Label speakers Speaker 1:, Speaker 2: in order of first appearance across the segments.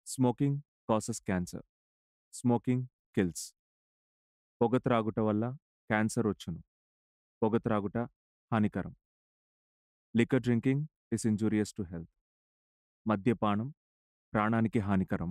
Speaker 1: Smoking causes cancer smoking kills పొగ త్రాగుట వల్ల క్యాన్సర్ వచ్చును పొగ త్రాగుట హానికరం liquor drinking is injurious to health మద్యపానం ప్రాణానికి హానికరం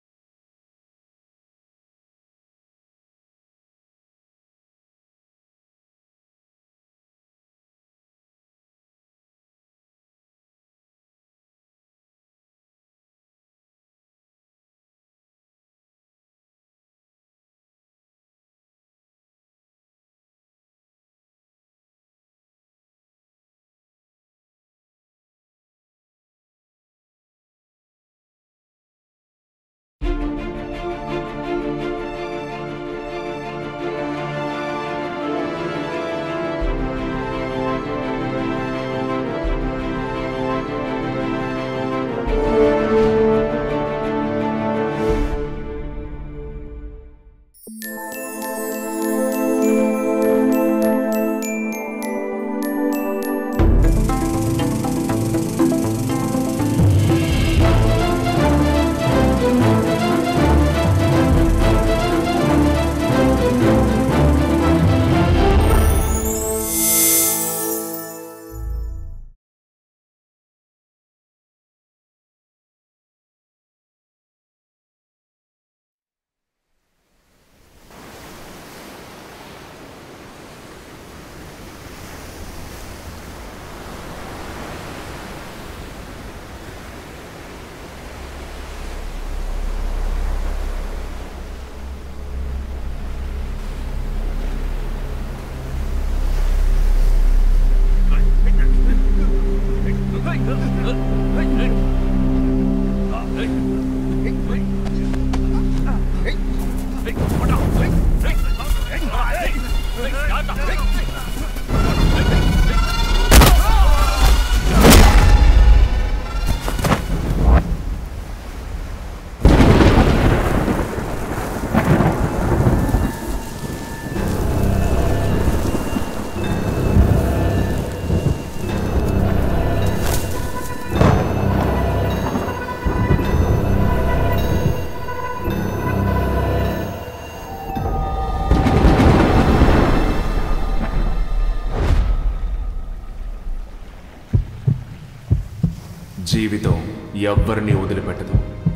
Speaker 2: జీవితం ఎవ్వరిని వదిలిపెట్టదు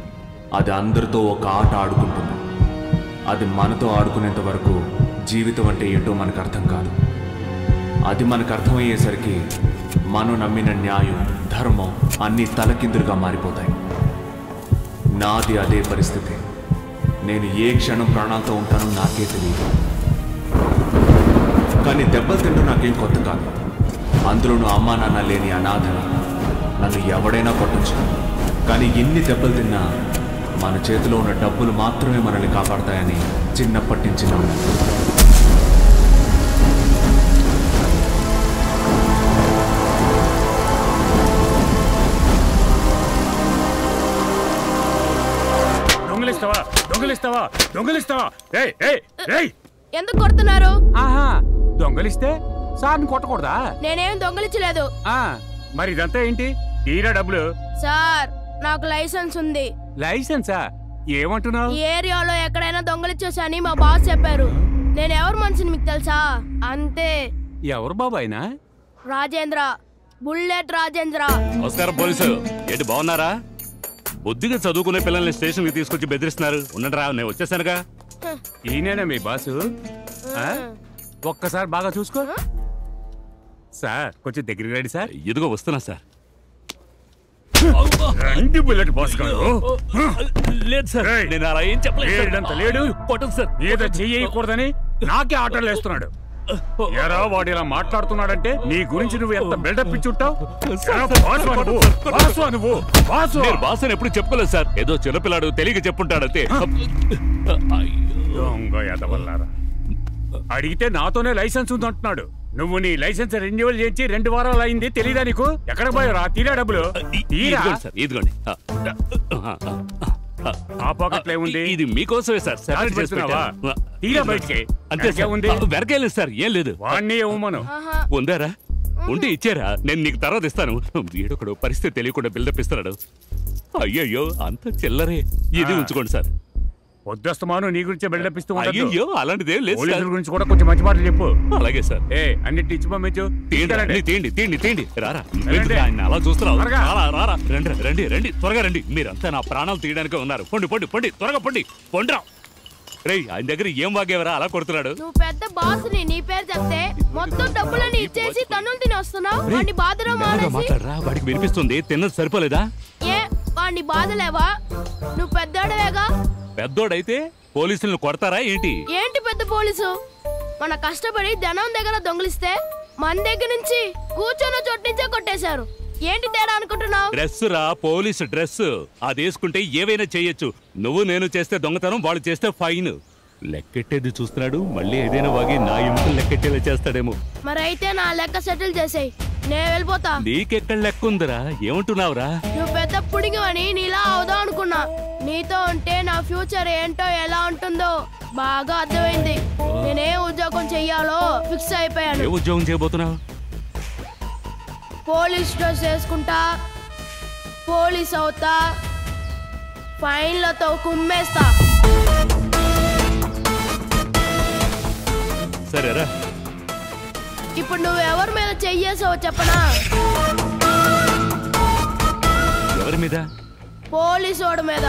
Speaker 2: అది అందరితో ఒక ఆట ఆడుకుంటుంది అది మనతో ఆడుకునేంత వరకు జీవితం అంటే ఏంటో మనకు అర్థం కాదు అది మనకు అర్థమయ్యేసరికి మనం నమ్మిన న్యాయం ధర్మం అన్నీ తలకిందులుగా మారిపోతాయి నాది అదే పరిస్థితి నేను ఏ క్షణం ప్రాణాలతో ఉంటానో నాకే తెలియదు కానీ దెబ్బలు తింటూ నాకేం కొత్త కాదు అందులోనూ అమ్మా నాన్న లేని అనాథని నన్ను ఎవడైనా కొట్టచ్చు కానీ ఎన్ని దెబ్బలు తిన్నా మన చేతిలో ఉన్న డబ్బులు మాత్రమే మనల్ని కాపాడతాయని చిన్నప్పటి నుంచి నమ్ము
Speaker 3: దొంగలిస్తావా దొంగలిస్తావా దొంగలిస్తావా ఏయ్ ఏయ్ ఏయ్
Speaker 4: ఎందుకు కొడుతున్నారు
Speaker 3: ఆహా దొంగలిస్తే సార్ని కొట్టకూడదా
Speaker 4: నేనేం దొంగలించలేదు
Speaker 3: ఆ మరి ఇదంతా ఏంటి తీరా డబ్బులు
Speaker 4: సార్ నాకు లైసెన్స్ ఉంది
Speaker 3: లైసెన్సా ఏమంటున్నావు
Speaker 4: ఈ ఏరియాలో ఎక్కడైనా దొంగలిచ్చేసని మా బాస్ చెప్పారు నేను ఎవరు మనిషిని మీకు తెలుసా అంతే
Speaker 3: ఎవరు బాబాయినా
Speaker 4: రాజేంద్ర బుల్లెట్ రాజేంద్ర
Speaker 5: నమస్కారం పోలీసు ఏంటి బాగున్నారా బుద్ధిగా చదువుకునే పిల్లల్ని స్టేషన్కి తీసుకొచ్చి బెదిరిస్తున్నారు ఉండండి రా నేను వచ్చేసానుగా
Speaker 3: ఈయనేనా మీ బాసు ఆ? ఒక్కసారి బాగా చూసుకో సార్ కొంచెం దగ్గరికి రండి సార్
Speaker 5: ఇదిగో వస్తున్నా సార్
Speaker 3: రండి బుల్లెట్ బాస్ గారు
Speaker 5: లేదు సార్
Speaker 3: ఏయ్.
Speaker 5: నేను అలా ఏం చెప్పలేదు సార్.
Speaker 3: లేడంత లేడు
Speaker 5: కొట్టదు సార్
Speaker 3: మీద చెయ్యకూడదని నాకే ఆటలు వేస్తున్నాడు ఎరా వాడు ఇలా మాట్లాడుతున్నాడంటే నీ గురించి నువ్వు ఎంత బిల్డప్ ఇచ్చుంటావు ఎరా బాసు నువ్వు, బాసు నువ్వు, బాసు.
Speaker 5: నేను బాస్ అని ఎప్పుడు చెప్పుకోలేదు సార్ ఏదో చిన్నపిల్లాడు తెలియక చెప్పుంటాడు అంతే
Speaker 3: దొంగ ఎదవల్లారా అడిగితే నాతోనే లైసెన్స్ ఉంది అంటున్నాడు నువ్వు నీ లైసెన్స్ రెన్యువల్ చేయించి రెండు వారాలు అయింది తెలీదా నీకు ఎక్కడ పోయారా తీరా డబ్బులు తీరా
Speaker 5: ఇదిగోండి సార్ ఇదిగోండి ఆ, ఆ, ఆ,
Speaker 3: ఆ పాకెట్లో ఏముంది
Speaker 5: ఇది మీకోసమే సార్ సెపరేట్ చేసి
Speaker 3: పెడుతున్నావా?
Speaker 5: పెట్టాను.
Speaker 3: తీరా బయటికి.
Speaker 5: అంతే సార్
Speaker 3: వెనకే ఉంది.
Speaker 5: వెనకేలేదు సార్ ఏం లేదు
Speaker 3: వాణ్ణి ఇవ్వమను
Speaker 4: ఆహా
Speaker 5: ఉందారా ఉంటే ఇచ్చారా నేను నీకు తర్వాత ఇస్తాను వీడొకడు పరిస్థితి తెలియకుండా బిల్డప్ ఇస్తున్నాడు అయ్యయ్యో అంత చిల్లరే ఇది
Speaker 3: ఆ.
Speaker 5: ఉంచుకోండి సార్
Speaker 3: పొద్దుస్తమాను నీ గురించే బిల్డప్ ఇస్తూ ఉండొద్దు.
Speaker 5: అయ్యయ్యో అలాంటిదేం లేదు
Speaker 3: పోలీసుల
Speaker 5: సార్
Speaker 3: గురించి కూడా కొంచెం మంచి మాటలు చెప్పు
Speaker 5: అలాగే సార్
Speaker 3: ఏ అన్నిటి ఇచ్చి పంపించు
Speaker 5: తీయండి
Speaker 3: తీసుకెళ్ళండి.
Speaker 5: రండి, తీయండి తీయండి తీయండి రారా
Speaker 3: రండి.
Speaker 5: నువ్వెందుకు ఆయన అలా చూస్తున్నావు
Speaker 3: త్వరగా.
Speaker 5: రారా రారా రండి రండి రండి త్వరగా రండి మీరంతా నా ప్రాణాలు తీయడానికే ఉన్నారు పొండి పొండి పొండి త్వరగా పొండి పొండిరా రేయ్ ఆయన దగ్గర ఏం వాగేవరా అలా కొడుతున్నాడు
Speaker 4: నువ్వు పెద్ద బాస్ ని నీ పేరు చెప్తే మొత్తం డబ్బులని ఇచ్చేసి తన్నులు తిని వస్తున్నావు వాడిని బాధలో
Speaker 5: మెల్లగా
Speaker 4: మానేసి
Speaker 5: మాట్లాడరా వాడికి వినిపిస్తుంది తిన్నది సరిపోలేదా
Speaker 4: ఏ వాడిని బాధలేవా నువ్వు పెద్దోడవేగా
Speaker 5: పెద్దోడైతే పోలీసులను కొడతారా ఏంటి
Speaker 4: ఏంటి పెద్ద పోలీసు మన కష్టపడి ధనం దగ్గర దొంగిలిస్తే మన దగ్గర నుంచి కూర్చొని చోటు నుంచే కొట్టేశారు ఏంటి తేడా అనుకుంటున్నావు
Speaker 5: డ్రెస్ రా పోలీసు డ్రెస్ అది వేసుకుంటే ఏవైనా చేయొచ్చు నువ్వు నేను చేస్తే దొంగతనం వాళ్ళు చేస్తే ఫైన్ లెక్కెట్టేది చూస్తున్నాడు మళ్ళీ ఏదైనా వాగి నా ఎముకలు లెక్కెట్టేలా చేస్తాడేమో
Speaker 4: మరి అయితే నా లెక్క సెటిల్ చేసేయ్ నేను వెళ్ళిపోతా
Speaker 5: నీకెక్కడ లెక్క ఉందిరా ఏమంటున్నావురా
Speaker 4: నువ్వు పెద్ద పుడిగివని నీలా అవుదాం అనుకున్నా నీతో ఉంటే నా ఫ్యూచర్ ఏంటో ఎలా ఉంటుందో బాగా అర్థమైంది నేనే ఉద్యోగం చెయ్యాలో ఫిక్స్
Speaker 5: ఏ
Speaker 4: అయిపోయాను
Speaker 5: ఉద్యోగం చేయబోతున్నావు
Speaker 4: పోలీస్ డ్రెస్ వేసుకుంటా పోలీస్ అవుతా ఫైన్లతో కుమ్మేస్తా
Speaker 5: సరేరా
Speaker 4: ఇప్పుడు నువ్వు ఎవరి మీద చెయ్యేసావో చెప్పనా
Speaker 5: ఎవరి మీద
Speaker 4: పోలీసు వాడి మీద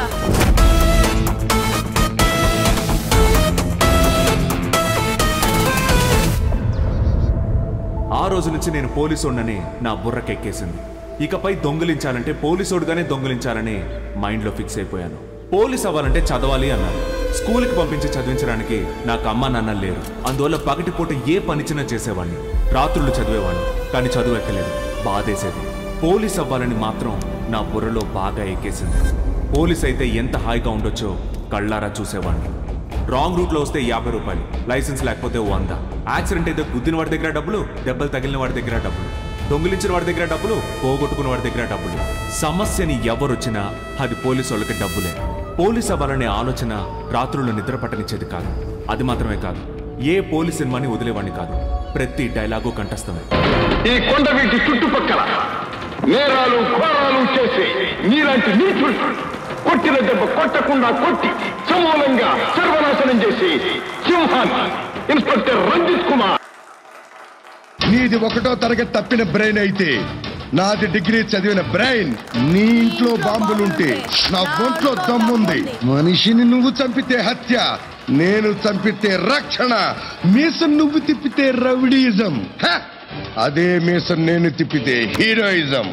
Speaker 1: ఆ రోజు నుంచి నేను పోలీసోడినని నా బుర్రకెక్కేసింది ఇకపై దొంగిలించాలంటే పోలీసోడుగానే దొంగిలించాలని మైండ్లో ఫిక్స్ అయిపోయాను పోలీస్ అవ్వాలంటే చదవాలి అన్నారు స్కూల్కి పంపించి చదివించడానికి నాకు అమ్మ నాన్న లేరు అందువల్ల పగటిపూట ఏ పనిచినా చేసేవాడిని రాత్రులు చదివేవాడిని కానీ చదువు ఎక్కలేదు బాధేసేది పోలీస్ అవ్వాలని మాత్రం నా బుర్రలో బాగా ఎక్కేసింది పోలీస్ అయితే ఎంత హాయిగా ఉండొచ్చో కళ్ళారా చూసేవాడిని రాంగ్ రూట్ లో వస్తే యాభై రూపాయలు లైసెన్స్ లేకపోతే వంద యాక్సిడెంట్ అయితే గుద్దిన వాడి దగ్గర డబ్బులు దెబ్బలు తగిలిన వాడి దగ్గర డబ్బులు దొంగిలించిన వాడి దగ్గర డబ్బులు పోగొట్టుకున్న వాడి దగ్గర డబ్బులు సమస్యని ఎవరొచ్చినా అది పోలీసు వాళ్ళకి డబ్బులే పోలీస్ అవ్వాలనే ఆలోచన రాత్రులు నిద్ర పట్టనిచ్చేది కాదు అది మాత్రమే కాదు ఏ పోలీస్ సినిమాని వదిలేవాడిని కాదు ప్రతి డైలాగు కంఠస్థమే
Speaker 6: ఈ కొండవీటి చుట్టుపక్కల నేరాలు ఘోరాలు చేసి నీలాంటి నీచుడు కొట్టిన దెబ్బ కొట్టకుండా కొట్టి సమూలంగా సర్వనాశనం చేసి సింహాన్ని ఇన్స్పెక్టర్ రంజిత్ కుమార్
Speaker 7: నీది ఒకటో తరగతి తప్పిన బ్రెయిన్ అయితే నాది డిగ్రీ చదివిన బ్రెయిన్ నీ ఇంట్లో బాంబులుంటే నా ఒంట్లో దమ్ముంది మనిషిని నువ్వు చంపితే హత్య నేను చంపితే రక్షణ మీసం నువ్వు తిప్పితే రౌడీయిజం హ! అదే మీసం నేను తిప్పితే హీరోయిజం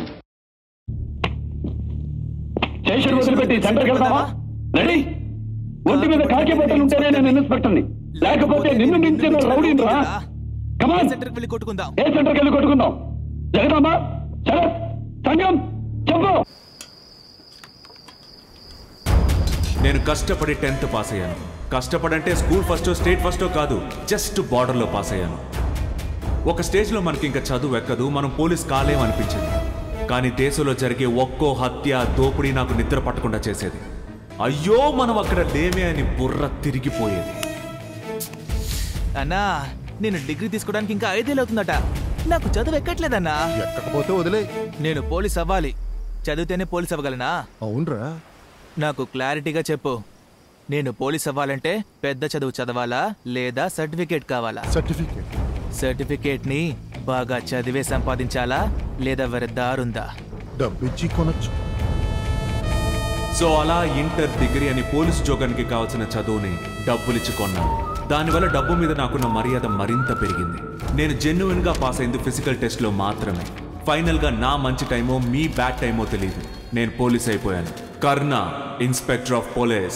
Speaker 6: స్టేషన్ వదిలిపెట్టి సెంటర్కి వెళ్తావా రెడీ ఒంటి మీద కాకి బట్టలు ఉంటేనే నేను ఇన్స్పెక్టర్ని లేకపోతే నిన్ను మించిన రౌడీని రా కమాన్
Speaker 8: సెంటర్కి వెళ్ళి కొట్టుకుందాం
Speaker 6: ఏ సెంటర్కి వెళ్ళి కొట్టుకుందాం జగదాంబ శరత్ సంగం చెప్పు
Speaker 1: నేను కష్టపడి టెన్త్ పాస్ అయ్యాను కష్టపడంటే స్కూల్ ఫస్టో స్టేట్ ఫస్టో కాదు జస్ట్ బార్డర్లో పాస్ అయ్యాను ఒక స్టేజ్లో మనకి ఇంకా చదువు ఎక్కదు మనం పోలీస్ కాలేం అనిపించింది కానీ దేశంలో జరిగే ఒక్కో హత్య దోపిడీ నాకు నిద్ర పట్టకుండా చేసేది అయ్యో మనం అక్కడ లేమే అని బుర్ర తిరిగిపోయేది
Speaker 8: అన్నా నేను డిగ్రీ తీసుకోవడానికి ఇంకా ఐదేళ్ళు అవుతుందట నాకు చదువు ఎక్కట్లేదన్నా
Speaker 7: ఎక్కకపోతే వదిలే
Speaker 8: నేను పోలీస్ అవ్వాలి చదివితేనే పోలీస్ అవ్వగలనా
Speaker 7: అవునరా
Speaker 8: నాకు క్లారిటీగా చెప్పు నేను పోలీస్ అవ్వాలంటే పెద్ద చదువు చదవాలా లేదా సర్టిఫికేట్ కావాలా
Speaker 7: సర్టిఫికేట్
Speaker 8: సర్టిఫికేట్ ని బాగా చదివే సంపాదించాలా లేదా వేరే దారుందా
Speaker 7: డబ్బిచ్చి కొనొచ్చు
Speaker 1: సో అలా ఇంటర్ డిగ్రీ అని పోలీస్ ఉద్యోగానికి కావాల్సిన చదువుని డబ్బులిచ్చి కొన్నాను దానివల్ల డబ్బు మీద నాకున్న మర్యాద మరింత పెరిగింది నేను జెన్యున్ గా పాస్ అయింది ఫిజికల్ టెస్ట్ లో మాత్రమే ఫైనల్ గా నా మంచి టైమో మీ బ్యాడ్ టైమో తెలియదు నేను పోలీస్ అయిపోయాను Karna inspector of police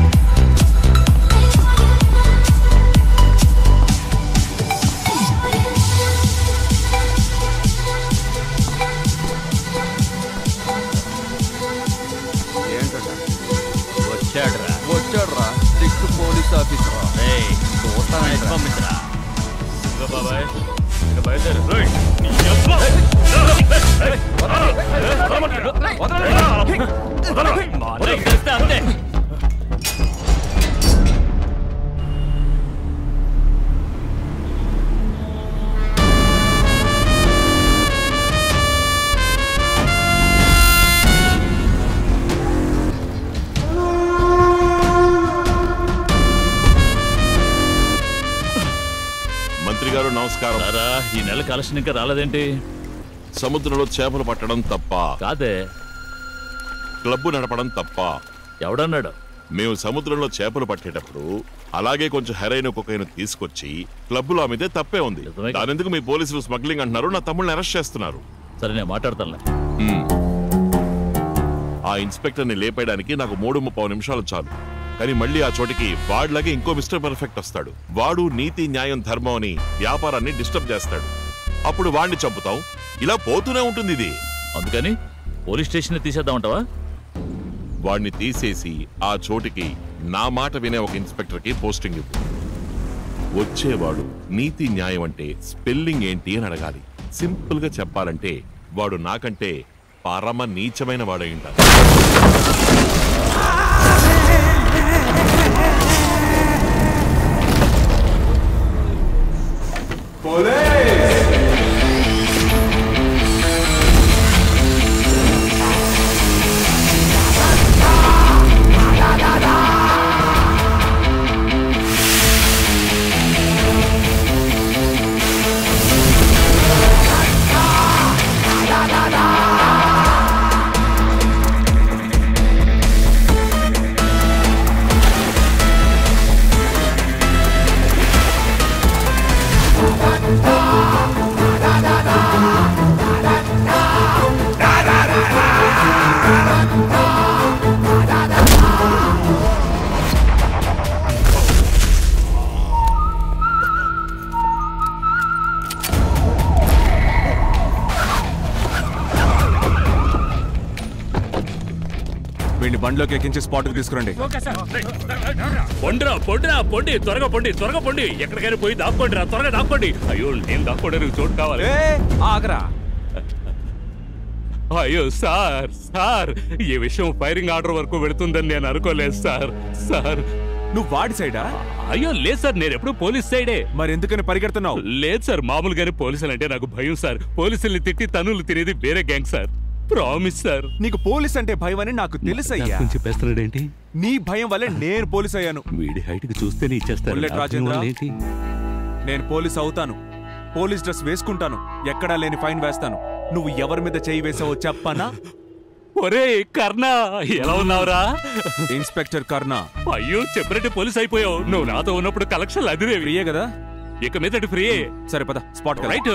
Speaker 9: Thank మంత్రి గారు నమస్కారం
Speaker 10: రారా ఈ నెల కలెక్షన్ ఇంకా రాలేదేంటి
Speaker 9: సముద్రంలో చేపలు పట్టడం తప్ప
Speaker 10: కాదే
Speaker 9: క్లబ్బు నడపడం తప్ప
Speaker 10: ఎవడన్నాడు
Speaker 9: మేము సముద్రంలో చేపలు పట్టేటప్పుడు అలాగే కొంచెం హెరైన్ కొకైన్ తీసుకొచ్చి క్లబ్బులో అమ్మితే తప్పే ఉంది
Speaker 10: నిజమే.
Speaker 9: దానెందుకు మీ పోలీసులు స్మగ్లింగ్ అంటున్నారు నా తమ్ముళ్ళని అరెస్ట్ చేస్తున్నారు
Speaker 10: సరే నేను మాట్లాడతానులే
Speaker 9: మ్మ్. ఆ ఇన్స్పెక్టర్ని లేపేయడానికి నాకు మూడు ముప్పై నిమిషాలు చాలు కానీ మళ్ళీ ఆ చోటికి వాడిలాగే ఇంకో మిస్టర్ పర్ఫెక్ట్ వస్తాడు వాడు నీతి న్యాయం ధర్మం అని వ్యాపారాన్ని డిస్టర్బ్ చేస్తాడు అప్పుడు వాడిని చంపుతాం ఇలా పోతూనే ఉంటుంది ఇది
Speaker 10: అందుకని పోలీస్ స్టేషన్ తీసేద్దామంటావా
Speaker 9: వాడిని తీసేసి ఆ చోటికి నా మాట వినే ఒక ఇన్స్పెక్టర్ కి పోస్టింగ్ ఇవ్వు వచ్చేవాడు నీతి న్యాయం అంటే స్పెల్లింగ్ ఏంటి అని అడగాలి సింపుల్ గా చెప్పాలంటే వాడు నాకంటే పరమ నీచమైన వాడై ఉంటాడు
Speaker 1: వీడిని బండిలోకి ఎక్కించి స్పాట్కి తీసుకురండి
Speaker 5: పొండిరా పొండిరా పొండి త్వరగా పొండి త్వరగా పొండి ఎక్కడికైనా పోయి దాక్కోండి రా త్వరగా దాక్కోండి అయ్యో నేను దాక్కోడానికి చోటు కావాలి
Speaker 1: ఆగరా
Speaker 5: అయ్యో సార్ సార్ ఈ విషయం ఫైరింగ్ ఆర్డర్ వరకు పెడుతుందని నేను అనుకోలేదు సార్ సార్
Speaker 1: నువ్వు వాడి సైడా
Speaker 5: అయ్యో లేదు సార్ నేను ఎప్పుడు పోలీస్ సైడే
Speaker 1: మరి ఎందుకని పరిగెడుతున్నావు
Speaker 5: లేదు సార్ మామూలుగానే పోలీసులు అంటే నాకు భయం సార్ పోలీసుల్ని తిట్టి తనులు తినేది వేరే గ్యాంగ్ సార్ ప్రామిస్ సార్
Speaker 1: నీకు పోలీస్ అంటే భయం అని నాకు తెలుసయ్యా
Speaker 5: చెప్పేస్తున్నాడేంటి
Speaker 1: నీ భయం వల్లే నేను పోలీస్ అయ్యాను
Speaker 5: వీడి హైట్ కి చూస్తేనే ఇచ్చేస్తారు
Speaker 1: బుల్లెట్
Speaker 5: నా
Speaker 1: రాజేంద్ర.
Speaker 5: భయం వల్ల ఏంటి
Speaker 1: నేను పోలీస్ అవుతాను పోలీస్ డ్రెస్ వేసుకుంటాను ఎక్కడా లేని ఫైన్ వేస్తాను నువ్వు ఎవరి మీద చేయి వేసావో చెప్పనా
Speaker 5: ఒరే కర్ణ ఎలా ఉన్నావురా
Speaker 1: ఇన్స్పెక్టర్ కర్ణ
Speaker 5: అయ్యో చెప్పినట్టు పోలీస్ అయిపోయావు నువ్వు నాతో ఉన్నప్పుడు కలెక్షన్ అదిరేవి
Speaker 1: ఫ్రీయే కదా
Speaker 5: ఇక మీదటి ఫ్రీ
Speaker 1: సరే పద స్పాట్
Speaker 5: రైట్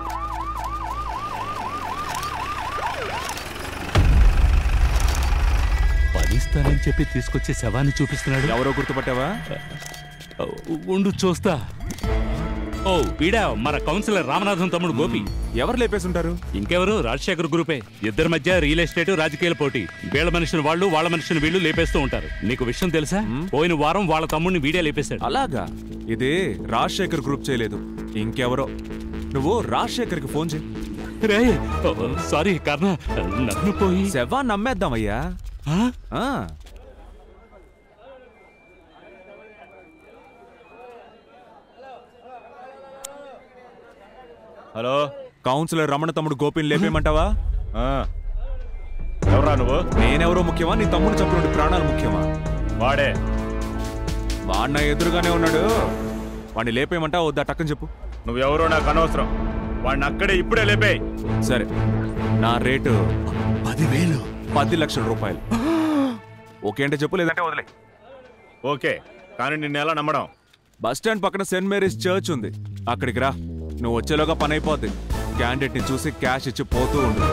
Speaker 5: పనిస్తానని చెప్పి తీసుకొచ్చి శవాన్ని చూపిస్తున్నాడు
Speaker 1: ఎవరో గుర్తుపట్టావా
Speaker 5: ఉండు చూస్తా ఓ వీడా మన కౌన్సిలర్ రామనాథం తమ్ముడు గోపి
Speaker 1: ఎవరు లేపేసుంటారు
Speaker 5: ఇంకెవరు రాజశేఖర్ గ్రూపే ఇద్దరి మధ్య రియల్ ఎస్టేట్ రాజకీయాల పోటీ వీళ్ళ మనుషులు వాళ్ళు వాళ్ళ మనుషులు వీళ్ళు లేపేస్తూ ఉంటారు నీకు విషయం తెలుసా పోయిన వారం వాళ్ళ తమ్ముడిని వీడియో లేపేశాడు
Speaker 1: అలాగా ఇది రాజశేఖర్ గ్రూప్ చేయలేదు ఇంకెవరో నువ్వు రాజశేఖర్కి ఫోన్ చేయి
Speaker 5: రే సారీ కర్ణ నన్ను పోయి
Speaker 1: శవా నమ్మేద్దామయ్యా
Speaker 5: ఆ?
Speaker 1: ఆ,
Speaker 11: హలో
Speaker 1: కౌన్సిలర్ రమణ తమ్ముడు గోపిని లేపేయమంటావా
Speaker 11: ఆ. ఎవరా నువ్వు
Speaker 1: నేనెవరో ముఖ్యమా నీ తమ్ముడు చెప్పిన ప్రాణాలు ముఖ్యమా
Speaker 11: వాడే
Speaker 1: వాడిన ఎదురుగానే ఉన్నాడు వాడిని లేపేయమంటావా వద్దా టక్కని చెప్పు
Speaker 11: నువ్వెవరో నాకు అనవసరం వాడిని అక్కడే ఇప్పుడే లేపే
Speaker 1: సరే నా రేటు పదివేలు పది లక్షల రూపాయలు ఓకే అంటే చెప్పు లేదంటే వదిలే
Speaker 11: ఓకే కానీ నిన్ను ఎలా నమ్మడం
Speaker 1: బస్ స్టాండ్ పక్కన సెయింట్ మేరీస్ చర్చ్ ఉంది అక్కడికి రా నువ్వు వచ్చేలోగా పని అయిపోద్ది క్యాండిడేట్ ని చూసి క్యాష్ ఇచ్చి పోతూ ఉండు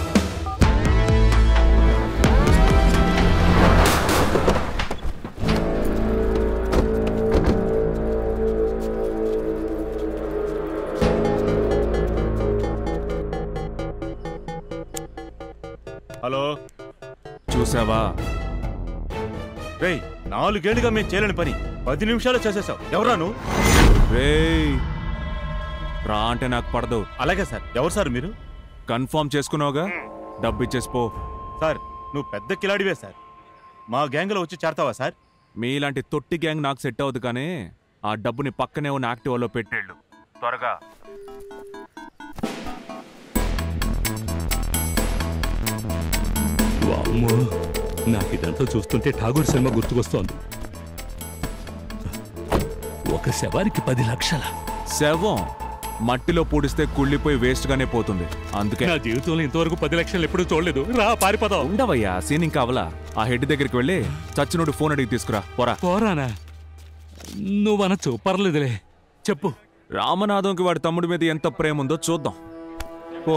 Speaker 11: హలో
Speaker 1: చూసావా
Speaker 11: రేయ్ నాలుగేళ్లుగా మేము చేయలేని పని పది నిమిషాలు చేసేసావు ఎవరా నువ్వు
Speaker 1: రేయ్ రా అంటే నాకు పడదు
Speaker 11: అలాగే సార్ ఎవరు సార్ మీరు
Speaker 1: కన్ఫర్మ్ చేసుకున్నావుగా డబ్బు ఇచ్చేసి పో
Speaker 11: సార్ నువ్వు పెద్ద కిలాడివే సార్ మా గ్యాంగ్లో వచ్చి చేరతావా సార్
Speaker 1: మీలాంటి తొట్టి గ్యాంగ్ నాకు సెట్ అవ్వదు కానీ ఆ డబ్బుని పక్కనే ఉన్న యాక్టివాలో పెట్టేళ్ళు త్వరగా
Speaker 5: వామ్మో నాకు ఇదంతా చూస్తుంటే ఠాగూర్ సినిమా గుర్తుకొస్తోంది ఒక శవానికి పది లక్షల
Speaker 1: శవం మట్టిలో పూడిస్తే కుళ్ళిపోయి వేస్ట్ గానే పోతుంది అందుకే
Speaker 5: నా జీవితంలో ఇంతవరకు పది లక్షలు ఎప్పుడూ చూడలేదు రా పారిపోదాం
Speaker 1: ఉండవయ్యా సీన్ ఇంకా అవలా ఆ హెడ్ దగ్గరికి వెళ్ళి చచ్చినోడు ఫోన్ అడిగి తీసుకురా పోరా
Speaker 5: పోరానా నువ్వు అనొచ్చు పర్లేదులే చెప్పు
Speaker 1: రామనాథంకి వాడి తమ్ముడి మీద ఎంత ప్రేమ ఉందో చూద్దాం పో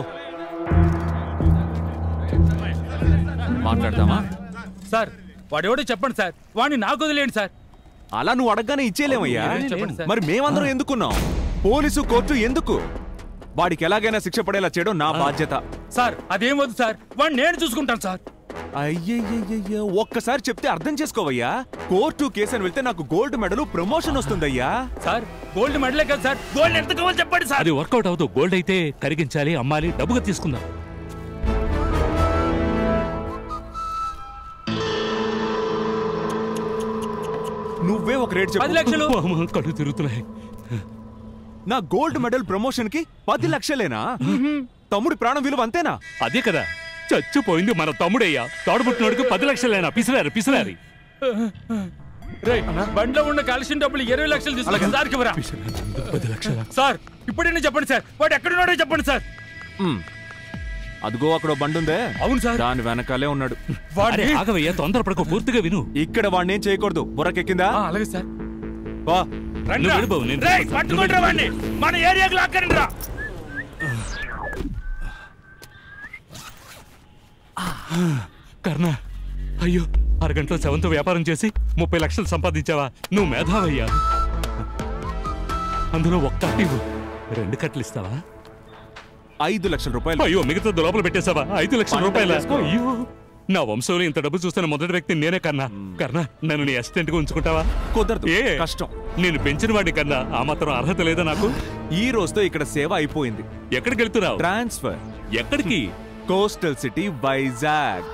Speaker 1: మాట్లాడదామా
Speaker 12: సార్ వాడెవడో చెప్పండి సార్ వాడిని నాకు వదిలేండి సార్
Speaker 1: అలా నువ్వు అడగగానే ఇచ్చేలేమయ్యా
Speaker 12: మీరేం చెప్పండి సార్.
Speaker 1: మరి మేమందరం ఎందుకున్నాం పోలీసు కోర్టు ఎందుకు వాడికి ఎలాగైనా శిక్ష పడేలా చేయడం నా బాధ్యత
Speaker 12: సార్ అదేం వద్దు సార్ వాడిని నేను చూసుకుంటాను సార్
Speaker 1: అయ్యయ్యయ్యయ్య ఒక్కసారి చెప్తే అర్థం చేసుకోవయ్యా కోర్టు కేసు అని వెళ్తే నాకు గోల్డ్ మెడల్ ప్రమోషన్ వస్తుందయ్యా
Speaker 12: సార్ గోల్డ్ మెడలే కదా సార్ గోల్డ్ ఎంత కావాలి చెప్పండి సార్
Speaker 5: అది వర్కౌట్ అవుతూ గోల్డ్ అయితే కరిగించాలి అమ్మాలి డబ్బుగా తీసుకుందాం
Speaker 1: నువ్వే ఒక రేట్
Speaker 12: పది లక్షలు.
Speaker 5: అమ్మ, కళ్ళు తిరుగుతున్నాయి
Speaker 1: నా గోల్డ్ మెడల్ ప్రమోషన్ కి పది లక్షలేనా తమ్ముడి ప్రాణం విలువ అంతేనా
Speaker 5: అదే కదా చచ్చిపోయింది మన తమ్ముడయ్యా తోడబుట్టినోడికి పది లక్షలేనా పిసిలారు పిసిలారి
Speaker 12: రేయ్, బండిలో ఉన్న కాల్షియం డబ్బులు ఇరవై లక్షలు తీసుకుని సార్కి ఇవ్వరా
Speaker 5: పది లక్షల
Speaker 12: సార్ ఇప్పుడైనా చెప్పండి సార్ వాడు ఎక్కడున్నాడో చెప్పండి సార్
Speaker 1: మ్. అదిగో అక్కడ ఓ బండి ఉందే
Speaker 12: అవును సార్
Speaker 1: దాని వెనకాలే ఉన్నాడు
Speaker 5: అరే, ఆగవయ్యా తొందరపడకు పూర్తిగా విను
Speaker 1: ఇక్కడ వాడిని ఏం చేయకూడదు బుర్రకెక్కిందా
Speaker 12: అలాగే సార్
Speaker 1: వా
Speaker 12: రండి
Speaker 5: నువ్వు వెళ్ళు బాబు, నేను
Speaker 12: రేయ్,
Speaker 5: చూస్తాను.
Speaker 12: పట్టుకోండి రా వాడిని మన ఏరియాకి లాక్కరండి రా
Speaker 5: కర్ణ అయ్యో అరగంటలో సెవెంత్ వ్యాపారం చేసి ముప్పై లక్షలు సంపాదించావా నువ్వు మేధావయ్యా అందులో ఒక్క అట్టు ఇవ్వు. రెండు కట్టలు ఇస్తావా
Speaker 1: ఐదు లక్షల రూపాయలు
Speaker 5: అయ్యో మిగతా లోపల పెట్టేశావా ఐదు లక్షల
Speaker 1: పంట
Speaker 5: రూపాయల
Speaker 1: చేసుకో.
Speaker 5: అయ్యో నా వంశంలో ఇంత డబ్బు చూస్తున్న మొదటి వ్యక్తి నేనే కన్నా కర్ణ నన్ను నీ అసిస్టెంట్ గా ఉంచుకుంటావా
Speaker 1: కుదరదు
Speaker 5: ఏ
Speaker 1: కష్టం
Speaker 5: నేను పెంచిన వాడిని కన్నా ఆ మాత్రం అర్హత లేదా నాకు
Speaker 1: ఈ రోజుతో ఇక్కడ సేవ అయిపోయింది
Speaker 5: ఎక్కడికి వెళ్తున్నావు
Speaker 1: ట్రాన్స్ఫర్
Speaker 5: ఎక్కడికి
Speaker 1: కోస్టల్ సిటీ వైజాగ్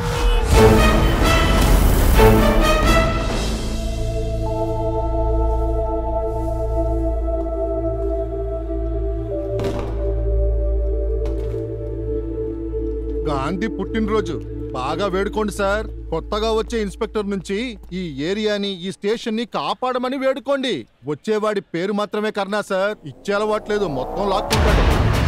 Speaker 13: గాంధీ పుట్టినరోజు బాగా వేడుకోండి సార్ కొత్తగా వచ్చే ఇన్స్పెక్టర్ నుంచి ఈ ఏరియాని ఈ స్టేషన్ ని కాపాడమని వేడుకోండి వచ్చేవాడి పేరు మాత్రమే కర్ణా సార్ ఇచ్చే అలవాట్లేదు మొత్తం లాక్కుంటాడు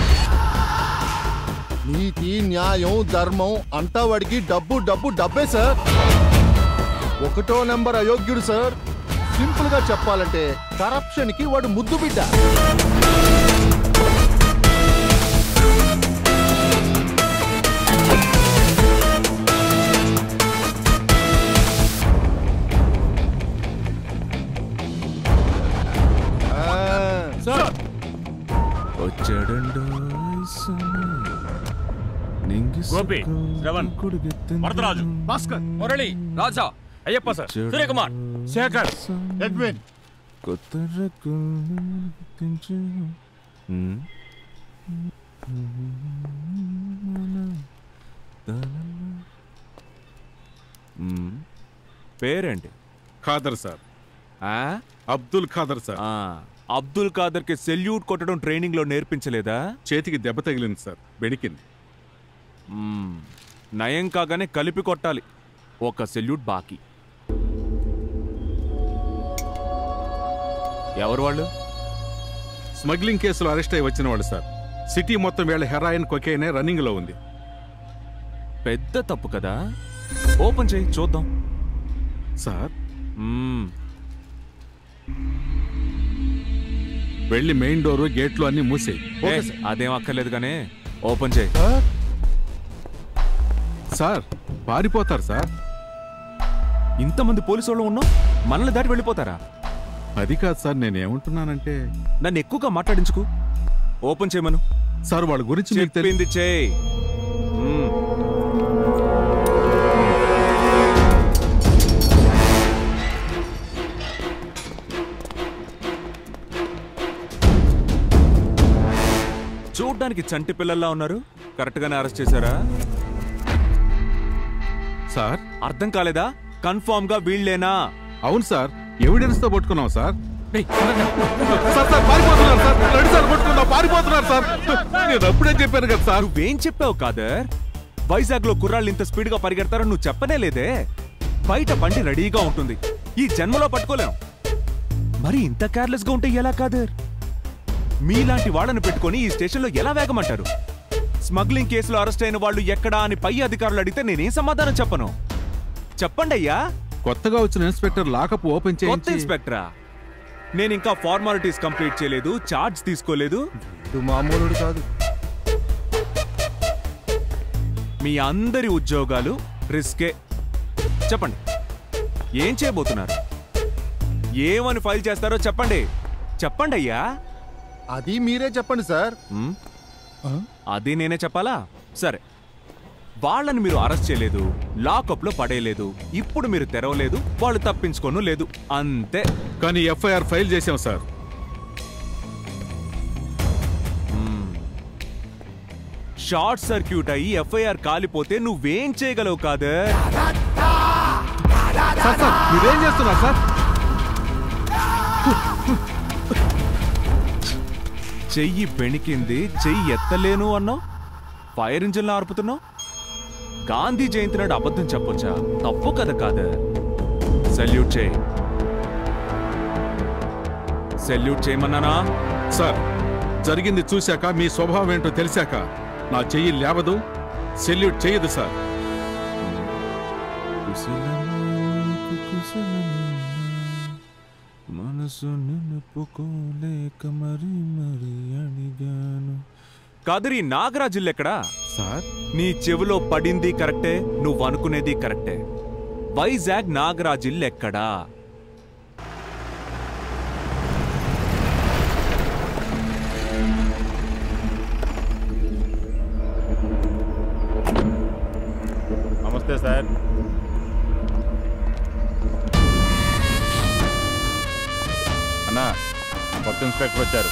Speaker 13: నీతి న్యాయం ధర్మం అంతా వాడికి డబ్బు డబ్బు డబ్బే సార్ ఒకటో నెంబర్ అయోగ్యుడు సార్ సింపుల్ గా చెప్పాలంటే కరప్షన్ కి వాడు ముద్దు బిడ్డ
Speaker 12: సార్
Speaker 1: వచ్చాడండో
Speaker 11: గోపి శ్రవణ్ వరదరాజు భాస్కర్
Speaker 12: మురళి రాజా అయ్యప్ప సార్ సూర్యకుమార్ శేఖర్
Speaker 13: ఎడ్విన్
Speaker 1: కొత్త రకం గుర్తించు. మ్. మ్. పేరేంటి
Speaker 14: ఖాదర్ సార్
Speaker 1: ఆ?
Speaker 14: అబ్దుల్ ఖాదర్ సార్
Speaker 1: ఆ, అబ్దుల్ ఖాదర్ కి సెల్యూట్ కొట్టడం ట్రైనింగ్ లో నేర్పించలేదా
Speaker 14: చేతికి దెబ్బ తగిలింది సార్ బెణికింది
Speaker 1: మ్మ్. నయం కాగానే కలిపి కొట్టాలి ఒక సెల్యూట్ బాకీ ఎవరు వాళ్ళు
Speaker 14: స్మగ్లింగ్ కేసులో అరెస్ట్ అయి వచ్చిన వాళ్ళు సార్ సిటీ మొత్తం వీళ్ళ హెరాయిన్ కొకేనే రన్నింగ్ లో ఉంది
Speaker 1: పెద్ద తప్పు కదా ఓపెన్ చేయి చూద్దాం
Speaker 14: సార్
Speaker 1: మ్మ్.
Speaker 14: వెళ్ళి మెయిన్ డోర్ గేట్లు అన్ని మూసేయి
Speaker 1: ఏ, అదేం అక్కర్లేదు కానీ ఓపెన్ చేయి
Speaker 14: సార్ పారిపోతారు సార్
Speaker 1: ఇంతమంది పోలీసు వాళ్ళు ఉన్నాం మనల్ని దాటి వెళ్ళిపోతారా
Speaker 14: అది కాదు సార్ నేనేమంటున్నానంటే
Speaker 1: నన్ను ఎక్కువగా మాట్లాడించుకు ఓపెన్ చేయమను
Speaker 14: సార్ వాళ్ళ గురించి మీకు తెలి-
Speaker 1: చెప్పింది చేయి మ్మ్. చూడ్డానికి చంటి పిల్లల్లా ఉన్నారు కరెక్ట్ గానే అరెస్ట్ చేశారా
Speaker 14: సార్
Speaker 1: అర్థం కాలేదా కన్ఫర్మ్ గా వీళ్ళేనా
Speaker 14: అవును సార్ ఎవిడెన్స్ తో పట్టుకున్నాం సార్ సార్ సార్ పారిపోతున్నారు సార్ రెండు సార్లు పట్టుకున్నా పారిపోతున్నారు సార్ నేను అప్పుడే చెప్పాను కదా సార్
Speaker 1: నువ్వేం చెప్పావు కాదర్ వైజాగ్ లో కుర్రాళ్ళు ఇంత స్పీడ్ గా పరిగెడతారో నువ్వు చెప్పనే లేదే బయట బండి రెడీగా ఉంటుంది ఈ జన్మలో పట్టుకోలేం మరి ఇంత కేర్లెస్ గా ఉంటే ఎలా కాదర్ మీలాంటి వాళ్ళని పెట్టుకొని ఈ స్టేషన్లో ఎలా వేగమంటారు స్మగ్లింగ్ కేసులో అరెస్ట్ అయిన వాళ్ళు ఎక్కడా అని పై అధికారులు అడిగితే నేనేం సమాధానం చెప్పను చెప్పండి అయ్యా
Speaker 14: కొత్తగా వచ్చిన ఇన్స్పెక్టర్ లాకప్ ఓపెన్
Speaker 1: కొత్త
Speaker 14: చేయించి
Speaker 1: ఇన్స్పెక్టరా నేను ఇంకా ఫార్మాలిటీస్ కంప్లీట్ చేయలేదు చార్జ్ తీసుకోలేదు
Speaker 13: మామూలుడు కాదు
Speaker 1: మీ అందరి ఉద్యోగాలు రిస్కే చెప్పండి ఏం చేయబోతున్నారు ఏమని ఫైల్ చేస్తారో చెప్పండి చెప్పండి అయ్యా
Speaker 13: అది మీరే చెప్పండి సార్
Speaker 1: అది నేనే చెప్పాలా సరే వాళ్ళని మీరు అరెస్ట్ చేయలేదు లాకప్ లో పడేయలేదు ఇప్పుడు మీరు తెరవలేదు వాళ్ళు తప్పించుకోను లేదు అంతే
Speaker 14: కానీ ఎఫ్ఐఆర్ ఫైల్ చేశాం సార్
Speaker 1: షార్ట్ సర్క్యూట్ అయ్యి ఎఫ్ఐఆర్ కాలిపోతే నువ్వేం చేయగలవు కాదే
Speaker 14: సార్ సార్ మీరేం చేస్తున్నారు సార్
Speaker 1: చెయ్యి బెణికింది చెయ్యి ఎత్తలేను అన్నావు ఫైర్ ఇంజిన్ ఆర్పుతున్నావు గాంధీ జయంతి నాడు అబద్ధం చెప్పొచ్చా తప్పు కదా కాదు సెల్యూట్ చేయి సెల్యూట్ చేయమన్నానా
Speaker 14: సార్ జరిగింది చూశాక మీ స్వభావం ఏంటో తెలిసాక నా చెయ్యి లేవదు సెల్యూట్ చేయదు సార్
Speaker 1: మనసు నిలుపుకోలేక మరి మరి అడిగాను కాదరి నాగరాజు ఇల్లు ఎక్కడా
Speaker 14: సార్
Speaker 1: నీ చెవిలో పడింది కరెక్టే నువ్వు అనుకునేది కరెక్టే వైజాగ్ నాగరాజు ఇల్లు ఎక్కడా
Speaker 11: నమస్తే సార్ అన్నా కొత్త ఇన్స్పెక్టర్ వచ్చారు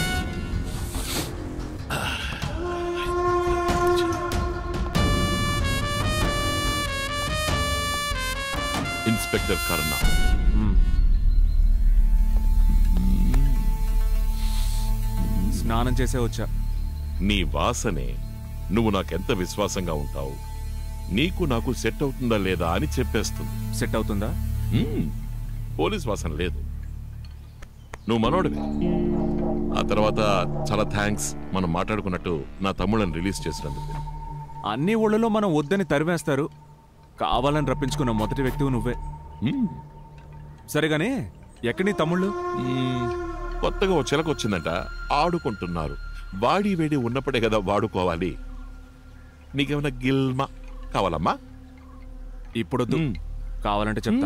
Speaker 9: ఇన్స్పెక్టర్ కరుణ
Speaker 1: స్నానం చేసే వచ్చా
Speaker 9: నీ వాసనే నువ్వు నాకెంత విశ్వాసంగా ఉంటావు నీకు నాకు సెట్ అవుతుందా లేదా అని చెప్పేస్తుంది
Speaker 1: సెట్ అవుతుందా
Speaker 9: మ్మ్. పోలీస్ వాసన లేదు నువ్వు మనోడివి ఆ తర్వాత చాలా థ్యాంక్స్ మనం మాట్లాడుకున్నట్టు నా తమ్ముళ్ళని రిలీజ్ చేసినందుకు
Speaker 1: అన్ని ఊళ్ళలో మనం వద్దని తరివేస్తారు కావాలని రప్పించుకున్న మొదటి వ్యక్తివి నువ్వే సరేగాని ఎక్కడి నీ తమ్ముళ్ళు
Speaker 9: మ్మ్. కొత్తగా ఓ చిలక వచ్చిందంట ఆడుకుంటున్నారు వాడి వేడి ఉన్నప్పుడే కదా వాడుకోవాలి నీకేమైనా గిల్మా కావాలమ్మా
Speaker 1: ఇప్పుడొద్దు కావాలంటే చెప్తా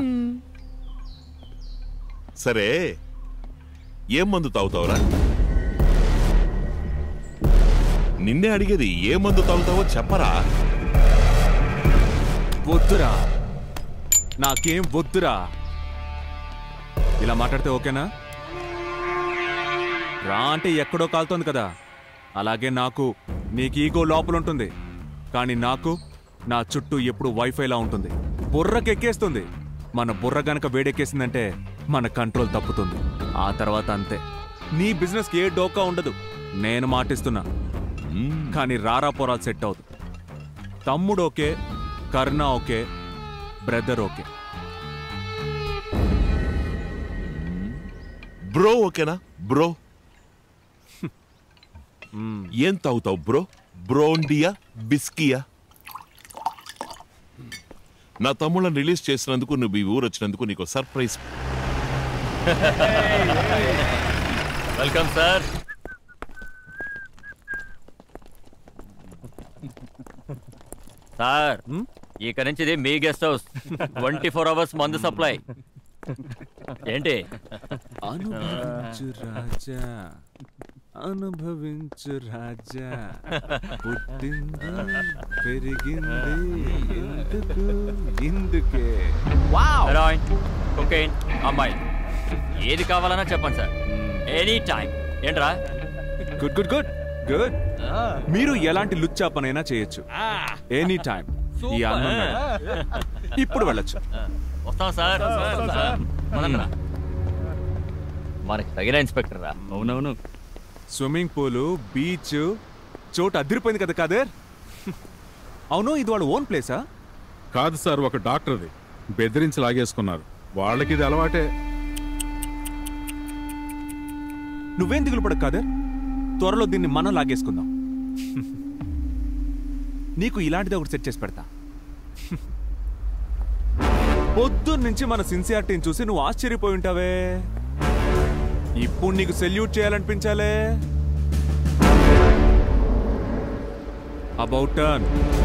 Speaker 9: సరే ఏం మందు తాగుతావురా నిన్నే అడిగేది ఏ మందు తాగుతావో చెప్పరా
Speaker 1: వద్దురా నాకేం వద్దురా ఇలా మాట్లాడితే ఓకేనా రా అంటే ఎక్కడో కాలుతోంది కదా అలాగే నాకు నీకు ఈగో లోపల ఉంటుంది కానీ నాకు నా చుట్టూ ఎప్పుడు వైఫైలా ఉంటుంది బుర్రకెక్కేస్తుంది మన బుర్ర గనక వేడెక్కేసిందంటే మన కంట్రోల్ తప్పుతుంది ఆ తర్వాత అంతే నీ బిజినెస్కి ఏ డోకా ఉండదు నేను మాటిస్తున్నా కానీ రారా పోరాలు సెట్ అవుతుంది తమ్ముడు okay Karna okay brother okay
Speaker 9: bro ఓకేనా బ్రో ఏం తాగుతావు బ్రో బ్రోండియా బిస్కియా నా తమ్ముళ్ళని రిలీజ్ చేసినందుకు నువ్వు ఈ ఊరు వచ్చినందుకు నీకు సర్ప్రైజ్
Speaker 10: వెల్కమ్ సార్ సార్ ఇక నుంచి ఇది మీ guest house twenty four hours మందు సప్లై ఏంటి
Speaker 1: అనుభవించు రాజా అనుభవించు రాజా పుట్టింది పెరిగింది ఎందుకు ఇందుకే
Speaker 10: హెరాయిన్ కొకైన్ అమ్మాయి ఏది కావాలన్నా చెప్పండి సార్ ఎనీ టైం ఏంట్రా
Speaker 1: గుడ్ గుడ్ గుడ్ గుడ్ మీరు ఎలాంటి లుచ్చా పనైనా చేయొచ్చు ఎనీ టైం ఈ అన్నం ఇప్పుడు వెళ్ళొచ్చు
Speaker 10: వస్తాం సార్ పదండ్రా. మనకి తగిన ఇన్స్పెక్టర్ రా
Speaker 5: అవునవును
Speaker 1: స్విమ్మింగ్ పూల్ బీచ్ చోటు అదిరిపోయింది కదా కాదర్ అవును ఇది వాళ్ళ ఓన్ ప్లేసా
Speaker 14: కాదు సార్ ఒక డాక్టర్ది బెదిరించి లాగేసుకున్నారు వాళ్ళకి ఇది అలవాటే
Speaker 1: నువ్వేం దిగులు పడకు కాదర్ త్వరలో దీన్ని మనం లాగేసుకుందాం నీకు ఇలాంటిది ఒకటి సెట్ చేసి పెడతా పొద్దున్న నుంచి మన సిన్సియారిటీని చూసి నువ్వు ఆశ్చర్యపోయి ఉంటావే ఇప్పుడు నీకు సెల్యూట్ చేయాలనిపించాలే అబౌట్ టర్న్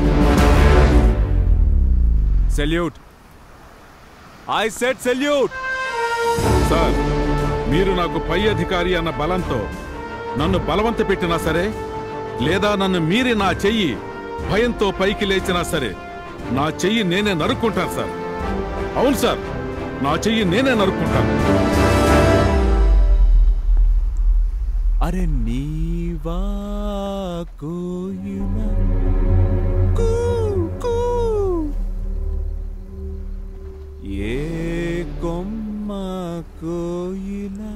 Speaker 1: సెల్యూట్ ఐ సెట్ సెల్యూట్
Speaker 14: సార్ మీరు నాకు పై అధికారి అన్న బలంతో నన్ను బలవంత పెట్టినా సరే లేదా నన్ను మీరి నా చెయ్యి భయంతో పైకి లేచినా సరే నా చెయ్యి నేనే నరుక్కుంటాను సార్ అవును సార్ నా చెయ్యి నేనే నరుక్కుంటాను
Speaker 1: అరే నీవా కోయినా ఏ కొమ్మ కోయినా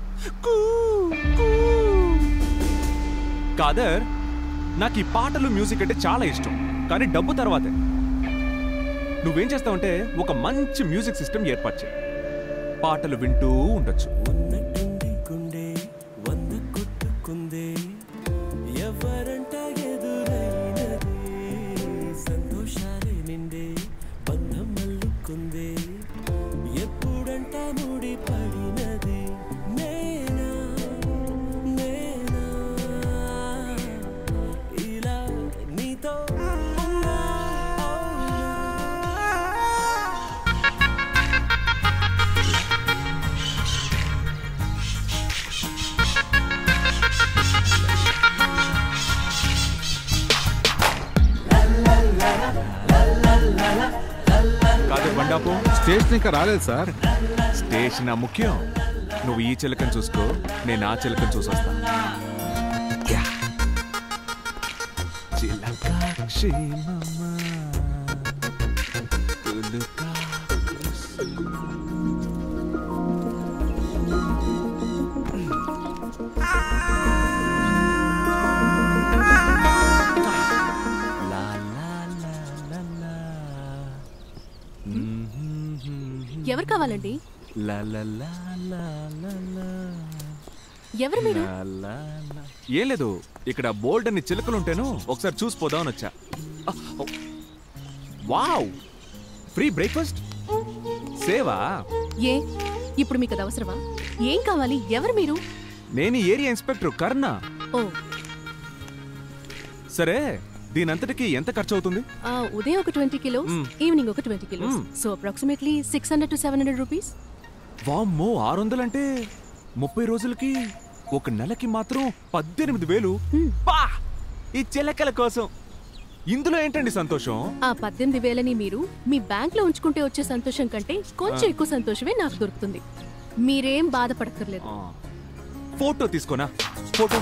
Speaker 1: కాదర్ నాకు ఈ పాటలు మ్యూజిక్ అంటే చాలా ఇష్టం కానీ డబ్బు తర్వాతే నువ్వేం చేస్తావంటే ఒక మంచి మ్యూజిక్ సిస్టమ్ ఏర్పాటు చేయి పాటలు వింటూ ఉండొచ్చు
Speaker 15: గుండె వంద కొట్టుకుందే ఎవరంట ఎదురైనది సంతోషాలే నిండే బంధం మల్లుకుందే ఎప్పుడంట ముడి పడినది నేనా నేనా ఇలా నీతో ఉన్నా
Speaker 1: కాదు బండాపు
Speaker 14: స్టేషన్ ఇంకా రాలేదు సార్
Speaker 1: స్టేషన్ ఆ ముఖ్యం నువ్వు ఈ చిలకని చూసుకో నేను ఆ చిలకని చూసొస్తా యా. చిలక క్షేమమా, కులుక
Speaker 16: ఎవరు కావాలండి
Speaker 1: లా లా లా లా లా లా.
Speaker 16: ఎవరు మీరు
Speaker 1: లా లా లా. ఏం లేదు ఇక్కడ బోల్డ్ అన్ని చిలుకలు ఉంటేను ఒకసారి చూసిపోదామని వచ్చా ఆ, ఓ. వావ్ ఫ్రీ బ్రేక్ఫాస్ట్ సేవా
Speaker 16: ఏ ఇప్పుడు మీకు అది అవసరమా ఏం కావాలి ఎవరు మీరు
Speaker 1: నేను ఈ ఏరియా ఇన్స్పెక్టర్ కర్ణ
Speaker 16: ఓ
Speaker 1: సరే దీనంతటికి ఎంత ఖర్చు అవుతుంది
Speaker 16: ఆ, ఉదయం ఒక ట్వంటీ కిలోస్
Speaker 1: మ్మ్.
Speaker 16: ఈవినింగ్ ఒక twenty kilos
Speaker 1: hmm.
Speaker 16: So approximately six hundred to seven hundred rupees
Speaker 1: వామ్మో ఆరు వందలంటే ముప్పై రోజులకి ఒక నెలకి మాత్రం పద్దెనిమిది వేలు పా! ఈ చిలకల కోసం ఇందులో ఏంటండి సంతోషం
Speaker 16: ఆ పద్దెనిమిది వేలని మీరు మీ బ్యాంక్ లో ఉంచుకుంటే వచ్చే సంతోషం కంటే కొంచెం
Speaker 1: ఆ.
Speaker 16: ఎక్కువ సంతోషమే నాకు దొరుకుతుంది మీరేం బాధపడక్కర్లేదు
Speaker 1: ఆ. ఫోటో తీసుకోనా ఫోటో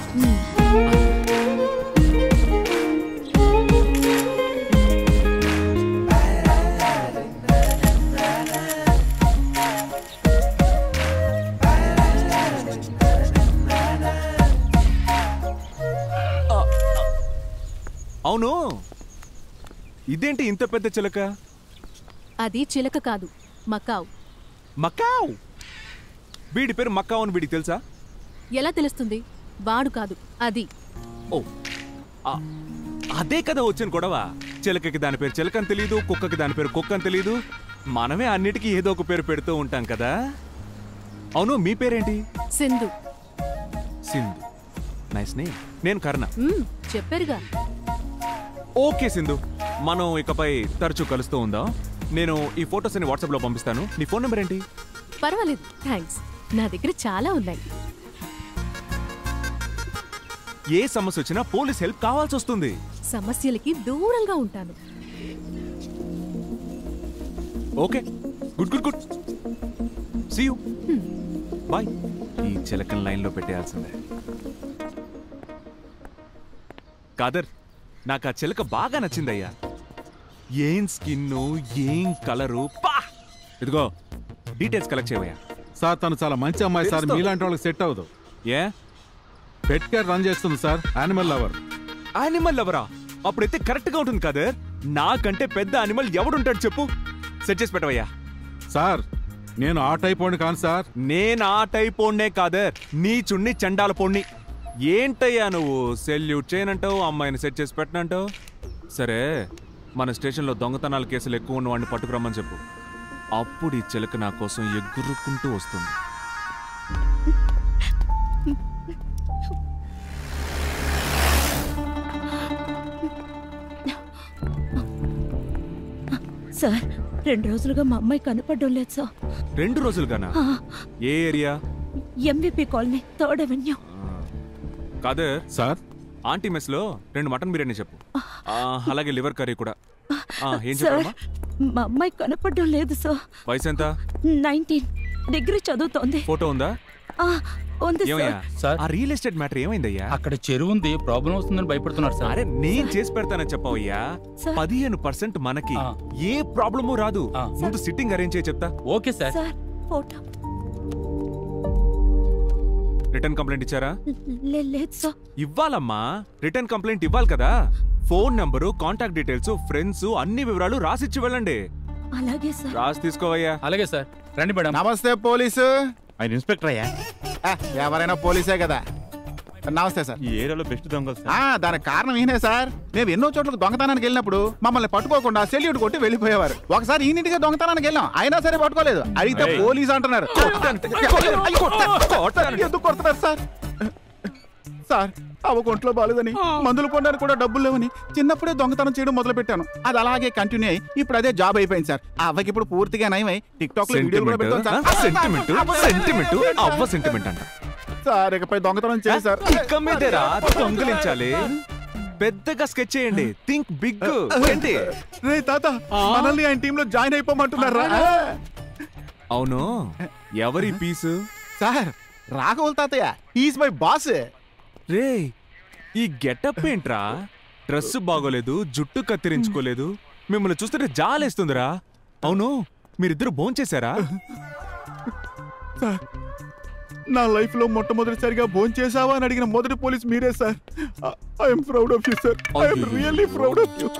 Speaker 1: అవును ఇదేంటి ఇంత పెద్ద చిలక
Speaker 16: అది చిలక కాదు మకావ్
Speaker 1: మకావ్ వీడి పేరు మక్కావ్ అని వీడికి తెలుసా
Speaker 16: ఎలా తెలుస్తుంది వాడు కాదు అది
Speaker 1: ఓ ఆ, అదే కదా వచ్చిన గొడవ చిలకకి దాని పేరు చిలక అని తెలియదు కుక్కకి దాని పేరు కుక్క అని తెలియదు మనమే అన్నిటికీ ఏదో ఒక పేరు పెడుతూ ఉంటాం కదా అవును మీ పేరేంటి
Speaker 16: సింధు
Speaker 1: సింధు నైస్ నేమ్ నేను కర్ణ
Speaker 16: మ్మ్, చెప్పారుగా
Speaker 1: ఓకే సింధు మనం ఇకపై తరచూ కలుస్తూ ఉందాం నేను ఈ ఫొటోస్ అన్ని వాట్సాప్లో పంపిస్తాను నీ ఫోన్ నెంబర్ ఏంటి
Speaker 16: పర్వాలేదు థ్యాంక్స్ నా దగ్గర చాలా ఉన్నాయి
Speaker 1: ఏ సమస్య వచ్చినా పోలీస్ హెల్ప్ కావాల్సి వస్తుంది
Speaker 16: సమస్యలకి దూరంగా ఉంటాను
Speaker 1: okay good good good see you bye ఈ చిలకన్ లైన్లో పెట్టేయాల్సిందే కాదర్ నాకు ఆ చిలక బాగా నచ్చిందయ్యా ఏం స్కిన్ ఏం కలరు పా ఇదిగో డీటెయిల్స్ కలెక్ట్ చేయవయ్యా
Speaker 14: సార్ తను చాలా మంచి అమ్మాయి సార్
Speaker 1: తెలుసు.
Speaker 14: మీలాంటి వాళ్ళకి సెట్ అవ్వదు
Speaker 1: ఏ
Speaker 14: పెట్ కేర్ రన్ చేస్తుంది సార్ యానిమల్ లవర్
Speaker 1: యానిమల్ ఎవరా అప్పుడైతే కరెక్ట్ గా ఉంటుంది కాదర్ నాకంటే పెద్ద యానిమల్ ఎవడుంటాడు చెప్పు సెట్ చేసి పెట్టవయ్యా
Speaker 14: సార్ నేను ఆ టైప్ వాడిని కాను సార్
Speaker 1: నేను ఆ టైప్ పోండే కాదర్ నీ చున్ని చండాల పొన్ని ఏంటయ్యా నువ్వు సెల్యూట్ చేయనంటావు అమ్మాయిని సెట్ చేసి పెట్టనంటావు సరే మన స్టేషన్లో దొంగతనాల కేసులు ఎక్కువ ఉన్న వాడిని పట్టుకురమ్మని చెప్పు అప్పుడు ఈ చిలక నా కోసం ఎగురుకుంటూ వస్తుంది
Speaker 17: సార్ రెండు రోజులుగా మా అమ్మాయి కనపడడం లేదు సార్
Speaker 1: రెండు రోజులుగానా
Speaker 17: ఆ,
Speaker 1: ఏ area
Speaker 17: MVP colony third avenue
Speaker 1: Kadar
Speaker 14: sir
Speaker 1: aunty mess లో రెండు మటన్ బిర్యానీ చెప్పు ఆ, అలాగే లివర్ కర్రీ కూడా ఆ, ఏం
Speaker 17: సార్
Speaker 1: చెప్పమ్మా
Speaker 17: మా అమ్మాయి కనపడడం లేదు సార్
Speaker 1: వయసు ఎంత
Speaker 17: నైన్టీన్ డిగ్రీ చదువుతోంది
Speaker 1: ఫోటో ఉందా
Speaker 17: ఆ, ఉంది
Speaker 1: ఏమయ్యా
Speaker 17: సార్
Speaker 1: ఆ రియల్ ఎస్టేట్ మ్యాటర్ ఏమైందయ్యా
Speaker 12: అక్కడ చెరువు ఉంది ప్రాబ్లం వస్తుందని భయపడుతున్నారు సార్
Speaker 1: అరే నేను చేసి పెడతానని చెప్పవయ్యా పదిహేను పర్సెంట్ మనకి ఏ ప్రాబ్లము రాదు ముందు సిట్టింగ్ అరేంజ్ చేయి చెప్తా
Speaker 12: okay sir
Speaker 17: sir photo
Speaker 1: return complaint ఇచ్చారా
Speaker 17: లే- లేదు సార్
Speaker 1: ఇవ్వాలమ్మా రిటర్న్ కంప్లైంట్ ఇవ్వాలి కదా phone number contact details friends అన్ని వివరాలు రాసిచ్చి వెళ్ళండి
Speaker 17: అలాగే సార్
Speaker 1: రాసి తీసుకోవయ్యా
Speaker 12: అలాగే సార్ రండి మేడం
Speaker 18: నమస్తే పోలీసు
Speaker 11: ఆయన ఇన్స్పెక్టర్ అయ్యా
Speaker 18: ఆ, ఎవరైనా పోలీసే కదా నమస్తే సార్
Speaker 11: ఈ ఏరియాలో బెస్ట్ దొంగలు
Speaker 18: ఆ, దానికి కారణం ఈయనే సార్ మేము ఎన్నో చోట్లకు దొంగతనానికి వెళ్ళినప్పుడు మమ్మల్ని పట్టుకోకుండా సెల్యూట్ కొట్టి వెళ్ళిపోయేవారు ఒకసారి ఈయనటిగా దొంగతనానికి వెళ్ళాం అయినా సరే పట్టుకోలేదు అడిగితే
Speaker 11: ఏయ్.
Speaker 18: పోలీస్ అంటున్నారు అయ్య, కొట్టాను, కొట్టాను. ఎందుకు కొడుతున్నారు సార్ సార్ అవ ఒంట్లో బాలేదని మందులు కొనడానికి కూడా డబ్బులు లేవని చిన్నప్పుడే దొంగతనం చేయడం మొదలు పెట్టాను అది అలాగే కంటిన్యూ అయ్యి ఇప్పుడు అదే జాబ్ అయిపోయింది సార్ ఆ అవ్వకి ఇప్పుడు పూర్తిగా నయమై టిక్ టాక్ లో వీడియోలు కూడా పెడతాను సార్
Speaker 1: సెంటిమెంట్ సెంటిమెంట్ అవ్వ సెంటిమెంట్ అంట
Speaker 18: సార్ ఇకపై దొంగతనం చేయి సార్
Speaker 1: ఇక్క మీదేరా దొంగలించాలి పెద్దగా స్కెచ్ చేయండి థింక్ బిగ్ ఏంటి
Speaker 18: రే తాత మనల్ని ఆయన టీంలో జాయిన్ అయిపోమంటున్నారా
Speaker 1: అవును ఎవరి పీసు
Speaker 18: సార్ రాఘవుల్ తాతయ్య ఈజ్ మై బాస్
Speaker 1: రే ఈ గెటప్ ఏంట్రా డ్రెస్ బాగోలేదు జుట్టు కత్తిరించుకోలేదు మిమ్మల్ని చూస్తుంటే జాలేస్తుందిరా అవును మీరిద్దరు భోంచేశారా
Speaker 18: సార్ నా లైఫ్ లో మొట్టమొదటిసారిగా భోజనం చేసావా అని అడిగిన మొదటి పోలీస్ మీరే sir I'm proud of you sir I'm really proud of you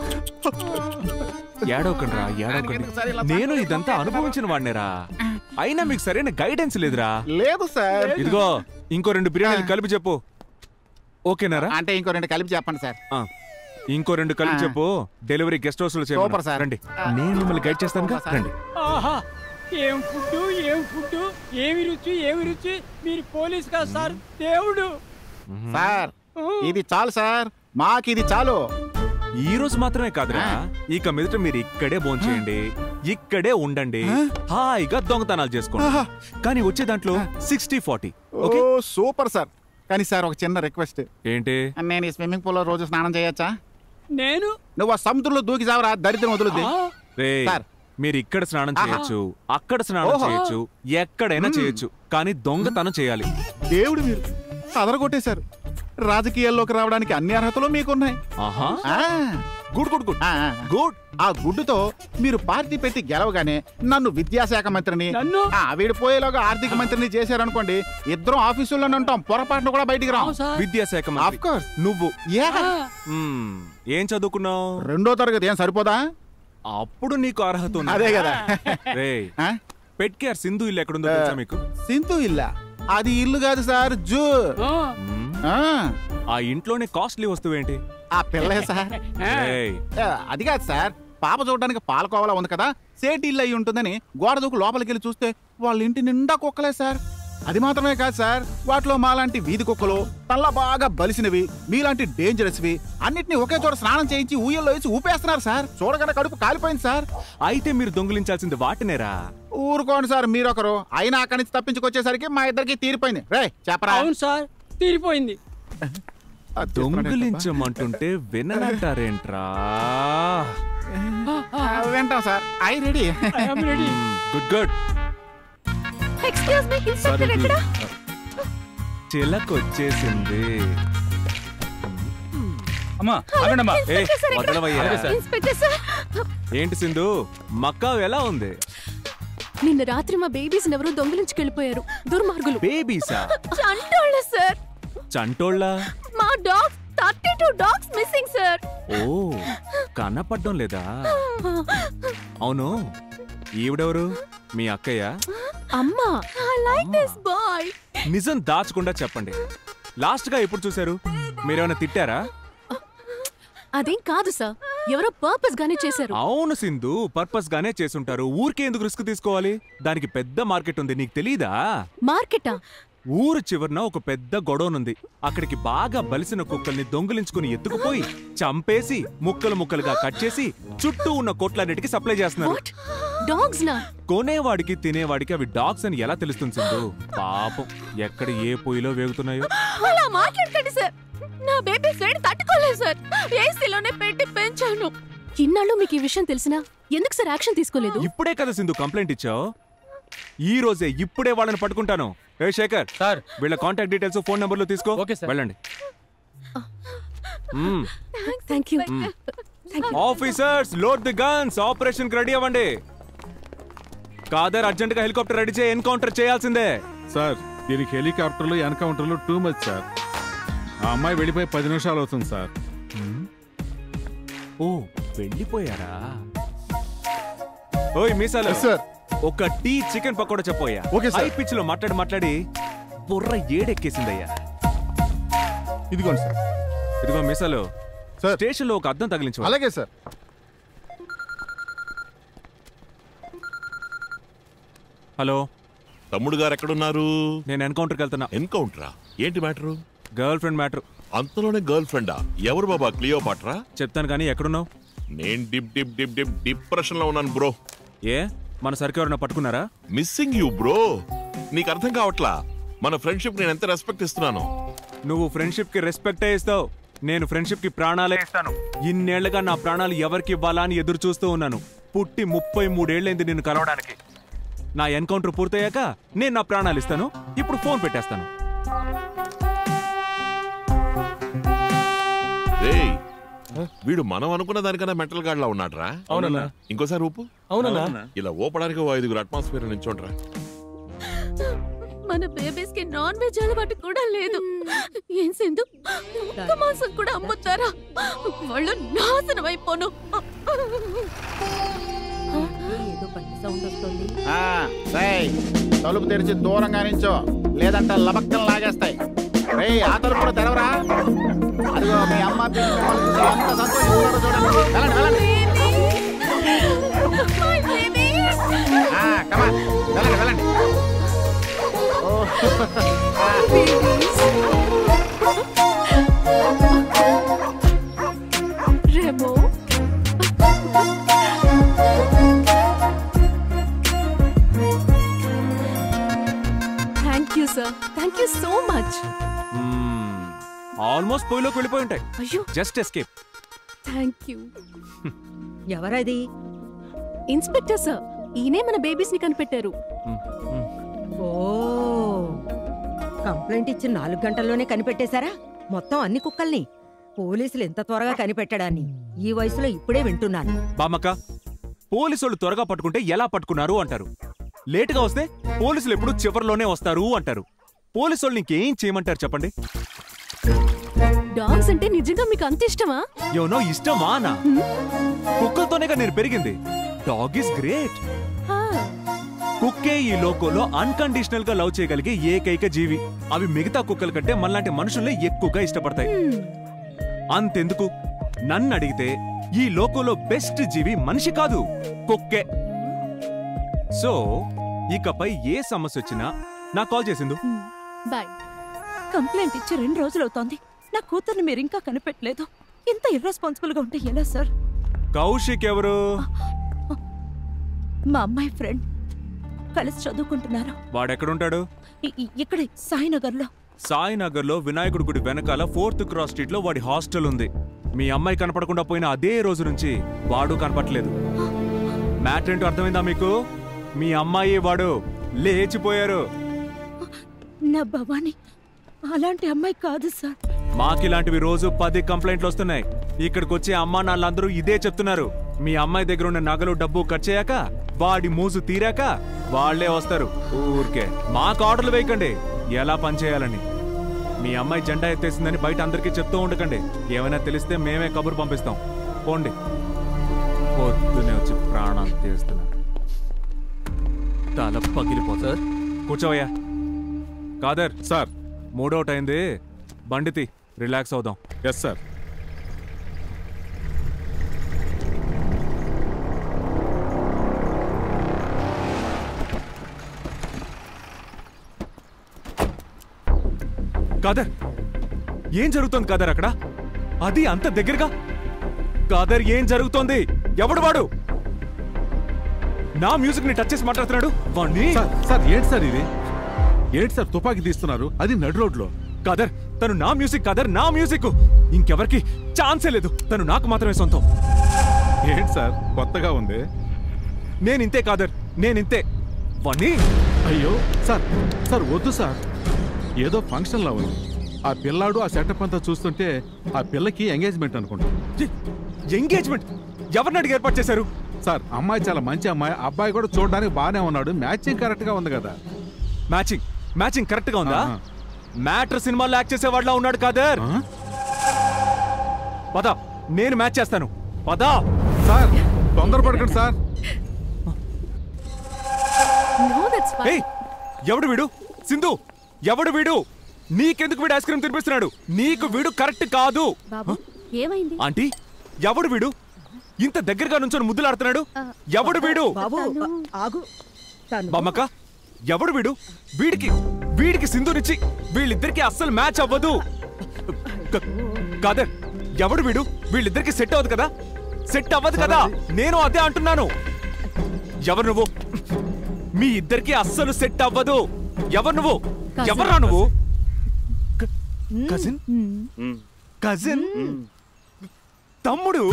Speaker 1: ఏడవకండ్రా ఏడవకండి నేను ఇదంతా అనుభవించిన వాడినేరా అయినా మీకు సరైన గైడెన్స్ లేదురా
Speaker 18: లేదు సార్
Speaker 1: ఇదిగో ఇంకో రెండు బిర్యానీలు కలిపి చెప్పు ఓకేనారా
Speaker 18: అంటే ఇంకో రెండు కలిపి చెప్పండి సార్
Speaker 1: ఆ, ఇంకో రెండు కలిపి
Speaker 18: ఆ.
Speaker 1: చెప్పు డెలివరీ గెస్ట్ హౌస్ లో
Speaker 18: సూపర్ సార్.
Speaker 1: రండి నేను మిమ్మల్ని గైడ్ చేస్తాను రండి
Speaker 19: ఆహా ఏం ఫుడ్ ఏం ఫుడ్ ఏమి రుచి ఏమి రుచి మీరు పోలీస్ కాదు సార్ దేవుడు
Speaker 18: సార్ ఇది చాలు సార్ మాకు ఇది చాలు
Speaker 1: ఈ రోజు మాత్రమే కాదురా ఇక మీదట మీరు ఇక్కడే భోంచేయండి ఇక్కడే ఉండండి హాయిగా దొంగతనాలు చేసుకోండి
Speaker 18: ఆహా.
Speaker 1: కానీ వచ్చే దాంట్లో సిక్స్టీ ఫార్టీ
Speaker 18: ఓ సూపర్ సార్ కానీ సార్ ఒక చిన్న రిక్వెస్ట్
Speaker 1: ఏంటి
Speaker 18: నేను ఈ స్విమ్మింగ్ పూల్ లో రోజు స్నానం చేయొచ్చా
Speaker 19: నేను
Speaker 18: నువ్వు ఆ సముద్రంలో దూకి చావరా దరిద్రం వదులుద్ది
Speaker 1: రే
Speaker 18: సార్.
Speaker 1: మీరు ఇక్కడ స్నానం
Speaker 18: ఆహా.
Speaker 1: చేయొచ్చు అక్కడ స్నానం
Speaker 18: ఓహో.
Speaker 1: చేయొచ్చు ఎక్కడైనా
Speaker 18: మ్మ్.
Speaker 1: చేయొచ్చు కానీ దొంగతనం చేయాలి
Speaker 18: దేవుడు మీరు అదరగొట్టేశారు రాజకీయాల్లోకి రావడానికి అన్ని అర్హతలు మీకున్నాయి
Speaker 1: ఆహా
Speaker 18: ఆ.
Speaker 1: గుడ్ గుడ్ గుడ్
Speaker 18: గుడ్ ఆ గుడ్డుతో మీరు పార్టీ పెట్టి గెలవగానే నన్ను విద్యాశాఖ మంత్రిని ఆ, వీడు పోయేలాగా ఆర్థిక మంత్రిని చేశారనుకోండి ఇద్దరం ఆఫీసుల్లోనే ఉంటాం పొరపాటును కూడా బయటికి రాం
Speaker 1: విద్యాశాఖ
Speaker 18: Of
Speaker 1: మంత్రి
Speaker 18: course.
Speaker 1: నువ్వు
Speaker 18: Yeah.
Speaker 1: మ్మ్. ఏం చదువుకున్నావు
Speaker 18: రెండో తరగతి ఏం సరిపోదా
Speaker 1: అప్పుడు నీకు అర్హత ఉంది
Speaker 18: అదే కదా.
Speaker 1: రే పెట్ కేర్ సింధు ఇల్లు ఎక్కడుందో తెలుసా మీకు
Speaker 18: సింధు ఇల్లా అది ఇల్లు కాదు సార్ జూ ఆ,
Speaker 1: ఆ ఇంట్లోనే కాస్ట్లీ వస్తువు ఏంటి
Speaker 18: ఆ పిల్లే సార్
Speaker 1: ఏయ్,
Speaker 18: ఆ, అది కాదు సార్ పాప చూడడానికి పాలకోవలా ఉంది కదా సేటి ఇల్లు అయి ఉంటుందని గోడ దూకు లోపలికి వెళ్ళి చూస్తే వాళ్ళ ఇంటి నిండా కుక్కలే సార్ అది మాత్రమే కాదు సార్ వాటిలో మాలాంటి వీధి కుక్కలు తల్ల బాగా బలిసినవి మీలాంటి డేంజరస్వి అన్నిటిని ఒకే చోట స్నానం చేయించి ఊయల్లో వేసి ఊపేస్తున్నారు సార్ చూడగానే కడుపు కాలిపోయింది సార్
Speaker 1: అయితే మీరు దొంగిలించాల్సింది వాటినేరా
Speaker 18: ఊరుకోండి సార్ మీరొకరు అయినా అక్కడి నుంచి తప్పించుకొచ్చేసరికి మా ఇద్దరికి తీరిపోయింది రే చెప్పరా
Speaker 19: అవును సార్ తీరిపోయింది
Speaker 1: దొంగిలించమంటుంటే విననంటారేంట్రా
Speaker 18: ఆ, వింటాం sir I ready
Speaker 1: good good
Speaker 17: excuse me inspector ఎక్కడ
Speaker 1: చిలకొచ్చేసింది
Speaker 12: అమ్మా ఆగండమ్మా
Speaker 1: ఏ, వదలవయ్యా.
Speaker 16: ఇన్స్పెక్టర్ సార్
Speaker 1: ఏంటి సింధు మక్కా ఎలా ఉంది
Speaker 16: నిన్న రాత్రి మా బేబీస్ ఎవరో దొంగిలించుకెళ్ళిపోయారు దుర్మార్గులు
Speaker 1: బేబీసా
Speaker 16: చంటోళ్ళ సార్
Speaker 1: చంటోళ్ళ
Speaker 16: మా dogs thirty two dogs missing sir
Speaker 1: ఓ కనపడ్డం లేదా అవును ఈవిడెవరు మీ అక్కయ్య
Speaker 16: అమ్మా ఐ లైక్ దిస్ బాయ్
Speaker 1: నిజం దాచకుండా చెప్పండి లాస్ట్ గా ఎప్పుడు చూశారు మీరేమైనా తిట్టారా
Speaker 16: అదేం కాదు సార్ ఎవరో పర్పస్ గానే చేశారు
Speaker 1: అవును సింధు పర్పస్ గానే చేసుంటారు ఊరికే ఎందుకు రిస్క్ తీసుకోవాలి దానికి పెద్ద మార్కెట్ ఉంది నీకు తెలీదా
Speaker 16: మార్కెటా
Speaker 1: ఊరు చివరన ఒక పెద్ద గొడవనుంది అక్కడికి బాగా బలిసిన కుక్కల్ని దొంగిలించుకుని ఎత్తుకుపోయి చంపేసి ముక్కలు ముక్కలుగా కట్ చేసి చుట్టూ ఉన్న కొట్లన్నిటికి సప్లై చేస్తున్నారు
Speaker 16: డాగ్స్ నా
Speaker 1: కొనేవాడికి తినేవాడికి అవి డాగ్స్ అని ఎలా తెలుస్తుంది సింధు పాపం ఎక్కడ ఏ పొయ్యిలో వేగుతున్నాయో
Speaker 16: అలా మాట్లాడకండి సార్ నా బేబీస్ వేడి తట్టుకోలేదు సార్ ఏసీలోనే పెట్టి పెంచాను ఇన్నాళ్ళు మీకు ఈ విషయం తెలిసినా ఎందుకు సార్ యాక్షన్ తీసుకోలేదు
Speaker 1: ఇప్పుడే కదా సింధు కంప్లైంట్ ఇచ్చావు ఈ రోజే ఇప్పుడే వాళ్ళని పట్టుకుంటాను ఏ శేఖర్
Speaker 12: సార్
Speaker 1: వీళ్ళ కాంటాక్ట్ డీటెయిల్స్ ఫోన్ నంబర్లు తీసుకో
Speaker 12: ఓకే సార్.
Speaker 1: వెళ్ళండి మ్మ్.
Speaker 16: Thank you
Speaker 1: officers load the guns operation ready అవ్వండి కాదర్ అర్జెంట్ గా హెలికాప్టర్ రెడీ చేయి ఎన్కౌంటర్ చేయాల్సిందే
Speaker 14: సార్ దీనికి హెలికాప్టర్లు ఎన్కౌంటర్లు టూ మచ్ సార్ ఆ అమ్మాయి వెళ్ళిపోయి పది నిమిషాలు అవుతుంది సార్
Speaker 1: ఓ వెళ్ళిపోయారా ఓయ్ మీసాలు
Speaker 13: సార్
Speaker 1: ఒక టీ చికెన్ పకోడా చెప్పోయా
Speaker 13: ఓకే, సార్.
Speaker 1: హై పిచ్ లో మాట్లాడి మాట్లాడి బుర్ర ఏడెక్కేసిందయ్యా
Speaker 13: ఇదిగోండి సార్
Speaker 1: ఇదిగో మీసాలు స్టేషన్ లో ఒక అద్దం తగిలించు
Speaker 13: అలాగే సార్
Speaker 1: హలో
Speaker 9: తమ్ముడు గారు ఎక్కడున్నారు
Speaker 1: నేను ఎన్కౌంటర్కి వెళ్తున్నా
Speaker 9: ఎన్కౌంటరా ఏంటి మ్యాటరు
Speaker 1: గర్ల్ ఫ్రెండ్ మ్యాటర్
Speaker 9: అంతలోనే గర్ల్ ఫ్రెండా ఎవరు బాబా క్లియో పాట్రా
Speaker 1: చెప్తాను కానీ ఎక్కడున్నావు
Speaker 9: నేను dip dip dip dip depression లో ఉన్నాను బ్రో
Speaker 1: ఏ మన సరికి ఎవరైనా పట్టుకున్నారా
Speaker 9: మిస్సింగ్ యూ బ్రో నీకు అర్థం కావట్లా మన ఫ్రెండ్షిప్ నేను ఎంత రెస్పెక్ట్ ఇస్తున్నాను
Speaker 1: నువ్వు ఫ్రెండ్షిప్ కి రెస్పెక్టే ఇస్తావు నేను ఫ్రెండ్షిప్ కి ప్రాణాలే ఇస్తాను ఇన్నేళ్లుగా నా ప్రాణాలు ఎవరికి ఇవ్వాలా అని ఎదురు చూస్తూ ఉన్నాను పుట్టి ముప్పై మూడేళ్లైంది నిన్ను కలవడానికి నా ఎన్కౌంటర్ పూర్తయ్యాక నేను నా ప్రాణాలు ఇస్తాను ఇప్పుడు ఫోన్ పెట్టేస్తాను
Speaker 9: రేయ్ వీడు మనం అనుకున్న దానికన్నా మెంటల్ గాడ్లా ఉన్నాడ్రా
Speaker 12: అవునన్నా.
Speaker 9: ఇంకోసారి ఊపు
Speaker 12: అవునన్నా.
Speaker 9: ఇలా ఊపడానికి ఓ ఐదుగురు అట్మాస్ఫియర్ నించోండ్రా
Speaker 16: మన బేబీస్ కి నాన్ వెజ్ అలవాటు కూడా లేదు ఏం సింధు ఒక్క మాంసం కూడా అమ్ముతారా వాళ్ళు నాశనం అయిపోను
Speaker 17: ఏదో బండి సౌండ్ వస్తుంది
Speaker 18: ఆ, రేయ్, తలుపు తెరిచి దూరంగా నించో లేదంటే లబక్కలు లాగేస్తాయి రేయ్ ఆ తలుపు కూడా తెరవరా అదిగో మీ అమ్మ పిన్ని మిమ్మల్ని చూసి ఎంత సంతోషిస్తున్నారో చూడండి వెళ్ళండి వెళ్ళండి ఆ, come on. వెళ్ళండి వెళ్ళండి ఓ, ఆ.
Speaker 16: Remo thank you sir thank you so much
Speaker 1: almost పొయ్యిలోకి వెళ్ళిపోయి ఉంటాయి
Speaker 16: అయ్యో
Speaker 1: జస్ట్ ఎస్కేప్
Speaker 16: థ్యాంక్ యూ
Speaker 17: ఎవరది
Speaker 16: ఇన్స్పెక్టర్ సార్ ఈయనే మన బేబీస్ ని కనిపెట్టారు
Speaker 17: ఓ కంప్లైంట్ ఇచ్చి నాలుగు గంటల్లోనే కనిపెట్టేశారా మొత్తం అన్ని కుక్కల్ని పోలీసులు ఎంత త్వరగా కనిపెట్టడాన్ని ఈ వయసులో ఇప్పుడే వింటున్నాను
Speaker 1: బామక్క పోలీసులు త్వరగా పట్టుకుంటే ఎలా పట్టుకున్నారు అంటారు లేటుగా వస్తే పోలీసులు ఎప్పుడు చివరిలోనే వస్తారు అంటారు పోలీసులు ఇంకేం చేయమంటారు చెప్పండి
Speaker 16: డాగ్స్ అంటే నిజంగా మీకు అంత ఇష్టమా
Speaker 1: ఎవనో ఇష్టమా నా కుక్కలతోనేగా నేను పెరిగింది డాగ్ ఇస్ గ్రేట్ కుక్కే ఈ లోకంలో అన్కండిషనల్ గా లవ్ చేయగలిగే ఏకైక జీవి అవి మిగతా కుక్కల కంటే మనలాంటి మనుషుల్ని ఎక్కువగా ఇష్టపడతాయి అంతెందుకు నన్ను అడిగితే ఈ లోకంలో బెస్ట్ జీవి మనిషి కాదు కుక్కే సో ఇకపై ఏ సమస్య వచ్చినా నాకు కాల్ చేసిందు
Speaker 16: బాయ్
Speaker 17: కంప్లైంట్ ఇచ్చి రెండు రోజులు అవుతోంది నా కూతుర్ని మీరు ఇంకా కనిపెట్టలేదు ఇంత ఇర్రెస్పాన్సిబుల్ గా ఉంటే ఎలా సార్
Speaker 1: కౌశిక్ ఎవరు
Speaker 17: మా అమ్మాయి ఫ్రెండ్ కలిసి చదువుకుంటున్నారు
Speaker 1: వాడెక్కడుంటాడు
Speaker 17: ఇ- ఇ- ఇక్కడే సాయినగర్ లో
Speaker 1: సాయినగర్ లో వినాయకుడి గుడి వెనకాల ఫోర్త్ క్రాస్ స్ట్రీట్ లో వాడి హాస్టల్ ఉంది మీ అమ్మాయి కనపడకుండా పోయిన అదే రోజు నుంచి వాడు కనపట్లేదు మ్యాటర్ ఏంటో అర్థమైందా మీకు మీ అమ్మాయి వాడు లేచిపోయారు
Speaker 17: నా భవాని అలాంటి అమ్మాయి కాదు సార్
Speaker 1: మాకిలాంటివి రోజు పది కంప్లైంట్లు వస్తున్నాయి ఇక్కడికి వచ్చే అమ్మా నాన్నలందరూ ఇదే చెప్తున్నారు మీ అమ్మాయి దగ్గర ఉన్న నగలు డబ్బు ఖర్చు అయ్యాక వాడి మూజు తీరాక వాళ్లే వస్తారు ఊరికే మాకు ఆర్డర్లు వేయకండి ఎలా పనిచేయాలని మీ అమ్మాయి జెండా ఎత్తేసిందని బయట అందరికీ చెప్తూ ఉండకండి ఏమైనా తెలిస్తే మేమే కబురు పంపిస్తాం పోండి పొద్దునే వచ్చి ప్రాణాలు తీస్తున్నా తల పగిలిపోతారు కూర్చోవయ్యా కాదర్
Speaker 14: సార్
Speaker 1: మూడోట్ అయింది బండితి రిలాక్స్ అవుదాం
Speaker 14: ఎస్ సార్
Speaker 1: కాదర్ ఏం జరుగుతోంది కాదర్ అక్కడ అది అంత దగ్గరగా కాదర్ ఏం జరుగుతోంది ఎవడు వాడు నా మ్యూజిక్ ని టచ్ చేసి మాట్లాడుతున్నాడు వాణ్ణి
Speaker 14: సార్ సార్ ఏంటి సార్ ఇది ఏంటి సార్ తుపాకీ తీస్తున్నారు అది నడు రోడ్లో
Speaker 1: కాదర్ తను నా మ్యూజిక్ కాదర్ నా మ్యూజిక్ ఇంకెవరికి ఛాన్సే లేదు తను నాకు మాత్రమే సొంతం
Speaker 14: ఏంటి సార్ కొత్తగా ఉంది
Speaker 1: నేనింతే కాదర్ నేనింతే వాణ్ణి
Speaker 14: అయ్యో సార్ సార్ వద్దు సార్ ఏదో ఫంక్షన్ లా ఉంది ఆ పిల్లాడు ఆ సెటప్ అంతా చూస్తుంటే ఆ పిల్లకి ఎంగేజ్మెంట్ అనుకుంటా
Speaker 1: ఎంగేజ్మెంట్ ఎవరిని అడిగి ఏర్పాటు చేశారు
Speaker 14: సార్ అమ్మాయి చాలా మంచి అమ్మాయి అబ్బాయి కూడా చూడడానికి బాగానే ఉన్నాడు మ్యాచింగ్ కరెక్ట్ గా ఉంది కదా
Speaker 1: మ్యాచింగ్ మ్యాచింగ్ కరెక్ట్ గా ఉందా మ్యాటర్ సినిమాలో యాక్ట్ చేసే వాళ్ళ ఉన్నాడు కాదర్ పద నేను మ్యాచ్ చేస్తాను పద
Speaker 14: సార్ తొందరపడకండి సార్
Speaker 1: ఏయ్, ఎవడు వీడు సింధు ఎవడు వీడు నీకెందుకు వీడు ఐస్ క్రీమ్ తినిపిస్తున్నాడు నీకు వీడు కరెక్ట్ కాదు
Speaker 16: బాబు ఏమైంది
Speaker 1: ఆంటీ ఎవడు వీడు ఇంత దగ్గరగా నుంచొని ముద్దులాడుతున్నాడు ఎవడు వీడు
Speaker 17: బాబు ఆగు
Speaker 1: బమ్మక్క ఎవడు వీడు వీడికి వీడికి సింధునిచ్చి వీళ్ళిద్దరికి అస్సలు మ్యాచ్ అవ్వదు క- కాదర్ ఎవడు వీడు వీళ్ళిద్దరికి సెట్ అవ్వదు కదా సెట్ అవ్వదు కదా నేను అదే అంటున్నాను ఎవరు నువ్వు మీ ఇద్దరికి అస్సలు సెట్ అవ్వదు ఎవరు నువ్వు ఎవరా నువ్వు కజిన్ కజిన్ తమ్ముడు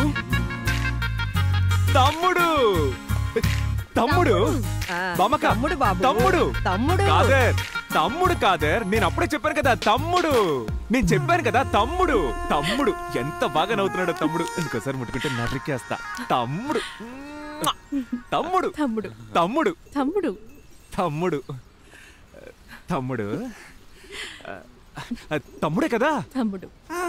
Speaker 1: తమ్ముడు తమ్ముడు బమక
Speaker 17: తమ్ముడు బాబు.
Speaker 1: తమ్ముడు
Speaker 17: తమ్ముడు.
Speaker 1: కాదర్ తమ్ముడు కాదర్ నేను అప్పుడే చెప్పాను కదా తమ్ముడు నేను చెప్పాను కదా తమ్ముడు తమ్ముడు ఎంత బాగా నవ్వుతున్నాడో తమ్ముడు ఇంకోసారి ముట్టుకుంటే నరికేస్తా తమ్ముడు తమ్ముడు
Speaker 16: తమ్ముడు
Speaker 1: తమ్ముడు
Speaker 16: తమ్ముడు
Speaker 1: తమ్ముడు తమ్ముడు ఆ, తమ్ముడే కదా
Speaker 16: తమ్ముడు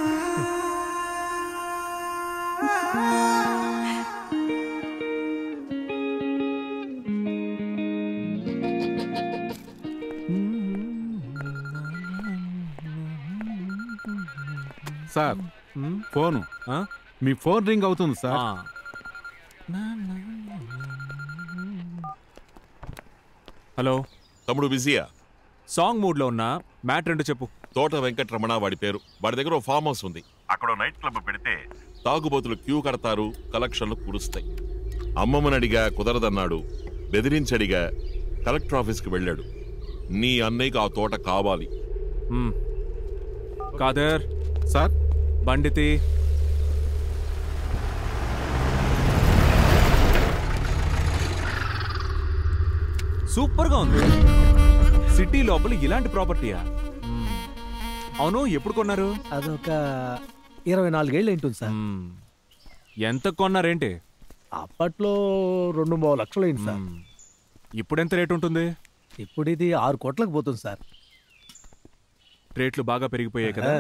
Speaker 14: సార్ ఫోను మీ ఫోన్ రింగ్ అవుతుంది సార్
Speaker 1: హలో
Speaker 9: తమ్ముడు బిజీయా
Speaker 1: సాంగ్ మూడ్ లో ఉన్నా మ్యాట్ రెండు చెప్పు
Speaker 9: తోట వెంకటరమణ వాడి పేరు వాడి దగ్గర ఓ ఫామ్ హౌస్ ఉంది అక్కడ నైట్ క్లబ్ పెడితే తాగుబోతులు క్యూ కడతారు కలెక్షన్లు కురుస్తాయి అమ్మమ్మని అడిగా కుదరదన్నాడు బెదిరించడిగా కలెక్టర్ ఆఫీస్కి వెళ్ళాడు నీ అన్నయ్యకి ఆ తోట కావాలి
Speaker 1: మ్మ్. కాదర్
Speaker 14: సార్
Speaker 1: బండితి సూపర్ గా ఉంది సిటీ లోపల ఇలాంటి ప్రాపర్టీయా మ్మ్. అవును ఎప్పుడు కొన్నారు
Speaker 20: అదొక ఇరవై నాలుగేళ్ళు ఉంటుంది సార్
Speaker 1: ఎంత కొన్నారేంటి
Speaker 20: అప్పట్లో రెండు మూడు లక్షలు అయింది సార్
Speaker 1: ఇప్పుడు ఎంత రేట్ ఉంటుంది
Speaker 20: ఇప్పుడు ఇది ఆరు కోట్లకు పోతుంది సార్
Speaker 1: రేట్లు బాగా పెరిగిపోయాయి కదా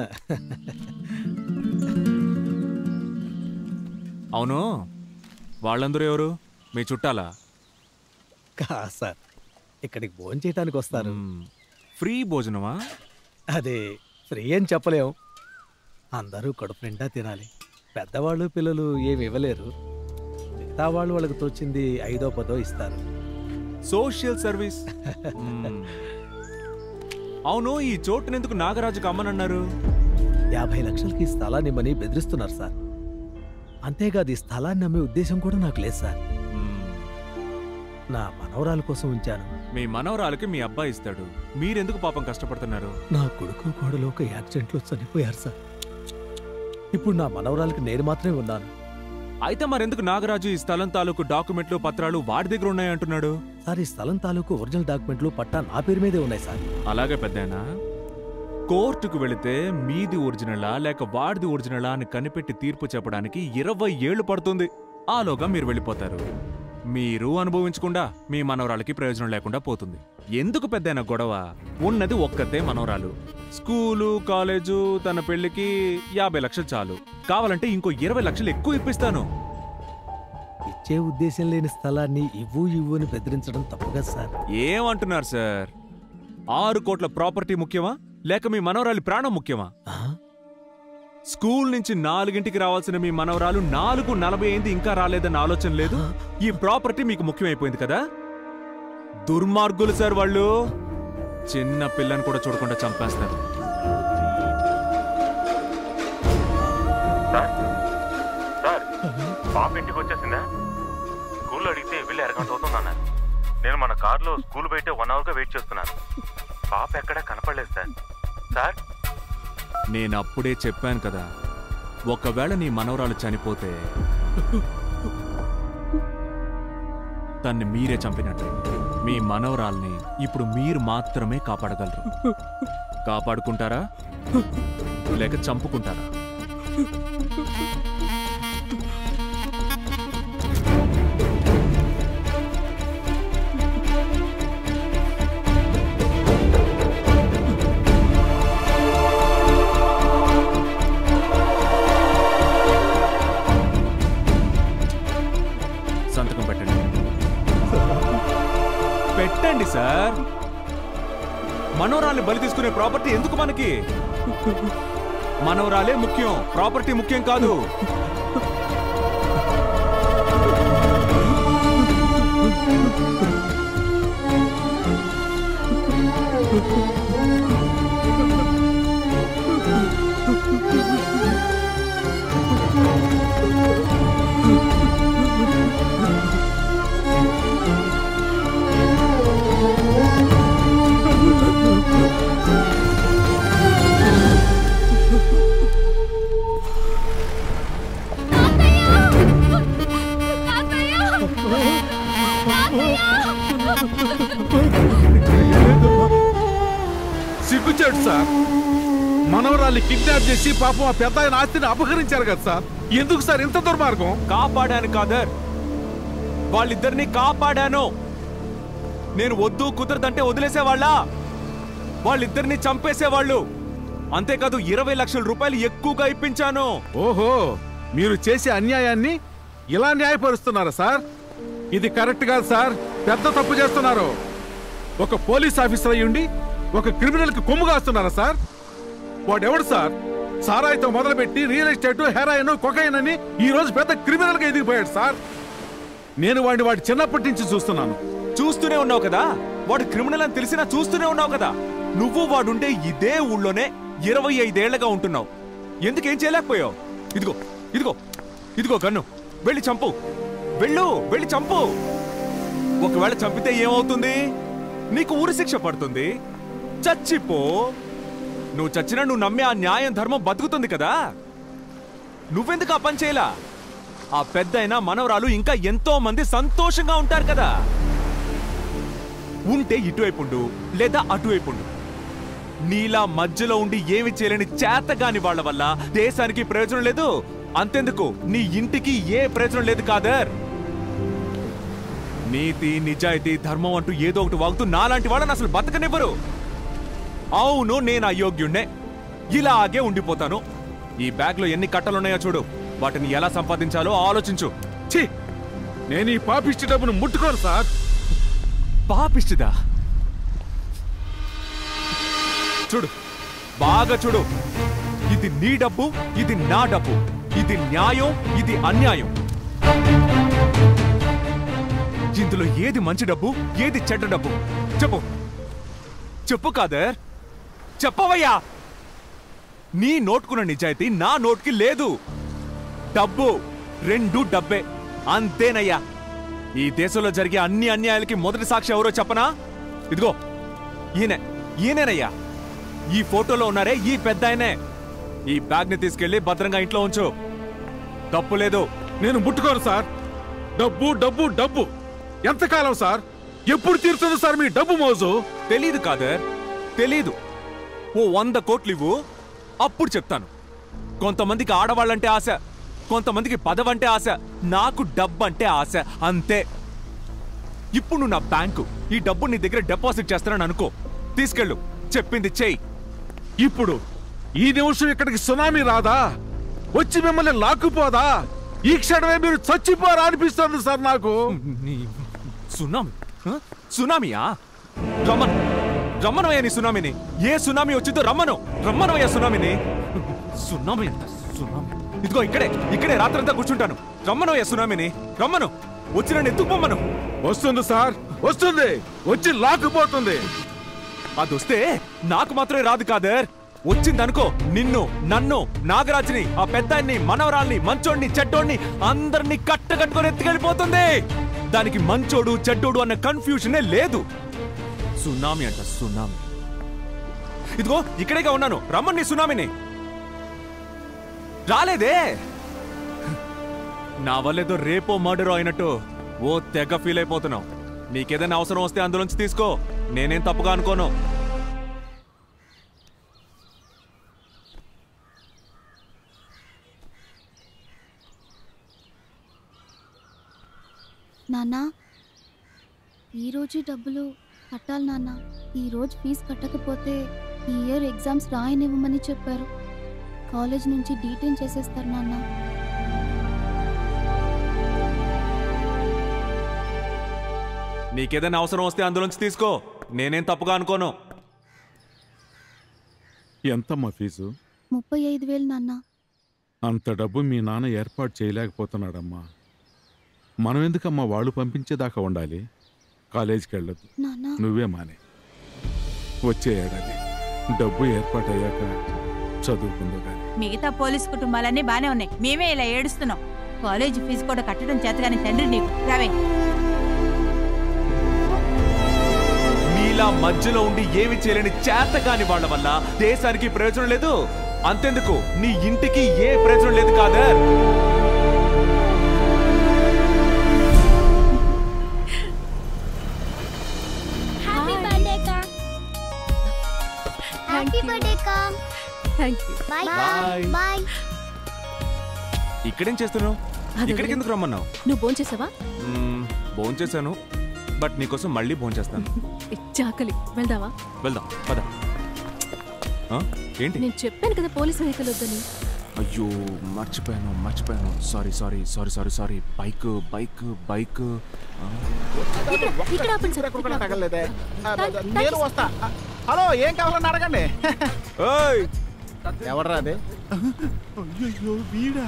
Speaker 1: అవును వాళ్ళందరూ ఎవరు మీ చుట్టాలా
Speaker 20: కా సార్ ఇక్కడికి భోజనం చేయడానికి వస్తారు
Speaker 1: ఫ్రీ భోజనమా
Speaker 20: అదే ఫ్రీ అని చెప్పలేం అందరూ కడుపు నిండా తినాలి పెద్దవాళ్ళు పిల్లలు ఏమి ఇవ్వలేరు మిగతా వాళ్ళు వాళ్ళకి తోచింది ఐదో పదో ఇస్తారు
Speaker 1: సోషల్ సర్వీస్ మ్మ్. అవును ఈ చోటునెందుకు నాగరాజుకు అమ్మనన్నారు
Speaker 20: యాభై లక్షలకి ఈ స్థలాన్ని ఇమ్మని బెదిరిస్తున్నారు సార్ అంతేకాదు ఈ స్థలాన్ని అమ్మే ఉద్దేశం కూడా నాకు లేదు సార్ నా మనవరాల కోసం ఉంచాను
Speaker 1: మీ మనవరాలకి మీ అబ్బాయి ఇస్తాడు మీరెందుకు పాపం కష్టపడుతున్నారు
Speaker 20: నా కొడుకు కోడలు ఒక యాక్సిడెంట్లో చనిపోయారు సార్ ఇప్పుడు నా మనవరాలకి నేను మాత్రమే ఉన్నాను
Speaker 1: అయితే మరెందుకు నాగరాజు ఈ స్థలం తాలూకు డాక్యుమెంట్లు పత్రాలు వాడి దగ్గర ఉన్నాయంటున్నాడు
Speaker 20: సార్ ఈ స్థలం తాలూకు ఒరిజినల్ డాక్యుమెంట్లు పట్టా నా పేరు మీదే ఉన్నాయి సార్
Speaker 1: అలాగే పెద్దయినా కోర్టుకు వెళితే మీది ఒరిజినలా లేక వాడిది ఒరిజినలా అని కనిపెట్టి తీర్పు చెప్పడానికి ఇరవై ఏళ్ళు పడుతుంది ఆలోగా మీరు వెళ్ళిపోతారు మీరు అనుభవించకుండా మీ మనవరాలకి ప్రయోజనం లేకుండా పోతుంది ఎందుకు పెద్దైన గొడవ ఉన్నది ఒక్కతే మనవరాలు స్కూలు కాలేజు తన పెళ్లికి యాభై లక్షలు చాలు కావాలంటే ఇంకో ఇరవై లక్షలు ఎక్కువ ఇప్పిస్తాను
Speaker 20: ఇచ్చే ఉద్దేశం లేని స్థలాన్ని ఇవ్వు ఇవ్వు అని బెదిరించడం తప్పుగా సార్
Speaker 1: ఏమంటున్నారు సార్ ఆరు కోట్ల ప్రాపర్టీ ముఖ్యమా లేక మీ మనవరాలి ప్రాణం ముఖ్యమా స్కూల్ నుంచి నాలుగింటికి రావాల్సిన మీ మనవరాలు నాలుగు నలభై అయింది ఇంకా రాలేదన్న ఆలోచన లేదు ఈ ప్రాపర్టీ మీకు ముఖ్యమైపోయింది కదా దుర్మార్గులు సార్ వాళ్ళు చిన్న పిల్లని కూడా చూడకుండా చంపేస్తారు
Speaker 2: సార్ సార్ పాప ఇంటికి వచ్చేసిందా స్కూల్లో అడిగితే వెళ్ళి అరగంట అవుతుందన్నారు నేను మన కార్లో స్కూల్ బయట వన్ అవర్గా వెయిట్ చేస్తున్నాను పాప ఎక్కడా కనపడలేదు సార్ సార్
Speaker 1: నేను అప్పుడే చెప్పాను కదా ఒకవేళ నీ మనవరాలు చనిపోతే తన్ని మీరే చంపినట్టు మీ మనవరాల్ని ఇప్పుడు మీరు మాత్రమే కాపాడగలరు కాపాడుకుంటారా లేక చంపుకుంటారా సంతకం పెట్టండి పెట్టండి సార్ మనవరాల్ని బలి తీసుకునే ప్రాపర్టీ ఎందుకు మనకి మనవరాలే ముఖ్యం ప్రాపర్టీ ముఖ్యం కాదు
Speaker 14: సిగ్గుచాడు సార్ మనవరాల్ని కిడ్నాప్ చేసి పాపం ఆ పెద్ద ఆయన ఆస్తిని అపహరించారు కదా సార్ ఎందుకు సార్ ఇంత దుర్మార్గం
Speaker 1: కాపాడాను కాదర్ వాళ్ళిద్దరిని కాపాడాను నేను వద్దు కుదరదంటే వదిలేసేవాళ్ళ వాళ్ళిద్దరిని చంపేసేవాళ్ళు అంతేకాదు ఇరవై లక్షల రూపాయలు ఎక్కువగా ఇప్పించాను
Speaker 14: ఓహో మీరు చేసే అన్యాయాన్ని ఇలా న్యాయపరుస్తున్నారా సార్ ఇది కరెక్ట్ కాదు సార్ పెద్ద తప్పు చేస్తున్నారు ఒక పోలీస్ ఆఫీసర్ అయ్యుండి ఒక క్రిమినల్ కి కొమ్ము కాస్తున్నారా సార్ వాడెవడు సార్ సారాయితో మొదలుపెట్టి రియల్ ఎస్టేట్ హెరాయిన్ కొకైన్ అని ఈ రోజు పెద్ద క్రిమినల్ గా ఎదిగిపోయాడు సార్ నేను వాడిని వాడి చిన్నప్పటి నుంచి చూస్తున్నాను
Speaker 1: చూస్తూనే ఉన్నావు కదా వాడు క్రిమినల్ అని తెలిసినా చూస్తూనే ఉన్నావు కదా నువ్వు వాడుండే ఇదే ఊళ్ళోనే ఇరవై ఐదేళ్లగా ఉంటున్నావు ఎందుకేం చేయలేకపోయావు ఇదిగో ఇదిగో ఇదిగో గన్ను వెళ్ళి చంపు వెళ్ళు వెళ్ళి చంపు ఒకవేళ చంపితే ఏమవుతుంది నీకు ఊరి శిక్ష పడుతుంది చచ్చిపో నువ్వు చచ్చినా నువ్వు నమ్మే ఆ న్యాయం ధర్మం బతుకుతుంది కదా నువ్వెందుకు ఆ పని చేయలా ఆ పెద్దయిన మనవరాలు ఇంకా ఎంతో మంది సంతోషంగా ఉంటారు కదా ఉంటే ఇటువైపుండు లేదా అటువైపుండు నీలా మధ్యలో ఉండి ఏమి చేయలేని చేతగాని వాళ్ళ వల్ల దేశానికి ప్రయోజనం లేదు అంతెందుకు నీ ఇంటికి ఏ ప్రయోజనం లేదు కాదర్ నీతి నిజాయితీ ధర్మం అంటూ ఏదో ఒకటి వాగుతూ నాలాంటి వాళ్ళని అసలు బతకనివ్వరు అవును నేను అయోగ్యుణ్ణే ఇలాగే ఉండిపోతాను ఈ బ్యాగ్ లో ఎన్ని కట్టలున్నాయో చూడు వాటిని ఎలా సంపాదించాలో ఆలోచించు
Speaker 14: ఛీ నేను ఈ పాపిష్టి డబ్బును ముట్టుకోను సార్
Speaker 1: పాపిష్టిదా చూడు బాగా చూడు ఇది నీ డబ్బు ఇది నా డబ్బు ఇది న్యాయం ఇది అన్యాయం ఇందులో ఏది మంచి డబ్బు ఏది చెడ్డ డబ్బు చెప్పు చెప్పు కాదర్ చెప్పవయ్యా నీ నోట్కున్న నిజాయితీ నా నోట్కి లేదు డబ్బు రెండు డబ్బే అంతేనయ్యా ఈ దేశంలో జరిగే అన్ని అన్యాయాలకి మొదటి సాక్షి ఎవరో చెప్పనా ఇదిగో ఈయనే ఈయనేనయ్యా ఈ ఫోటోలో ఉన్నారే ఈ పెద్ద ఆయనే ఈ బ్యాగ్ ని తీసుకెళ్లి భద్రంగా ఇంట్లో ఉంచు తప్పు లేదు
Speaker 14: నేను ముట్టుకోను సార్ డబ్బు డబ్బు డబ్బు ఎంతకాలం సార్ ఎప్పుడు తీరుతుంది సార్ మీ డబ్బు మోజు
Speaker 1: తెలీదు కాదర్ తెలీదు ఓ వంద కోట్లు ఇవ్వు అప్పుడు చెప్తాను కొంతమందికి ఆడవాళ్ళంటే ఆశ కొంతమందికి పదవంటే ఆశ నాకు డబ్బు అంటే ఆశ అంతే ఇప్పుడు నువ్వు నా బ్యాంకు ఈ డబ్బు నీ దగ్గర డిపాజిట్ చేస్తానని అనుకో తీసుకెళ్ళు చెప్పింది చెయ్యి
Speaker 14: ఇప్పుడు ఈ నిమిషం ఇక్కడికి సునామీ రాదా వచ్చి మిమ్మల్ని లాక్కుపోదా ఈ క్షణమే మీరు చచ్చిపోరా అనిపిస్తుంది సార్ నాకు
Speaker 1: సునామీ హ? సునామీయా రమ్మను రమ్మనవయ్యా నీ సునామీని ఏ సునామీ వచ్చిందో రమ్మను రమ్మనవయ్యా సునామీని సునామీ అంట సునామీ ఇదిగో ఇక్కడే ఇక్కడే రాత్రంతా కూర్చుంటాను రమ్మనవయ్యా సునామీని రమ్మను వచ్చి నన్ను ఎత్తుకుపోమ్మను
Speaker 14: వస్తుంది సార్ వస్తుంది వచ్చి లాక్కుపోతుంది
Speaker 1: అది వస్తే నాకు మాత్రమే రాదు కాదర్ వచ్చిందనుకో నిన్ను నన్ను నాగరాజుని ఆ పెద్దాన్ని మనవరాల్ని మంచోడిని చెడ్డోడిని అందరినీ కట్టకట్టుకొని ఎత్తుకెళ్ళిపోతుంది దానికి మంచోడు చెడ్డోడు అన్న కన్ఫ్యూజనే లేదు సునామీ అంట సునామీ ఇదిగో ఇక్కడేగా ఉన్నాను రమ్మని సునామీని రాలేదే నా వల్లేదో రేపో మర్డర్ అయినట్టు ఓ తెగ ఫీల్ అయిపోతున్నావు నీకేదైనా అవసరం వస్తే అందులోంచి తీసుకో నేనేం తప్పుగా అనుకోను
Speaker 21: నాన్న ఈరోజు డబ్బులు కట్టాలి నాన్న ఈరోజు ఫీజు కట్టకపోతే ఈ ఇయర్ ఎగ్జామ్స్ రాయనివ్వమని చెప్పారు కాలేజ్ నుంచి డీటెయిన్ చేసేస్తారు నాన్న
Speaker 1: నీకేదైనా అవసరం వస్తే అందులోంచి తీసుకో నేనేం తప్పుగా అనుకోను
Speaker 14: ఎంతమ్మా ఫీజు
Speaker 21: ముప్పై ఐదు వేలు నాన్న
Speaker 14: అంత డబ్బు మీ నాన్న ఏర్పాటు చేయలేకపోతున్నాడమ్మా మనం ఎందుకమ్మా వాళ్ళు పంపించేదాకా ఉండాలి కాలేజీకి వెళ్ళదు
Speaker 21: నాన్న
Speaker 14: నువ్వే మానే వచ్చే ఏడాది డబ్బు ఏర్పాటు అయ్యాక చదువుకుందో కానీ
Speaker 22: మిగతా పోలీస్ కుటుంబాలన్నీ బానే ఉన్నాయి మేమే ఇలా ఏడుస్తున్నాం కాలేజ్ ఫీజు కూడా కట్టడం చేతగాని తండ్రి నీకు రావే
Speaker 1: నీలా మధ్యలో ఉండి ఏమి చేయలేని చేత కాని వాళ్ళ వల్ల దేశానికి ప్రయోజనం లేదు అంతెందుకు నీ ఇంటికి ఏ ప్రయోజనం లేదు కాదా
Speaker 23: హ్యాపీ బర్త్డే కా హ్యాపీ బర్త్డే కా
Speaker 16: thank you
Speaker 23: bye
Speaker 1: Bye.
Speaker 23: Bye
Speaker 1: ఇక్కడేం చేస్తున్నావు
Speaker 16: అదే.
Speaker 1: ఇక్కడికి ఎందుకు రమ్మన్నావు
Speaker 16: నువ్వు భోంచేసావా
Speaker 1: భోంచేశాను బట్ నీకోసం మళ్ళీ భోంచేస్తాను
Speaker 16: చాకలి వెళ్దావా
Speaker 1: వెళ్దాం పద ఆ? ఏంటి
Speaker 16: నేను చెప్పాను కదా పోలీస్ వెహికల్ వద్దని
Speaker 1: అయ్యో మర్చిపోయాను మర్చిపోయాను sorry sorry sorry sorry sorry bike bike bike
Speaker 16: ఇక్కడ ఇక్కడ ఆపండి సార్ ఇక్కడ ఆపండి.
Speaker 18: తగలేదే
Speaker 16: థాంక్- థాంక్
Speaker 18: నేను
Speaker 16: యూ,
Speaker 18: వస్తా హలో ఏం కావాలని అడగండి ఎవడరా అది అయ్యో వీడా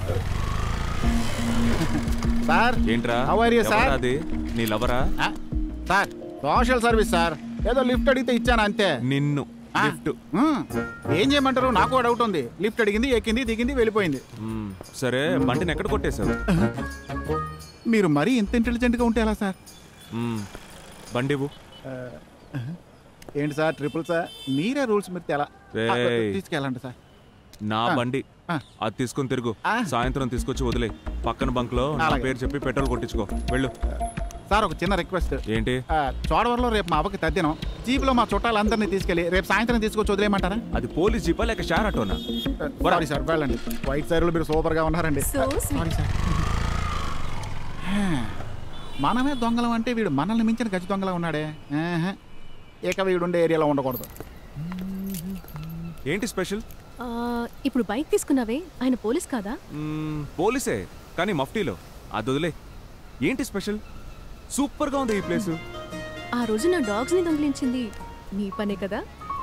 Speaker 18: సార్
Speaker 1: ఏంట్రా
Speaker 18: How are you, sir?
Speaker 1: ఎవరా అది నీ లవరా
Speaker 18: సార్ సోషల్ సర్వీస్ సార్ ఏదో లిఫ్ట్ అడిగితే ఇచ్చాను అంతే
Speaker 1: నిన్ను
Speaker 18: ఆ,
Speaker 1: లిఫ్ట్
Speaker 18: మ్, ఏం చేయమంటారు నాకు ఒక డౌట్ ఉంది లిఫ్ట్ అడిగింది ఎక్కింది దిగింది వెళ్ళిపోయింది
Speaker 1: మ్మ్. సరే బండిని ఎక్కడ కొట్టేశావు
Speaker 18: మీరు మరీ ఇంత ఇంటెలిజెంట్గా ఉంటే ఎలా సార్
Speaker 1: మ్మ్. బండి ఇవ్వు.
Speaker 18: ఏంటి సార్ ట్రిపుల్ సార్ మీరే రూల్స్ మీరు ఎలా
Speaker 1: రేయ్.
Speaker 18: తీసుకెళ్ళండి సార్
Speaker 1: నా
Speaker 18: ఆ.
Speaker 1: బండి అది తీసుకొని తిరుగు సాయంత్రం తీసుకొచ్చి వదిలే పక్కన బంక్ లో నా
Speaker 18: అలాగే.
Speaker 1: పేరు చెప్పి పెట్రోల్ కొట్టించుకో వెళ్ళు
Speaker 18: సార్ ఒక చిన్న రిక్వెస్ట్
Speaker 1: ఏంటి
Speaker 18: చోడవరంలో రేపు మా అవ్వకి తద్దినం జీప్లో మా చుట్టాలందరినీ తీసుకెళ్ళి రేపు సాయంత్రం తీసుకొచ్చి వదిలేయమంటారా
Speaker 1: అది పోలీస్ జీపా లేక షేర్ ఆటోనా
Speaker 18: సారీ సార్ వెళ్ళండి వైట్ సైడ్లో మీరు సూపర్గా ఉన్నారండి
Speaker 16: So
Speaker 18: సారీ సార్ మనమే దొంగలం అంటే వీడు మనల్ని మించిన గజ దొంగలా ఉన్నాడే ఆహా. ఇక వీడుండే ఏరియాలో ఉండకూడదు
Speaker 1: ఏంటి స్పెషల్
Speaker 16: ఆ, ఇప్పుడు బైక్ తీసుకున్నావే ఆయన పోలీస్ కాదా
Speaker 1: మ్మ్, పోలీసే కానీ మఫ్టీలో అది వదిలే ఏంటి స్పెషల్ సూపర్ గా ఉంది ఈ ప్లేస్
Speaker 16: ఆ రోజు నా డాగ్స్ ని దొంగిలించింది నీ పనే కదా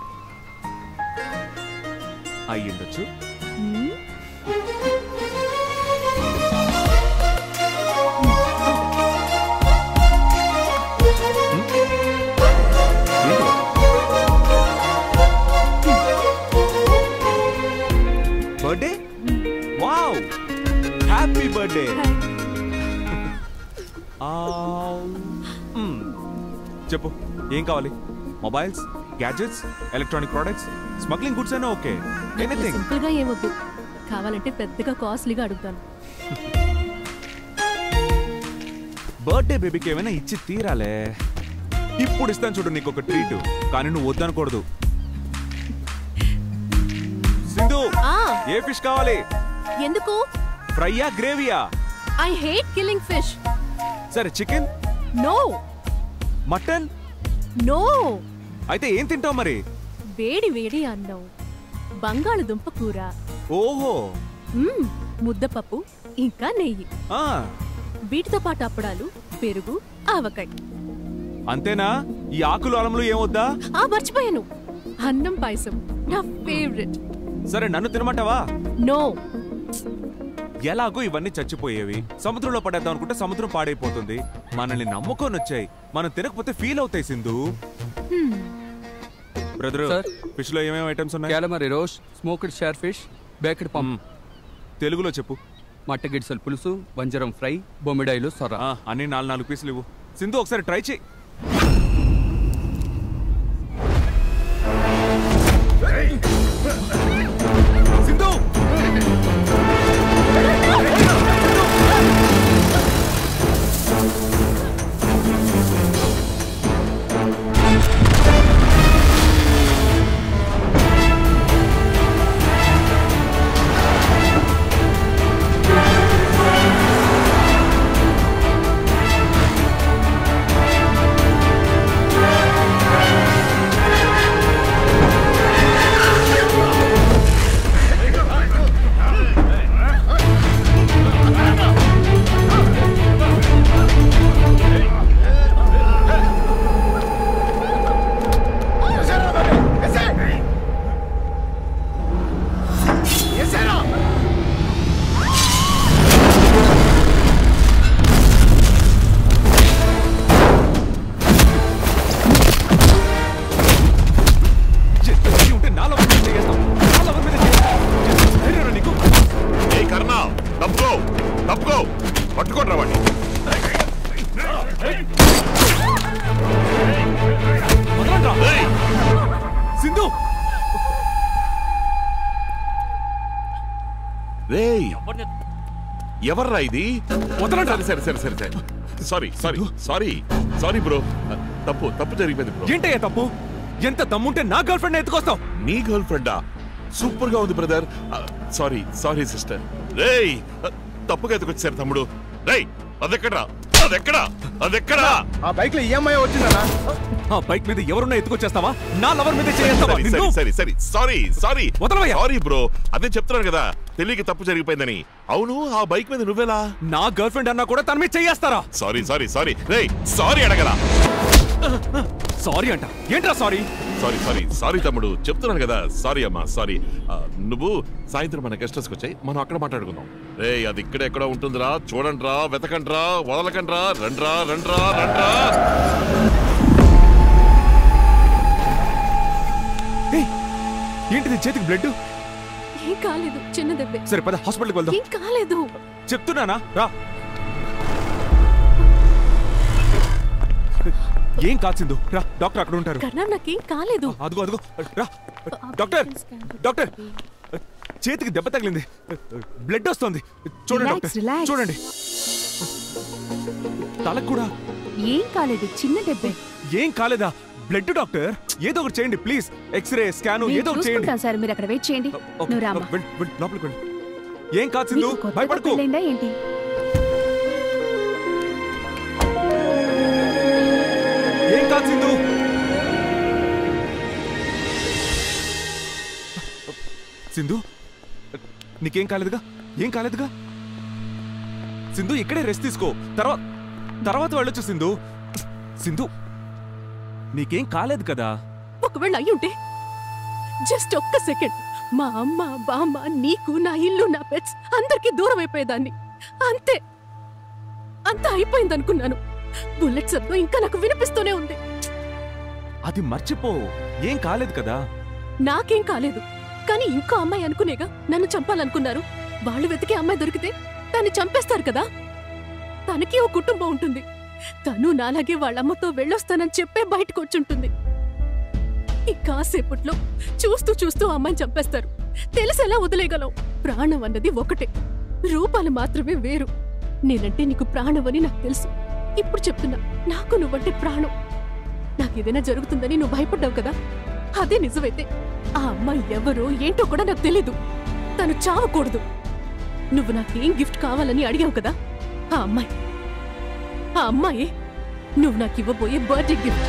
Speaker 1: అయ్యిండొచ్చు
Speaker 16: హ్మ్?
Speaker 1: బర్త్డే వావ్ హ్యాపీ బర్త్డే చెప్పు ఏం కావాలి mobiles gadgets electronic products smuggling goods అయినా ఓకే ఎనీథింగ్
Speaker 16: సింపుల్ గా ఏమొద్దు కావాలంటే పెద్దగా కాస్ట్లీగా అడుగుతాను
Speaker 1: బర్త్డే బేబీకి ఏమైనా ఇచ్చి తీరాలే ఇప్పుడు ఇస్తాను చూడు నీకు ఒక ట్రీట్ కానీ నువ్వు వద్దనకూడదు ఏ ఫిష్ కావాలి
Speaker 16: ఎందుకు
Speaker 1: ఫ్రైయా గ్రేవీయా
Speaker 16: ఐ హేట్ కిల్లింగ్ ఫిష్
Speaker 1: సరే చికెన్
Speaker 16: నో
Speaker 1: మటన్
Speaker 16: నో
Speaker 1: అయితే ఏం తింటావు మరి
Speaker 16: వేడి వేడి అన్నం బంగాళదుంప కూర
Speaker 1: ఓహో
Speaker 16: మ్మ్, ముద్దపప్పు ఇంకా నెయ్యి
Speaker 1: ఆ
Speaker 16: వీటితో పాటు అప్పడాలు పెరుగు ఆవకాయ
Speaker 1: అంతేనా ఈ ఆకులు అలములు ఏమొద్దా
Speaker 16: ఆ మర్చిపోయాను అన్నం పాయసం నా ఫేవరెట్
Speaker 1: సరే నన్ను తినమంటావా
Speaker 16: నో
Speaker 1: ఎలాగో ఇవన్నీ చచ్చిపోయేవి సముద్రంలో పడేద్దాం అనుకుంటే సముద్రం పాడైపోతుంది మనల్ని నమ్ముకొని వచ్చాయి మనం తినకపోతే ఫీల్ అవుతాయి సింధు బ్రదర్
Speaker 3: సార్.
Speaker 1: ఫిష్ లో ఏమేమి ఐటమ్స్ ఉన్నాయి
Speaker 3: calamari roast smoked shark fish baked pump
Speaker 1: తెలుగులో చెప్పు
Speaker 3: మట్ట గిడ్సల్ పులుసు వంజరం ఫ్రై బొమ్మిడాయిలు సొర
Speaker 1: అన్ని నాలుగు నాలుగు పీసులు ఇవ్వు సింధు ఒకసారి ట్రై చేయి సింధు ఉంటే నాలో చేస్తాం నాలో మీద ధైర్యం నీకు
Speaker 9: ఏ కర్ణ తప్పుకో తప్పుకో పట్టుకోండి వాడిని ఏయ్!
Speaker 1: సింధు
Speaker 9: రేయ్ ఎవర్రా ఇది సరే సరే సరే సరే సరే sorry sorry sorry sorry bro తప్పు తప్పు జరిగిపోయింది బ్రో
Speaker 1: ఏంటయ్యా తప్పు ఎంత దమ్ముంటే నా గర్ల్ ఫ్రెండ్ ఎత్తుకొస్తావు
Speaker 9: నీ గర్ల్ ఫ్రెండా సూపర్ గా ఉంది బ్రదర్ సారీ సారీ సిస్టర్ రేయ్ తప్పుగా ఎత్తుకొచ్చారు తమ్ముడు రేయ్ అదెక్కడా అదెక్కడా అదెక్కడా
Speaker 1: ఆ బైక్ లో ఈఎంఐ వచ్చిందన్నా ఆ బైక్ మీద ఎవరున్నా ఎత్తుకొచ్చేస్తావా నా లవర్ మీద చేస్తావా
Speaker 9: సరే, సరే సరే సరే సారీ సారీ
Speaker 1: వదలవయ్యా.
Speaker 9: సారీ బ్రో అదే చెప్తున్నాను కదా తెలియక తప్పు జరిగిపోయిందని అవును ఆ బైక్ మీద నువ్వెలా
Speaker 1: నా గర్ల్ ఫ్రెండ్ అన్నా కూడా తన మీద చెయ్యేస్తారా
Speaker 9: సారీ సారీ సారీ రేయ్ సారీ అడగరా
Speaker 1: సారీ అంట ఏంట్రా సారీ
Speaker 9: సారీ సారీ సారీ తమ్ముడు చెప్తున్నాను కదా సారీ అమ్మా సారీ నువ్వు సాయంత్రం మన గెస్ట్ హౌస్కి వచ్చాయి మనం అక్కడ మాట్లాడుకుందాం రే అది ఇక్కడ ఎక్కడో ఉంటుందిరా చూడండిరా వెతకండ్రా వదలకండ్రా రండ్రా రండ్రా రండ్రా
Speaker 1: ఏయ్, ఏంటిది చేతికి బ్లడ్
Speaker 16: ఏం కాలేదు చిన్న దెబ్బే
Speaker 1: సరే పద హాస్పిటల్కి వెళ్దాం
Speaker 16: ఏం కాలేదు
Speaker 1: చెప్తున్నానా రా ఏం కాదు సింధు రా డాక్టర్ అక్కడ ఉంటారు
Speaker 16: కర్ణా నాకేం కాలేదు
Speaker 1: అదిగో అదిగో రా డాక్టర్ డాక్టర్ చేతికి దెబ్బ తగిలింది బ్లడ్ వస్తుంది చూడండి
Speaker 4: Relax,
Speaker 1: డాక్టర్
Speaker 4: relax.
Speaker 1: చూడండి తలకు కూడా
Speaker 4: ఏం కాలేదు చిన్న దెబ్బే
Speaker 1: ఏం కాలేదా బ్లడ్ డాక్టర్ ఏదో ఒకటి చేయండి ప్లీజ్ ఎక్స్రే స్కాన్
Speaker 4: నేను
Speaker 1: ఏదో ఒకటి చేయండి
Speaker 4: చూసుకుంటాను సార్ మీరు అక్కడ వెయిట్ చేయండి
Speaker 1: ఓకే,
Speaker 4: నువ్వు రామ్మా
Speaker 1: వెళ్ళు, వెళ్ళు, లోపలికి వెళ్ళు ఏం కాదు సింధు
Speaker 4: నీకు కొత్తగా
Speaker 1: భయపడకు
Speaker 4: పెళ్ళైందా ఏంటి
Speaker 1: ఏం కాదు సింధు సింధు నీకేం కాలేదుగా ఏం కాలేదుగా సింధు ఇక్కడే రెస్ట్ తీసుకో తర్వాత తర్వాత వెళ్ళొచ్చు సింధు సింధు నీకేం కాలేదు కదా
Speaker 16: ఒకవేళ అయి ఉంటే జస్ట్ ఒక్క సెకండ్ మా అమ్మ బామ్మ నీకు నా ఇల్లు నా పెట్స్ అందరికీ దూరం అయిపోయేదాన్ని అంతే అంతా అయిపోయింది అనుకున్నాను బుల్లెట్ శబ్దం ఇంకా నాకు వినిపిస్తూనే ఉంది
Speaker 1: అది మర్చిపో ఏం కాలేదు కదా
Speaker 16: నాకేం కాలేదు కానీ ఇంకో అమ్మాయి అనుకునేగా నన్ను చంపాలనుకున్నారు వాళ్ళు వెతికే అమ్మాయి దొరికితే దాన్ని చంపేస్తారు కదా తనకి ఓ కుటుంబం ఉంటుంది తను నాలాగే వాళ్ళమ్మతో వెళ్ళొస్తానని చెప్పే బయటకు వచ్చుంటుంది ఈ కాసేపట్లో చూస్తూ చూస్తూ ఆ అమ్మాయిని చంపేస్తారు తెలిసేలా వదిలేయగలం ప్రాణం అన్నది ఒకటే రూపాలు మాత్రమే వేరు నేనంటే నీకు ప్రాణం అని నాకు తెలుసు ఇప్పుడు చెప్తున్నా నాకు నువ్వంటే ప్రాణం నాకేదైనా జరుగుతుందని నువ్వు భయపడ్డావు కదా అదే నిజమైతే ఆ అమ్మాయి ఎవరో ఏంటో కూడా నాకు తెలీదు తను చావకూడదు నువ్వు నాకేం గిఫ్ట్ కావాలని అడిగావు కదా ఆ అమ్మాయి ఆ అమ్మాయి నువ్వు నాకు ఇవ్వబోయే బర్త్డే గిఫ్ట్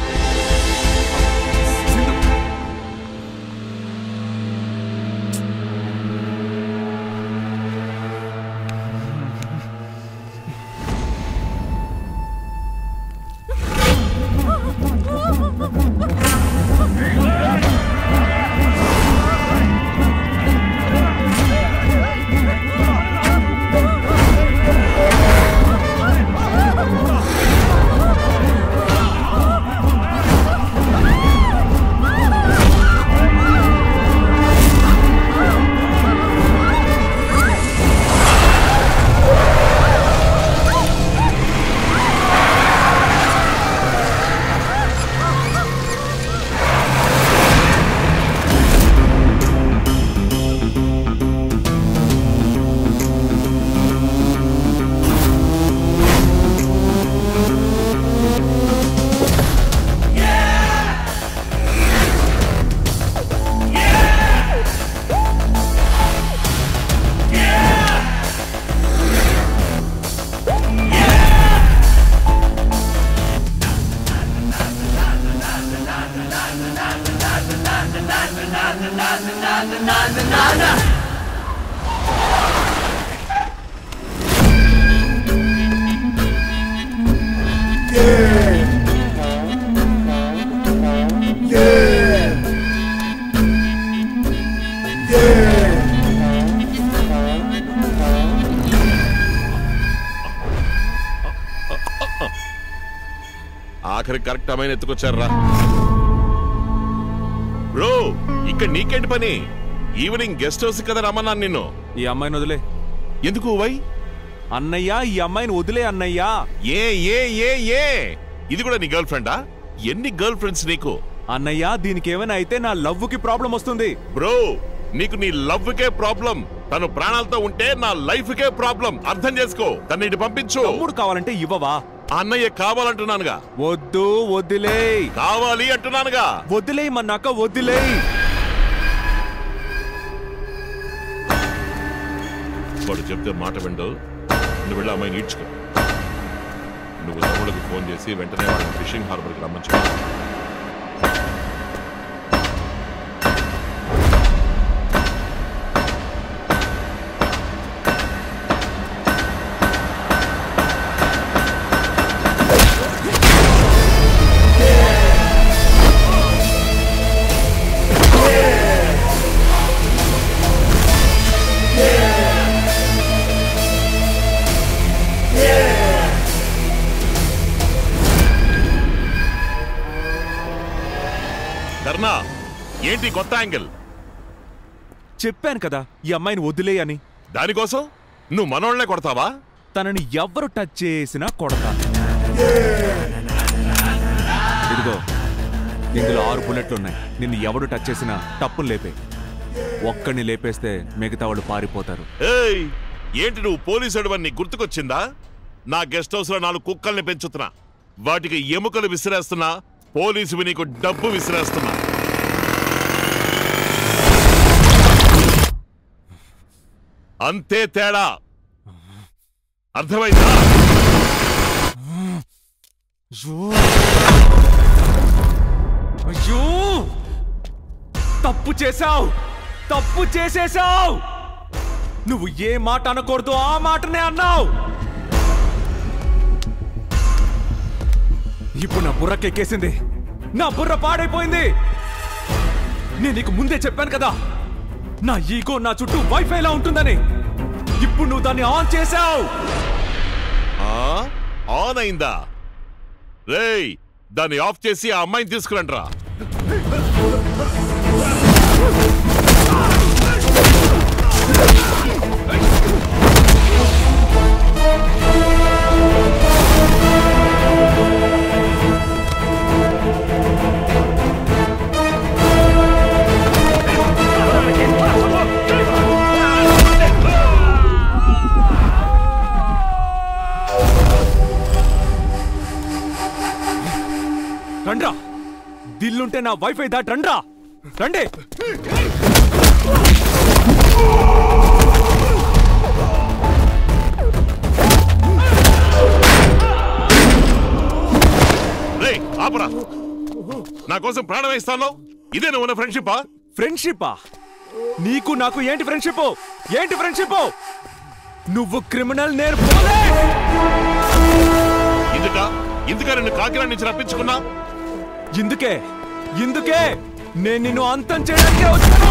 Speaker 9: ఆఖరి కరెక్ట్ అమ్మాయిని ఎత్తుకొచ్చారా బ్రో ఇక్కడ నీకేంటి పని ఈవినింగ్ గెస్ట్ హౌస్ కదా రమ్మన్నాను నిన్ను
Speaker 1: ఈ అమ్మాయిని వదిలే
Speaker 9: ఎందుకు వై
Speaker 1: అన్నయ్య ఈ అమ్మాయిని వదిలే అన్నయ్యా
Speaker 9: ఏ ఏ ఏ ఏ ఇది కూడా నీ గర్ల్ ఫ్రెండా ఎన్ని గర్ల్ ఫ్రెండ్స్ నీకు
Speaker 1: అన్నయ్య దీనికి ఏమైనా అయితే నా లవ్ కి ప్రాబ్లం వస్తుంది
Speaker 9: బ్రో నీకు నీ లవ్ కే ప్రాబ్లం తను ప్రాణాలతో ఉంటే నా లైఫ్ కే ప్రాబ్లం అర్థం చేసుకో తను ఇటు పంపించు
Speaker 1: తమ్ముడు కావాలంటే ఇవ్వవా
Speaker 9: అన్నయ్య కావాలంటున్నానుగా
Speaker 1: వద్దు వదిలే
Speaker 9: కావాలి అంటున్నానుగా
Speaker 1: వదిలేయ్ మన్నాక వదిలేయ్
Speaker 9: వాడు చెప్తే మాట విండు నువ్వు వెళ్ళి అమ్మాయిని ఈడ్చుకో నువ్వు తమ్ముడికి ఫోన్ చేసి వెంటనే వాడిని ఫిషింగ్ హార్బర్కి రమ్మని చెప్పు కర్ణ ఏంటి కొత్త యాంగిల్
Speaker 1: చెప్పాను కదా ఈ అమ్మాయిని వదిలే అని
Speaker 9: దానికోసం నువ్వు మనోళ్ళనే కొడతావా
Speaker 1: తనని ఎవ్వరు టచ్ చేసినా కొడతా ఇదిగో ఇందులో ఆరు బుల్లెట్లు ఉన్నాయి నిన్ను ఎవడు టచ్ చేసినా టప్పులు లేపే ఒక్కడిని లేపేస్తే మిగతా వాళ్ళు పారిపోతారు
Speaker 9: ఏయ్ ఏంటి నువ్వు పోలీసు అని గుర్తుకొచ్చిందా నా గెస్ట్ హౌస్ లో నాలుగు కుక్కల్ని పెంచుతున్నా వాటికి ఎముకలు విసిరేస్తున్నా పోలీసువి నీకు డబ్బు విసిరేస్తున్నా అంతే తేడా అర్థమైందా
Speaker 1: అయ్యో తప్పు చేశావు తప్పు చేసేశావు నువ్వు ఏ మాట అనకూడదు ఆ మాటనే అన్నావు ఇప్పుడు నా బుర్రకెక్కేసింది నా బుర్ర పాడైపోయింది నేను నీకు ముందే చెప్పాను కదా నా ఈగో నా చుట్టూ వైఫైలా ఉంటుందని ఇప్పుడు నువ్వు దాన్ని ఆన్ చేశావు
Speaker 9: ఆ? ఆన్ అయిందా రేయ్ దాన్ని ఆఫ్ చేసి ఆ అమ్మాయిని తీసుకురండి రా
Speaker 1: రండ్రా దిల్లుంటే నా వైఫై దాటి రండ్రా రండి
Speaker 9: రేయ్ ఆపరా నా కోసం ప్రాణం ఇస్తాను ఇదే నువ్వు ఉన్న ఫ్రెండ్షిప్పా
Speaker 1: ఫ్రెండ్షిప్పా నీకు నాకు ఏంటి ఫ్రెండ్షిప్ ఏంటి ఫ్రెండ్షిప్ నువ్వు క్రిమినల్ నేను పోలీస్
Speaker 9: ఇందుక ఇందుక నిన్ను కాకినాడ నుంచి రప్పించుకున్నా
Speaker 1: ఇందుకే ఇందుకే నేను నిన్ను అంతం చేయడానికే వచ్చాను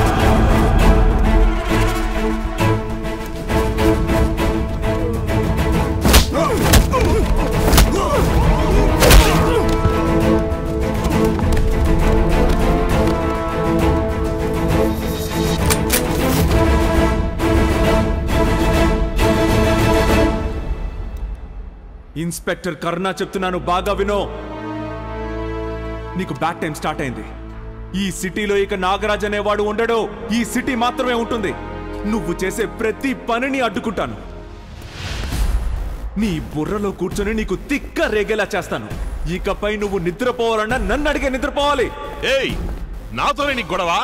Speaker 1: ఇన్స్పెక్టర్ కరుణ చెప్తున్నాను బాగా వినో నీకు బ్యాక్ టైం స్టార్ట్ అయింది ఈ సిటీలో ఇక నాగరాజ్ అనేవాడు ఉండడు ఈ సిటీ మాత్రమే ఉంటుంది నువ్వు చేసే ప్రతి పనిని అడ్డుకుంటాను నీ బుర్రలో కూర్చొని నీకు తిక్క రేగేలా చేస్తాను ఇకపై నువ్వు నిద్రపోవాలన్నా నన్ను అడిగే నిద్రపోవాలి
Speaker 9: ఏయ్ నాతోనే నీకు గొడవ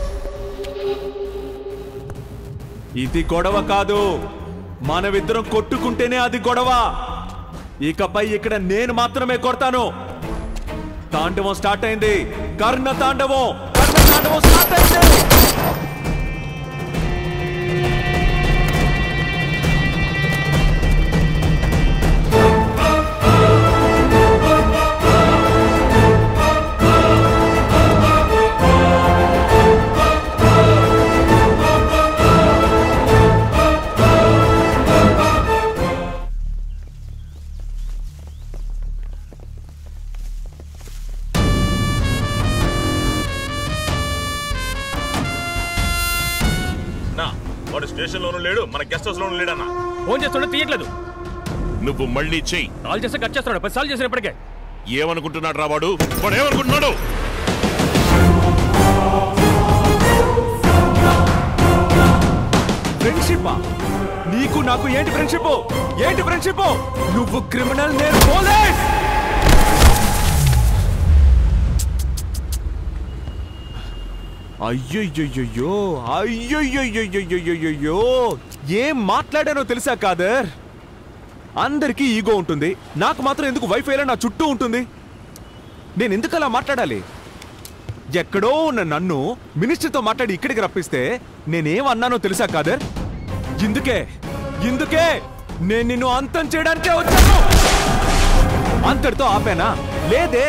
Speaker 1: ఇది గొడవ కాదు మనమిద్దరం కొట్టుకుంటేనే అది గొడవ ఇకపై ఇక్కడ నేను మాత్రమే కొడతాను తాండవం స్టార్ట్ అయింది కర్ణ తాండవం కర్ణ తాండవం స్టార్ట్ అయింది
Speaker 9: నా వాడు స్టేషన్ లోను లేడు మన గెస్ట్ హౌస్ లోను లేడన్నా
Speaker 12: ఫోన్ చేస్తుంటే తీయట్లేదు
Speaker 9: నువ్వు మళ్ళీ చెయ్యి
Speaker 12: కాల్ చేస్తే కట్ చేస్తున్నాడు పది సార్లు చేసిన ఇప్పటికే
Speaker 9: ఏమనుకుంటున్నాడు రా వాడు వాడు ఏమనుకుంటున్నాడు
Speaker 1: ఫ్రెండ్షిప్ నీకు నాకు ఏంటి ఫ్రెండ్షిప్ ఏంటి ఫ్రెండ్షిప్ నువ్వు క్రిమినల్ నేను పోలీస్ అయ్యయ్యో అయ్యయ్యో ఏం మాట్లాడానో తెలుసా కాదర్ అందరికీ ఈగో ఉంటుంది నాకు మాత్రం ఎందుకు వైఫైలో నా చుట్టూ ఉంటుంది నేను ఎందుకు అలా మాట్లాడాలి ఎక్కడో ఉన్న నన్ను మినిస్టర్తో మాట్లాడి ఇక్కడికి రప్పిస్తే నేనేమన్నానో తెలుసా కాదర్ ఇందుకే ఇందుకే నేను నిన్ను అంతం చేయడానికే వచ్చాను అంతటితో ఆపానా లేదే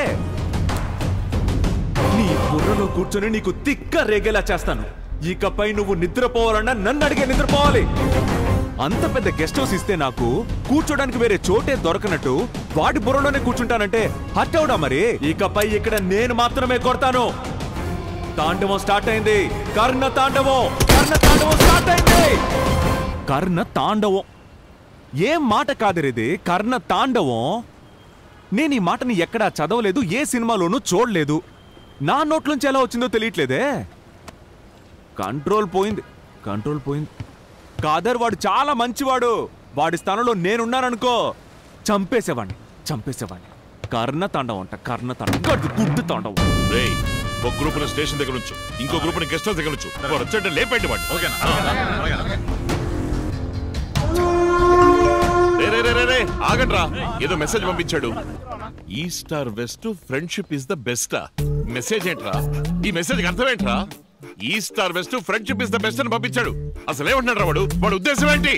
Speaker 1: నీ బుర్రలో కూర్చొని నీకు తిక్క రేగేలా చేస్తాను ఇకపై నువ్వు నిద్రపోవాలన్నా నన్ను అడిగే నిద్రపోవాలి అంత పెద్ద గెస్ట్ హౌస్ ఇస్తే నాకు కూర్చోడానికి వేరే చోటే దొరకనట్టు వాడి బుర్రలోనే కూర్చుంటానంటే హట్ అవుడా మరి ఇకపై ఇక్కడ నేను మాత్రమే కొడతాను తాండవం స్టార్ట్ అయింది కర్ణ తాండవం కర్ణ తాండవం స్టార్ట్ అయింది కర్ణ తాండవం ఏం మాట కాదరిది కర్ణ తాండవం నేను ఈ మాటని ఎక్కడా చదవలేదు ఏ సినిమాలోనూ చూడలేదు నా నోట్లోంచి ఎలా వచ్చిందో తెలియట్లేదే కంట్రోల్ పోయింది కంట్రోల్ పోయింది కాదర్ వాడు చాలా మంచివాడు వాడి స్థానంలో నేనున్నాననుకో చంపేసేవాడిని చంపేసేవాడిని కర్ణ తాండవం అంట కర్ణ తాండవం గడ్డు గుడ్డు తాండవం
Speaker 9: రేయ్ ఒక గ్రూప్ స్టేషన్ దగ్గర నుంచి ఇంకో గ్రూప్ గెస్ట్ హౌస్ దగ్గర నుంచి వాడు వచ్చేట లేపండి వాడిని ఓకేనా రే, రే, రే, రే, రే, ఆగండ్రా ఏదో మెసేజ్ పంపించాడు east or west friendship is the best message ఏంట్రా ఈ మెసేజ్ అర్థం ఏంట్రా east or west friendship is the best అని పంపించాడు అసలు ఏమంటున్నాడు రా వాడు వాడు ఉద్దేశం ఏంటి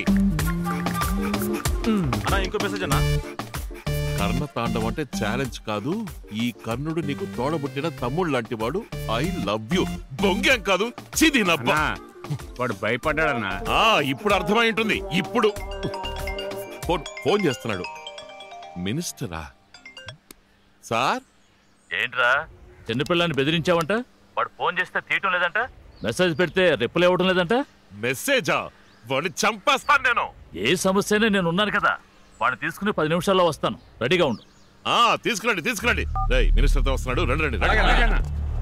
Speaker 11: అన్నా ఇంకో మెసేజ్ అన్నా
Speaker 9: కర్ణ తాండవం అంటే ఛాలెంజ్ కాదు ఈ కర్ణుడు నీకు తోడబుట్టిన తమ్ముడు లాంటి వాడు ఐ లవ్ యు బొంగేం కాదు చిది నబ్బా
Speaker 12: వాడు భయపడ్డాడన్నా
Speaker 9: ఆ ఇప్పుడు అర్థమై ఉంటుంది ఇప్పుడు ఫోన్ ఫోన్ చేస్తున్నాడు మినిస్టరా సార్
Speaker 6: ఏంట్రా చిన్నపిల్లాన్ని బెదిరించావంట వాడు ఫోన్ చేస్తే తీయటం లేదంట మెసేజ్ పెడితే రిప్లై ఇవ్వడం లేదంట
Speaker 9: మెసేజా వాడిని చంపేస్తాను నేను
Speaker 6: ఏ సమస్యనే నేను ఉన్నాను కదా వాడిని తీసుకుని పది నిమిషాల్లో వస్తాను రెడీగా ఉండు
Speaker 9: ఆ తీసుకురండి తీసుకురండి రై మినిస్టర్తో వస్తున్నాడు రండి రండి రండి.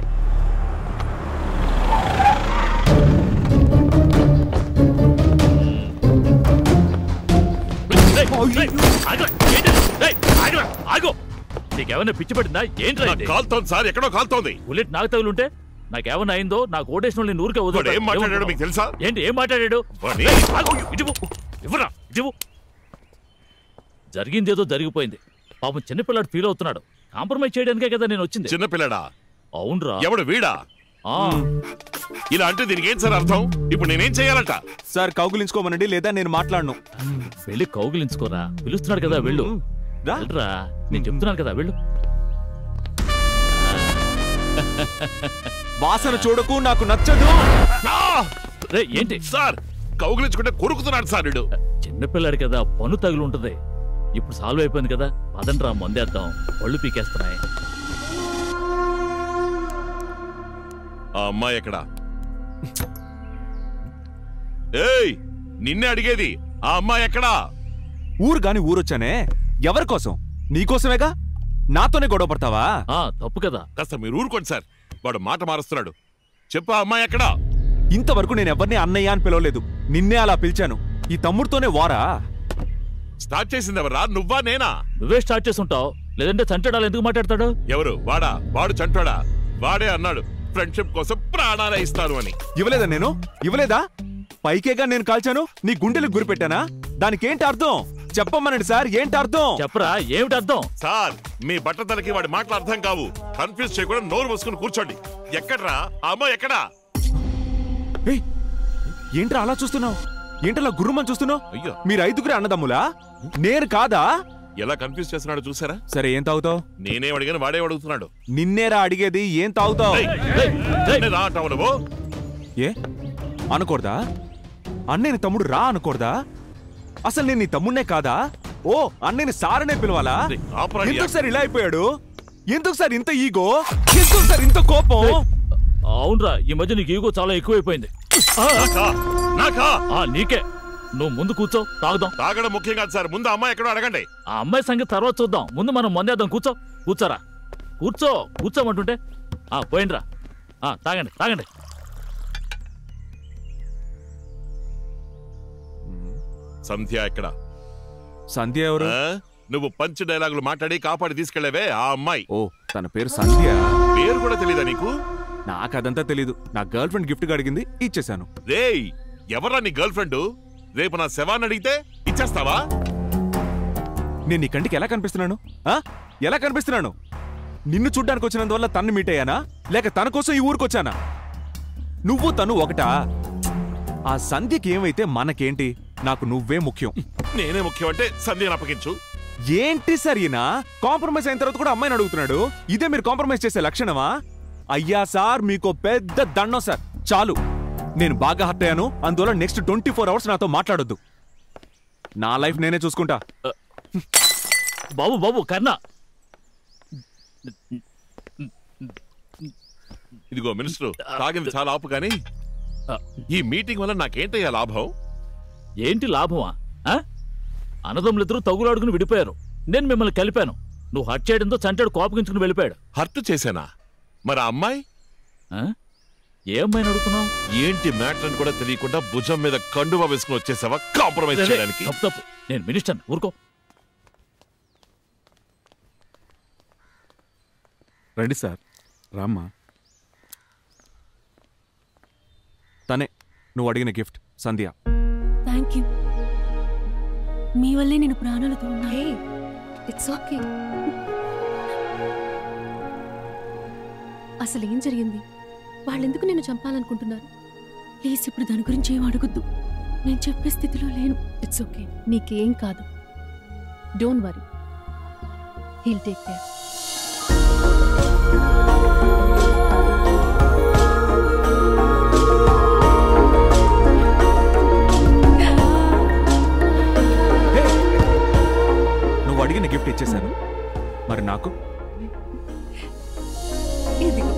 Speaker 6: రేయ్, రేయ్, ఆగురా, ఏంటిది? రేయ్, ఆగురా, ఆగు నీకేమైనా పిచ్చి పట్టిందా ఏంట్రా ఇది?
Speaker 9: కాలుతోంది సార్ ఎక్కడో కాలుతోంది
Speaker 6: బుల్లెట్ నాకు తగులుంటే నాకేమన్నా అయిందో నాకు ఓటేసిన వాళ్ళని ఊరికే వదలతాను.
Speaker 9: వాడు ఏం మాట్లాడాడో మీకు తెలుసా?
Speaker 6: ఏంటి ఏం మాట్లాడాడు
Speaker 9: వాడిని-
Speaker 6: ఏయ్, ఆగు, ఇటువు, ఇవ్వరా ఇటువు. జరిగిందేదో జరిగిపోయింది పాపం చిన్నపిల్లాడు ఫీల్ అవుతున్నాడు కాంప్రమైజ్ చేయడానికే కదా నేను వచ్చింది
Speaker 9: చిన్నపిల్లడా
Speaker 6: అవునరా
Speaker 9: ఎవడు వీడా
Speaker 6: ఆ,
Speaker 9: ఇలా అంటే దీనికి ఏం సార్ అర్థం ఇప్పుడు నేనేం చేయాలట
Speaker 1: సార్ కౌగులించుకోమనండి లేదా నేను మాట్లాడను
Speaker 6: వెళ్ళి కౌగిలించుకోరా పిలుస్తున్నాడు కదా వెళ్ళు వెళ్ళరా నేను చెప్తున్నాను కదా వెళ్ళు
Speaker 1: వాసన చూడకు నాకు నచ్చదు
Speaker 6: రే ఏంటి
Speaker 9: సార్ కౌగిలించుకుంటే కొరుకుతున్నాడు సార్ వీడు
Speaker 6: చిన్నపిల్లాడు కదా పను తగులు ఉంటది ఇప్పుడు సాల్వ్ అయిపోయింది కదా పదండ్రా మందేద్దాం పళ్ళు పీకేస్తున్నాయి
Speaker 9: ఆ అమ్మాయి ఎక్కడా ఏయ్ నిన్నే అడిగేది ఆ అమ్మాయి ఎక్కడా
Speaker 1: ఊరు గాని ఊరొచ్చానే ఎవరి కోసం నీకోసమేగా నాతోనే గొడవ పడతావా
Speaker 6: తప్పు కదా
Speaker 9: కాస్త మీరు ఊరుకోండి సార్ వాడు మాట మారుస్తున్నాడు చెప్పు ఆ అమ్మాయి ఎక్కడా
Speaker 1: ఇంతవరకు నేను ఎవరిని అన్నయ్య అని పిలవలేదు నిన్నే అలా పిలిచాను ఈ తమ్ముడితోనే వారా
Speaker 9: స్టార్ట్ చేసింది ఎవరా నువ్వా నేనా
Speaker 6: నువ్వే స్టార్ట్ చేస్తుంటావు లేదంటే చంటాడాలు ఎందుకు మాట్లాడతాడు
Speaker 9: ఎవరు వాడా వాడు చంటాడా వాడే అన్నాడు ఫ్రెండ్షిప్ కోసం ప్రాణాలే ఇస్తాను అని
Speaker 1: ఇవ్వలేదా నేను ఇవ్వలేదా పైకేగా నేను కాల్చాను నీ గుండెలకు గురి పెట్టానా దానికేంటి అర్థం చెప్పమనండి సార్ ఏంటి అర్థం
Speaker 6: చెప్పరా ఏమిటి అర్థం
Speaker 9: సార్ మీ బట్టతలకి వాడి మాటలు అర్థం కావు కన్ఫ్యూజ్ చేయకుండా నోరు మూసుకుని కూర్చోండి ఎక్కడ్రా ఆ అమ్మాయి ఎక్కడా
Speaker 1: ఏయ్, ఏంట్రా అలా చూస్తున్నావు ఏంటలా గుర్రమని చూస్తున్నావు
Speaker 9: అయ్యో
Speaker 1: మీరు ఐదుగురే అన్నదమ్ములా నేను కాదా
Speaker 9: ఎలా కన్ఫ్యూజ్ చేస్తున్నాడు చూసారా
Speaker 1: సరే ఏం తాగుతావు
Speaker 9: నేనే అడిగాను వాడే అడుగుతున్నాడు
Speaker 1: నిన్నేరా అడిగేది ఏం తాగుతావు
Speaker 9: నన్నే రా అంటావు నువ్వు
Speaker 1: ఏ అనకూడదా అన్నయ్యని తమ్ముడు రా అనకూడదా అసలు నేను నీ తమ్ముడినే కాదా ఓ అన్నయ్యని సారనే పిలవాలా
Speaker 9: ఆపరా ఈ
Speaker 1: ఎందుకు సార్ ఇలా అయిపోయాడు ఎందుకు సార్ ఇంత ఈగో ఎందుకు సార్ ఇంత కోపం
Speaker 6: అవునరా ఈ మధ్య నీకు ఈగో చాలా ఎక్కువైపోయింది ఆ, నీకే నువ్వు ముందు కూర్చో తాగుదాం
Speaker 9: తాగడం ముఖ్యం కాదు సార్ ముందు అమ్మాయి ఎక్కడో అడగండి
Speaker 6: ఆ అమ్మాయి సంగతి తర్వాత చూద్దాం ముందు మనం మందేద్దాం కూర్చో కూర్చోరా కూర్చో కూర్చోమంటుంటే ఆ పోయిండ్రా ఆ తాగండి తాగండి
Speaker 9: సంధ్య ఎక్కడ
Speaker 1: సంధ్య ఎవరు
Speaker 9: ఆ? నువ్వు పంచ్ డైలాగులు మాట్లాడి కాపాడి తీసుకెళ్లేవే ఆ అమ్మాయి
Speaker 1: ఓ తన పేరు సంధ్య
Speaker 9: పేరు కూడా తెలీదా నీకు
Speaker 1: నాకు అదంతా తెలీదు నా గర్ల్ ఫ్రెండ్ గిఫ్ట్ అడిగింది ఇచ్చేశాను
Speaker 9: రేయ్ ఎవరా నీ గర్ల్ ఫ్రెండ్ రేపు నా శవాన్ని అడిగితే ఇచ్చేస్తావా
Speaker 1: నేను నీ కంటికి ఎలా కనిపిస్తున్నాను ఆ ఎలా కనిపిస్తున్నాను నిన్ను చూడ్డానికి వచ్చినందువల్ల తన్ను మీట్ అయ్యానా లేక తన కోసం ఈ ఊరికొచ్చానా నువ్వు తను ఒకటా ఆ సంధ్యకి ఏమైతే మనకేంటి నాకు నువ్వే ముఖ్యం
Speaker 9: నేనే ముఖ్యం అంటే సంధ్యను అప్పగించు
Speaker 1: ఏంటి సార్ ఈయన కాంప్రమైజ్ అయిన తర్వాత కూడా అమ్మాయిని అడుగుతున్నాడు ఇదే మీరు కాంప్రమైజ్ చేసే లక్షణమా అయ్యా సార్ మీకు పెద్ద దండం సార్ చాలు నేను బాగా హర్ట్ అయ్యాను అందువల్ల నెక్స్ట్ ట్వంటీ ఫోర్ అవర్స్ నాతో మాట్లాడొద్దు నా లైఫ్ నేనే చూసుకుంటా
Speaker 6: బాబు బాబు కర్ణ
Speaker 9: ఇదిగో మినిస్టర్ తాగింది చాలా ఆపు కానీ ఈ మీటింగ్ వల్ల నాకేంటయ్యా లాభం
Speaker 6: ఏంటి లాభమా ఆ? అన్నదమ్ములిద్దరూ తగులాడుకుని విడిపోయారు నేను మిమ్మల్ని కలిపాను నువ్వు హట్ చేయడంతో చంటాడు కోపగించుకుని వెళ్ళిపోయాడు
Speaker 9: హర్ట్ చేశానా మరి ఆ అమ్మాయి
Speaker 6: ఏ అమ్మాయిని అడుగుతున్నావు
Speaker 9: ఏంటి మ్యాటర్ అని కూడా తెలియకుండా భుజం మీద కండువా వేసుకుని వచ్చేసావా కాంప్రమైజ్
Speaker 6: రే, రే,
Speaker 9: చేయడానికి
Speaker 6: తప్పు తప్పు నేను మినిస్టర్ ఊరుకో
Speaker 14: రండి సార్ రామ్మా
Speaker 1: తనే నువ్వు అడిగిన గిఫ్ట్ సంధ్య
Speaker 16: థ్యాంక్ యూ మీ వల్లే నేను ప్రాణాలతో ఉన్నా ఇట్స్ ఓకే అసలు ఏం జరిగింది వాళ్ళెందుకు నేను చంపాలనుకుంటున్నారు ప్లీజ్ ఇప్పుడు దాని గురించి ఏం అడగొద్దు నేను చెప్పే స్థితిలో లేను ఇట్స్ ఓకే నీకేం కాదు don't worry he'll take care
Speaker 1: నువ్వు అడిగిన గిఫ్ట్ ఇచ్చేశాను మరి నాకు
Speaker 16: ఇదిగో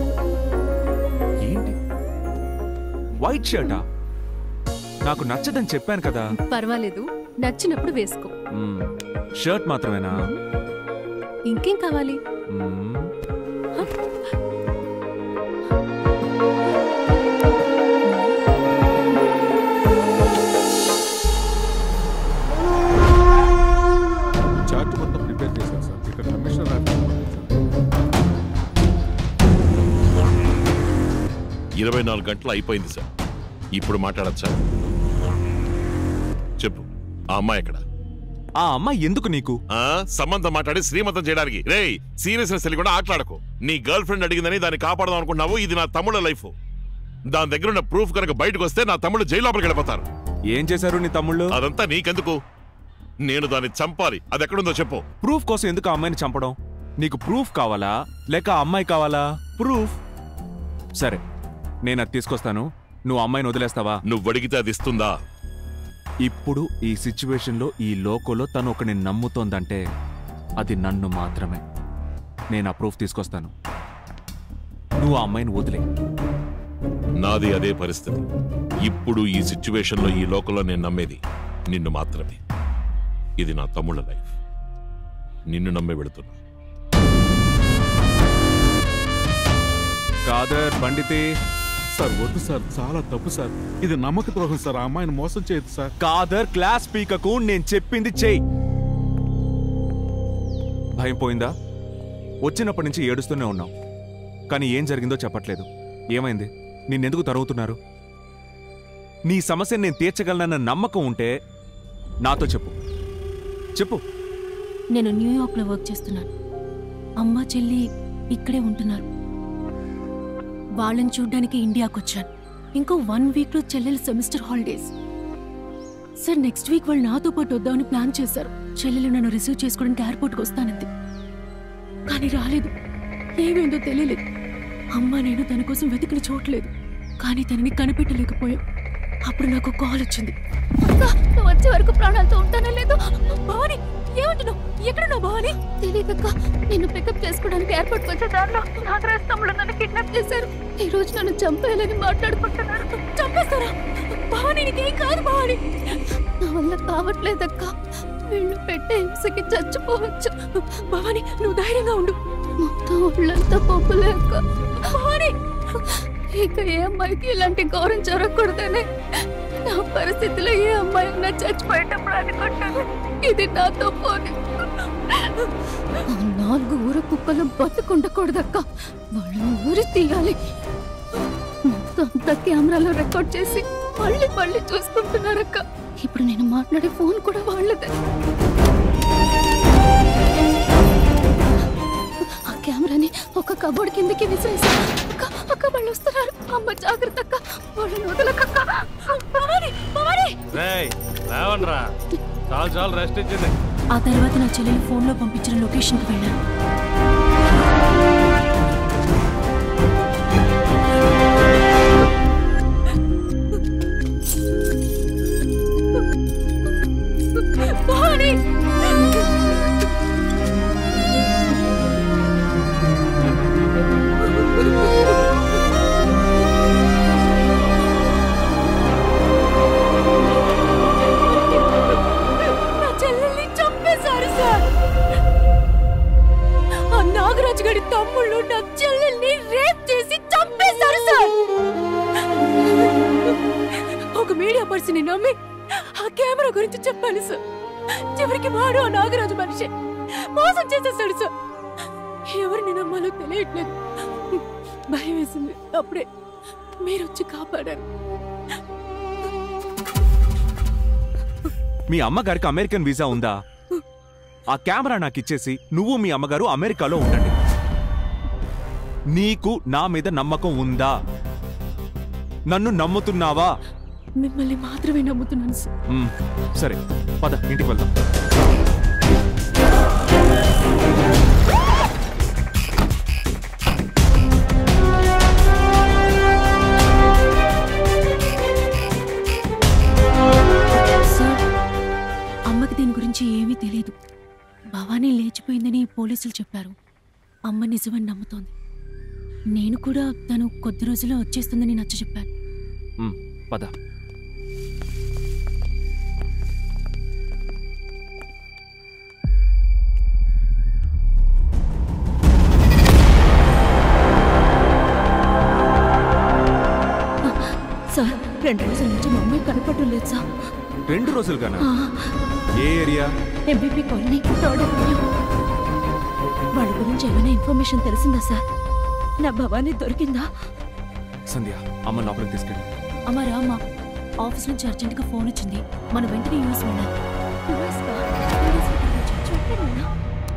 Speaker 1: ఏంటి వైట్ షర్టా నాకు నచ్చదని చెప్పాను కదా
Speaker 16: పర్వాలేదు నచ్చినప్పుడు వేసుకో
Speaker 1: మ్మ్. షర్ట్ మాత్రమేనా
Speaker 16: ఇంకేం కావాలి
Speaker 1: మ్మ్.
Speaker 14: చార్ట్ మొత్తం ప్రిపేర్ చేశారు సార్ ఇక్కడ కమిషనర్ ఆఫీస్ ఉంది సార్.
Speaker 9: ఇరవై నాలుగు గంటలు అయిపోయింది సార్ ఇప్పుడు మాట్లాడచ్చా చెప్పు ఆ అమ్మాయి ఎక్కడ
Speaker 1: ఆ అమ్మాయి ఎందుకు నీకు
Speaker 9: ఆ సంబంధం మాట్లాడి శ్రీమంతం చేయడానికి రేయ్ సీరియస్నెస్ తెలియకుండా ఆటలాడకు నీ గర్ల్ ఫ్రెండ్ అడిగిందని దాన్ని కాపాడదాం అనుకున్నావు ఇది నా తమ్ముళ్ళ లైఫ్ దాని దగ్గర ఉన్న ప్రూఫ్ కనుక బయటకు వస్తే నా తమ్ముళ్ళు జైలు లోపలికి వెళ్ళిపోతారు
Speaker 1: ఏం చేశారు నీ తమ్ముళ్ళు
Speaker 9: అదంతా నీకెందుకు నేను దాన్ని చంపాలి అది ఎక్కడుందో చెప్పు
Speaker 1: ప్రూఫ్ కోసం ఎందుకు ఆ అమ్మాయిని చంపడం నీకు ప్రూఫ్ కావాలా లేక ఆ అమ్మాయి కావాలా ప్రూఫ్ సరే నేను అది తీసుకొస్తాను నువ్వు అమ్మాయిని వదిలేస్తావా
Speaker 9: నువ్వు అడిగితే అది ఇస్తుందా
Speaker 1: ఇప్పుడు ఈ సిచ్యువేషన్లో ఈ లోకోలో తను ఒకని నమ్ముతోందంటే అది నన్ను మాత్రమే నేను ఆ ప్రూఫ్ తీసుకొస్తాను నువ్వు ఆ అమ్మాయిని వదిలే
Speaker 9: నాది అదే పరిస్థితి ఇప్పుడు ఈ సిచ్యువేషన్లో ఈ లోకంలో నేను నమ్మేది నిన్ను మాత్రమే ఇది నా తమ్ముళ్ళ లైఫ్ నిన్ను నమ్మే వెళుతున్నా
Speaker 1: కాదర్ పండితే
Speaker 14: సార్ వద్దు సార్ చాలా తప్పు సార్ ఇది నమ్మక ద్రోహం సార్ ఆ అమ్మాయిని మోసం చేయదు సార్
Speaker 1: కాదర్ క్లాస్ పీకకు నేను చెప్పింది చెయ్యి భయం పోయిందా వచ్చినప్పటి నుంచి ఏడుస్తూనే ఉన్నావు కానీ ఏం జరిగిందో చెప్పట్లేదు ఏమైంది నిన్నెందుకు తరుగుతున్నారు నీ సమస్యను నేను తీర్చగలనన్న నమ్మకం ఉంటే నాతో చెప్పు చెప్పు
Speaker 16: నేను న్యూయార్క్లో వర్క్ చేస్తున్నాను అమ్మ చెల్లి ఇక్కడే ఉంటున్నారు వాళ్ళని చూడ్డానికి ఇండియాకి వచ్చాను ఇంకో వన్ వీక్లో చెల్లెలు semester holidays sir next week వాళ్ళు నాతో పాటు వద్దామని ప్లాన్ చేశారు చెల్లెలు నన్ను రిసీవ్ చేసుకోవడానికి ఎయిర్పోర్ట్కి వస్తానంది కానీ రాలేదు ఏమైందో తెలియలేదు అమ్మ నేను తన కోసం వెతికిన చూడలేదు కానీ తనని కనిపెట్టలేకపోయాం అప్పుడు నాకు కాల్ వచ్చింది
Speaker 21: నువ్వు వచ్చే వరకు ప్రాణాలతో ఉంటానో లేదో
Speaker 16: భవాని ఏమంటున్నావు ఎక్కడున్నావు భవాని
Speaker 21: తెలియదక్క నిన్ను పికప్ చేసుకోవడానికి ఎయిర్పోర్ట్ వచ్చే దారిలో నాగరాజ్ తమ్ముడు నన్ను కిడ్నాప్ చేశారు ఈ రోజు నన్ను చంపేయాలని మాట్లాడుకుంటున్నారు
Speaker 16: చంపేస్తారా భవాని నీకేం కాదు భవాని
Speaker 21: నా వల్ల కావట్లేదక్క వీళ్ళు పెట్టే హింసకి చచ్చిపోవచ్చు
Speaker 16: భవాని నువ్వు ధైర్యంగా ఉండు
Speaker 21: మొత్తం ఒళ్ళంతా పొప్పులేక
Speaker 16: భవాని
Speaker 21: ఇక ఏ అమ్మాయికి ఇలాంటి ఘోరం జరగకూడదనే నా పరిస్థితిలో ఏ అమ్మాయి నా చచ్చిపోయేటప్పుడు అనుకుంటాను ఇది నాతో పోని ఆ నాలుగు ఊర కుక్కలు బతుకుండకూడదక్క వాళ్ళని ఊరి తీయాలి మొత్తం అంతా కెమెరాలో రికార్డ్ చేసి మళ్ళీ మళ్ళీ చూసుకుంటున్నారక్క ఇప్పుడు నేను మాట్లాడే ఫోన్ కూడా వాళ్ళదే ఆ కెమెరాని ఒక కబోర్డ్ కిందకి విసిరేసి అక్క అక్క వాళ్ళు వస్తున్నారు అమ్మ జాగ్రత్త అక్క వాళ్ళని వదలకక్క భవాని భవాని
Speaker 12: లేవండ్రా చాలు చాలు రెస్ట్ ఇచ్చింది
Speaker 16: ఆ తర్వాత నా చెల్లెలు ఫోన్లో పంపించిన లొకేషన్కి వెళ్ళాను భవాని నా చెల్లెల్ని చంపేశారు సార్ ఆ నాగరాజు గారి తమ్ముళ్ళు నా చెల్లెల్ని రేప్ చేసి చంపేశారు సార్ ఒక మీడియా పర్సన్ నమ్మి ఆ కెమెరా గురించి చెప్పాను సార్ చివరికి వాడు ఆ నాగరాజు మనిషి మోసం చేసేసాడు సార్ ఎవరిని నమ్మాలో తెలియట్లేదు భయం వేసింది అప్పుడే మీరు వచ్చి కాపాడారు
Speaker 1: మీ అమ్మగారికి అమెరికన్ వీసా ఉందా ఆ కెమెరా నాకు ఇచ్చేసి నువ్వు మీ అమ్మగారు అమెరికాలో ఉండండి నీకు నా మీద నమ్మకం ఉందా నన్ను నమ్ముతున్నావా
Speaker 16: మిమ్మల్ని మాత్రమే నమ్ముతున్నాను సార్
Speaker 1: మ్, సరే పద ఇంటికి వెళ్దాం
Speaker 16: సార్ అమ్మకి దీని గురించి ఏమీ తెలియదు భవానీ లేచిపోయిందని పోలీసులు చెప్పారు అమ్మ నిజమని నమ్ముతోంది నేను కూడా తను కొద్ది రోజుల్లో వచ్చేస్తుందని నచ్చ చెప్పాను
Speaker 1: మ్, పద
Speaker 16: సార్ రెండు రోజుల నుంచి మా అమ్మాయి కనపడడం లేదు సార్
Speaker 1: రెండు రోజులుగానా
Speaker 16: ఆ,
Speaker 1: ఏ area
Speaker 16: MBP colony third avenue వాళ్ళ గురించి ఏమైనా ఇన్ఫర్మేషన్ తెలిసిందా సార్ నా భవానీ దొరికిందా
Speaker 1: సంధ్య అమ్మ లోపలికి తీసుకెళ్ళి
Speaker 7: అమ్మ రామ్మా ఆఫీస్ నుంచి అర్జెంటుగా ఫోన్ వచ్చింది మనం వెంటనే యూఎస్ వెళ్ళాలి యూఎస్ కా? యూఎస్ వెళ్ళొచ్చు. చూడండి నాన్న.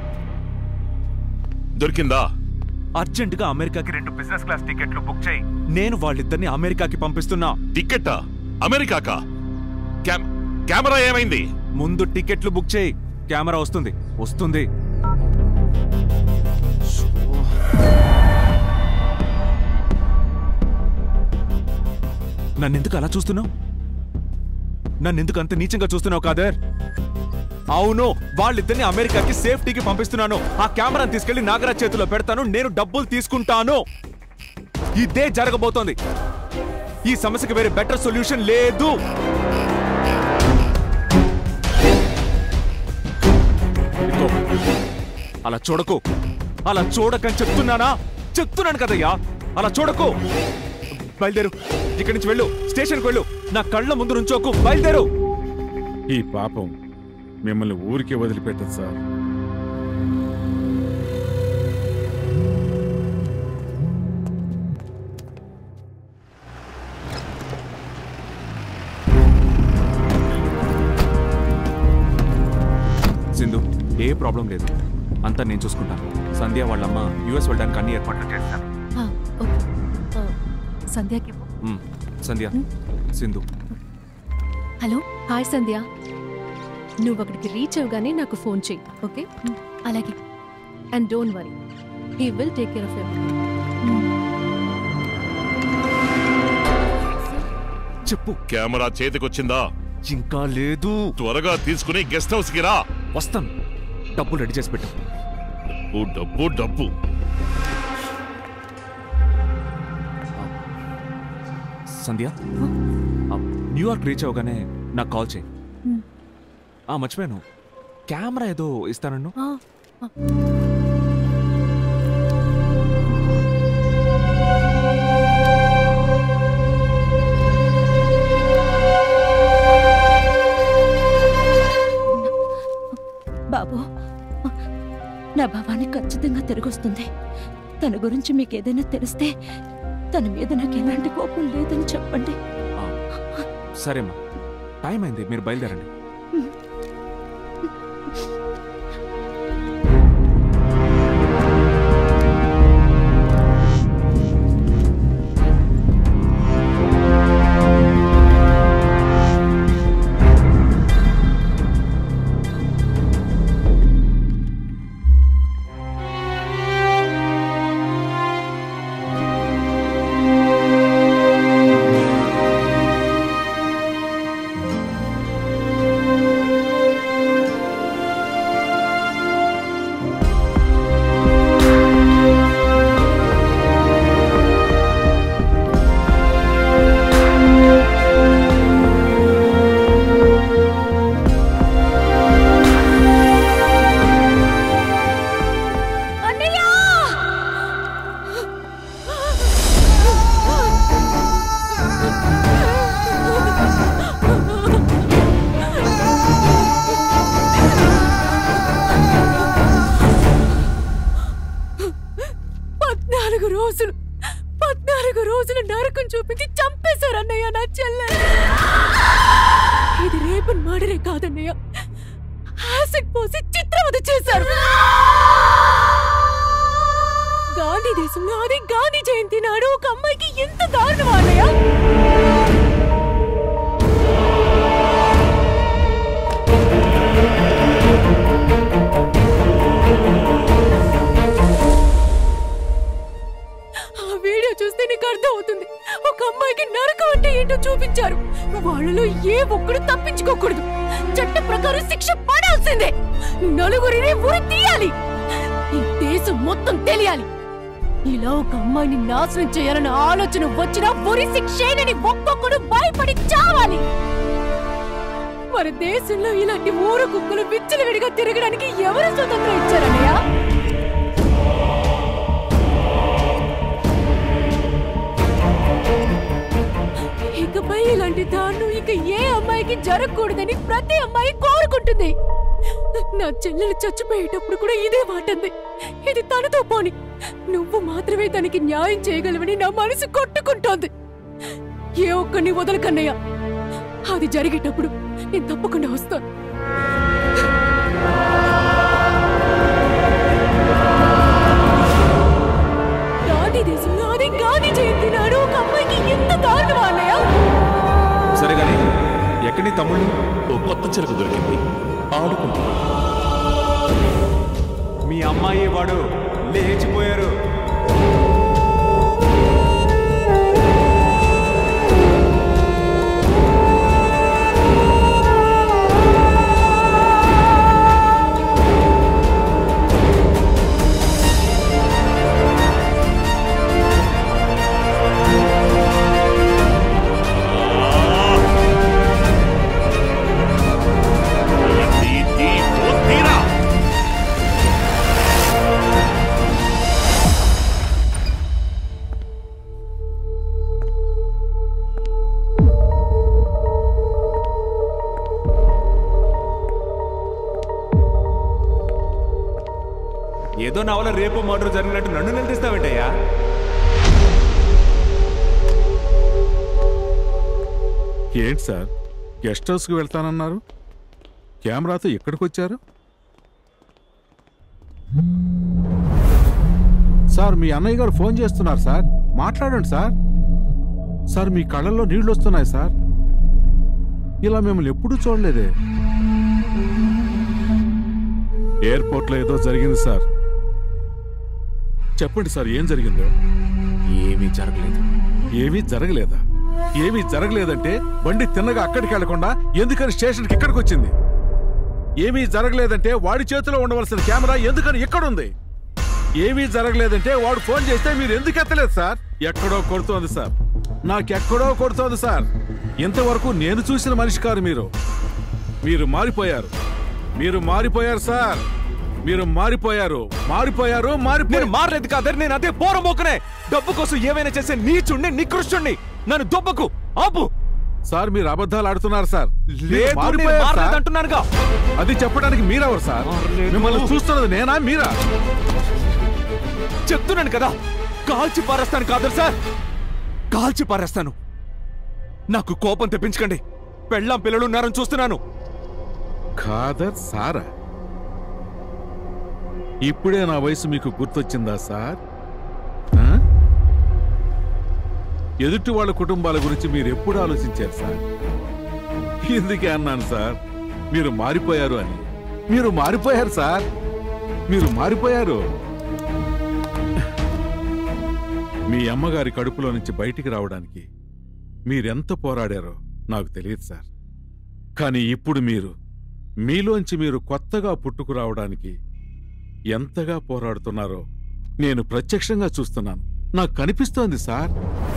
Speaker 9: దొరికిందా
Speaker 1: అర్జెంటుగా అమెరికాకి రెండు బిజినెస్ క్లాస్ టికెట్లు బుక్ చేయి నేను వాళ్ళిద్దరిని అమెరికాకి పంపిస్తున్నా
Speaker 9: టికెట్టా అమెరికాకా క్యామ్- కెమెరా ఏమైంది
Speaker 1: ముందు టికెట్లు బుక్ చేయి కెమెరా వస్తుంది వస్తుంది నన్నెందుకు అలా చూస్తున్నావు నన్నెందుకు అంత నీచంగా చూస్తున్నావు కాదర్ అవును వాళ్ళిద్దరిని అమెరికాకి సేఫ్టీకి పంపిస్తున్నాను ఆ కెమెరాని తీసుకెళ్లి నాగరాజ్ చేతిలో పెడతాను నేను డబ్బులు తీసుకుంటాను ఇదే జరగబోతోంది ఈ సమస్యకి వేరే బెటర్ సొల్యూషన్ లేదు ఇదిగో, అలా చూడకు అలా చూడకని చెప్తున్నానా చెప్తున్నాను కదయ్యా అలా చూడకు బయలుదేరు ఇక్కడి నుంచి వెళ్ళు స్టేషన్కి వెళ్ళు నా కళ్ళ ముందు నుంచోకు బయలుదేరు
Speaker 14: ఈ పాపం మిమ్మల్ని ఊరికే వదిలిపెట్టదు సార్
Speaker 1: సింధు ఏ ప్రాబ్లం లేదు అంతా నేను చూసుకుంటాను సంధ్య వాళ్ళమ్మ యుఎస్ వెళ్ళడానికి అన్ని ఏర్పాట్లు చేస్తాను
Speaker 16: ఆ, ఓకే. ఆ, సంధ్యాకి ఇవ్వు.
Speaker 1: మ్, సంధ్య సింధు
Speaker 16: హలో హాయ్ సంధ్య నువ్వు అక్కడికి రీచ్ అవగానే నాకు ఫోన్ చెయ్యి ఓకే అలాగే and don't worry he will take care of everything
Speaker 1: చెప్పు
Speaker 9: కెమెరా చేతికొచ్చిందా
Speaker 1: ఇంకా లేదు
Speaker 9: త్వరగా తీసుకుని గెస్ట్ హౌస్ కి రా
Speaker 1: వస్తాను డబ్బులు రెడీ చేసి పెట్టు
Speaker 9: డబ్బు డబ్బు డబ్బు
Speaker 1: సంధ్య ఆ, న్యూయార్క్ రీచ్ అవగానే నాకు కాల్ చేయి
Speaker 16: మ్.
Speaker 1: ఆ మర్చిపోయాను కెమెరా ఏదో ఇస్తానన్ను
Speaker 16: ఆ, ఆ.
Speaker 7: బాబు నా భావాన్ని ఖచ్చితంగా తిరిగొస్తుంది తన గురించి మీకు ఏదైనా తెలిస్తే తన మీద నాకు ఎలాంటి కోపం లేదని చెప్పండి
Speaker 1: సరేమ్మా టైం అయింది మీరు బయలుదేరండి
Speaker 16: పద్నాలుగు రోజులు పద్నాలుగు రోజులు నరకం చూపించి చంపేశారు అన్నయ్య నా చెల్లె ఇది రేపు మర్డరే కాదన్నయ్య యాసిడ్ పోసి చిత్రవద చేశారు గాంధీ దేశంలో అదే గాంధీ జయంతి నాడు ఒక అమ్మాయికి ఎంత దారుణం అన్నయ్య ఆ వీడియో చూస్తే నీకు అర్థం అవుతుంది ఒక అమ్మాయికి నరకం అంటే ఏంటో చూపించారు వాళ్ళలో ఏ ఒక్కడు తప్పించుకోకూడదు చట్ట ప్రకారం శిక్ష పడాల్సిందే నలుగురిని ఉరి తీయాలి ఈ దేశం మొత్తం తెలియాలి ఇలా ఒక అమ్మాయిని నాశనం చేయాలన్న ఆలోచన వచ్చినా ఉరి శిక్షేనని ఒక్కొక్కడు భయపడి చావాలి మన దేశంలో ఇలాంటి ఊరు కుక్కలు విచ్చలవిడిగా తిరగడానికి ఎవరు స్వతంత్రం ఇచ్చారన్నయ్య ఈ ఇకపై ఇలాంటి దారుణం ఇక ఏ అమ్మాయికి జరగకూడదని ప్రతి అమ్మాయి కోరుకుంటుంది నా చెల్లెలు చచ్చిపోయేటప్పుడు కూడా ఇదే మాటంది ఇది తనతో పోని నువ్వు మాత్రమే తనకి న్యాయం చేయగలవని నా మనసు కొట్టుకుంటోంది ఏ ఒక్కడిని వదలకన్నయ్య అది జరిగేటప్పుడు నేను తప్పకుండా వస్తాను గాంధీ దేశంలో అదే గాంధీ జయంతి నాడు ఒక అమ్మాయికి ఎంత దారుణమా అన్నయ్య
Speaker 1: సరే గాని ఎక్కడి తమ్ముళ్ళు
Speaker 9: ఓ కొత్త చిలుక దొరికింది ఆడుకుంటున్నా
Speaker 1: మీ అమ్మాయి వాడు లేచిపోయారు ఏదో నా వల్ల రేపు మర్డర్ జరిగినట్టు నన్ను నిలదీస్తావేంటయ్యా
Speaker 14: ఏంటి సార్ గెస్ట్ హౌస్కి వెళ్తానన్నారు కెమెరాతో ఎక్కడికి వచ్చారు సార్ మీ అన్నయ్య గారు ఫోన్ చేస్తున్నారు సార్ మాట్లాడండి సార్ సార్ మీ కళ్ళల్లో నీళ్లు వస్తున్నాయి సార్ ఇలా మిమ్మల్ని ఎప్పుడూ చూడలేదే ఎయిర్పోర్ట్లో ఏదో జరిగింది సార్ చెప్పండి సార్ ఏం జరిగిందో
Speaker 1: ఏమీ జరగలేదు
Speaker 14: ఏమీ జరగలేదా ఏమీ జరగలేదంటే బండి తిన్నగా అక్కడికి వెళ్లకుండా ఎందుకని స్టేషన్కి ఇక్కడికి వచ్చింది ఏమీ జరగలేదంటే వాడి చేతిలో ఉండవలసిన కెమెరా ఎందుకని ఇక్కడుంది ఏమీ జరగలేదంటే వాడు ఫోన్ చేస్తే మీరు ఎందుకు ఎత్తలేదు సార్ ఎక్కడో కొడుతోంది సార్ నాకెక్కడో కొడుతోంది సార్ ఇంతవరకు నేను చూసిన మనిషి కారు మీరు మీరు మారిపోయారు మీరు మారిపోయారు సార్ మీరు మారిపోయారు మారిపోయారు మారిపోయారు
Speaker 1: నేను మారలేదు కాదర్ నేను అదే పోరమోకనే డబ్బు కోసం ఏమైనా చేసే నీచుండి నికృష్టుణ్ణి నన్ను దొబ్బకు ఆపు
Speaker 14: సార్ మీరు అబద్ధాలు ఆడుతున్నారు సార్ మీరు
Speaker 1: లేదు, నేను
Speaker 14: మారిపోయారు సార్.
Speaker 1: మారలేదు అంటున్నానుగా.
Speaker 14: అది చెప్పడానికి మీరెవరు సార్ మిమ్మల్ని చూస్తున్నది నేనా మీరా
Speaker 1: చెప్తున్నాను కదా కాల్చి పారేస్తాను కాదర్ సార్ కాల్చి పారేస్తాను నాకు కోపం తెప్పించకండి పెళ్ళాం పిల్లలు ఉన్నారని చూస్తున్నాను
Speaker 14: ఖాదర్ సారా ఇప్పుడే నా వయసు మీకు గుర్తొచ్చిందా సార్ ఆ? ఎదుటి వాళ్ళ కుటుంబాల గురించి మీరు ఎప్పుడు ఆలోచించారు సార్ ఎందుకే అన్నాను సార్ మీరు మారిపోయారు అని మీరు మారిపోయారు సార్ మీరు మారిపోయారు మీ అమ్మగారి కడుపులో నుంచి బయటికి రావడానికి మీరెంత పోరాడారో నాకు తెలియదు సార్ కానీ ఇప్పుడు మీరు మీలోంచి మీరు కొత్తగా పుట్టుకురావడానికి ఎంతగా పోరాడుతున్నారో నేను ప్రత్యక్షంగా చూస్తున్నాను నాకు కనిపిస్తోంది సార్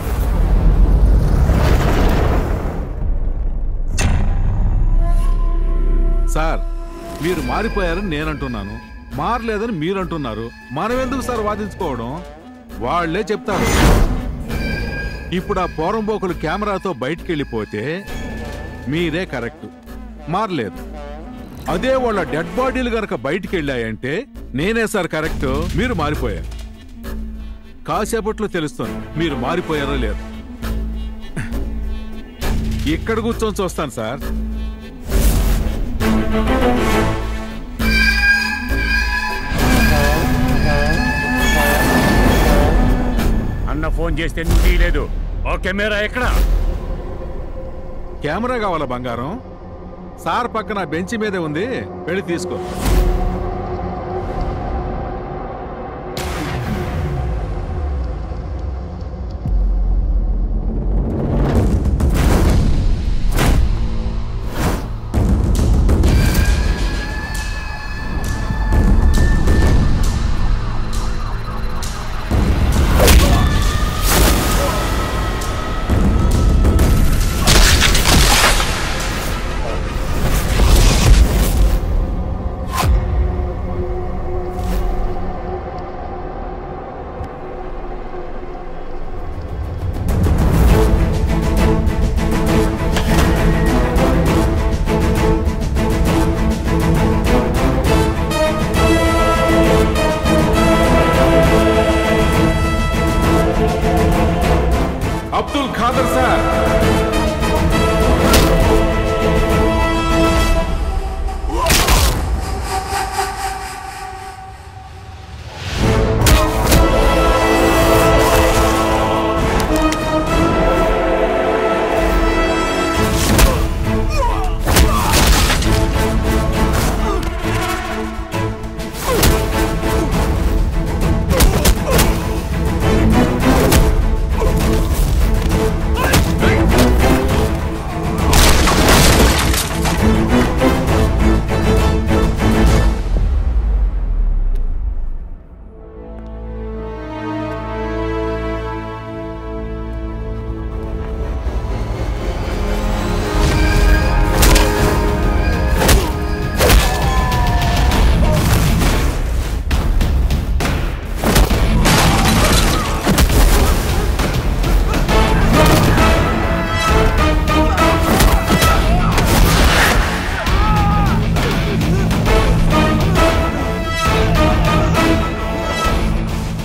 Speaker 14: సార్ మీరు మారిపోయారని నేనంటున్నాను మారలేదని మీరంటున్నారు మనమెందుకు సార్ వాదించుకోవడం వాళ్లే చెప్తారు ఇప్పుడు ఆ పోరంబోకులు కెమెరాతో బయటికి వెళ్ళిపోతే మీరే కరెక్ట్ మారలేదు అదే వాళ్ళ డెడ్ బాడీలు గనక బయటికి వెళ్ళాయంటే నేనే సార్ కరెక్ట్ మీరు మారిపోయారు కాసేపట్లో తెలుస్తుంది మీరు మారిపోయారో లేదు ఇక్కడ కూర్చొని చూస్తాను సార్
Speaker 5: అన్న ఫోన్ చేస్తే నువ్వు తీయలేదు ఓ కెమెరా ఎక్కడ
Speaker 14: కెమెరా కావాలా బంగారం సార్ పక్కన బెంచ్ మీదే ఉంది వెళ్ళి తీసుకో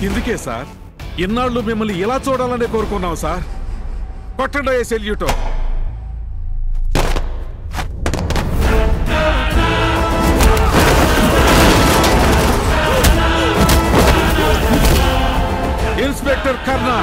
Speaker 14: ఇందుకే సార్ ఇన్నాళ్ళు మిమ్మల్ని ఇలా చూడాలనే కోరుకున్నాం సార్ కొట్టండి సెల్యూటో ఇన్స్పెక్టర్ కర్ణా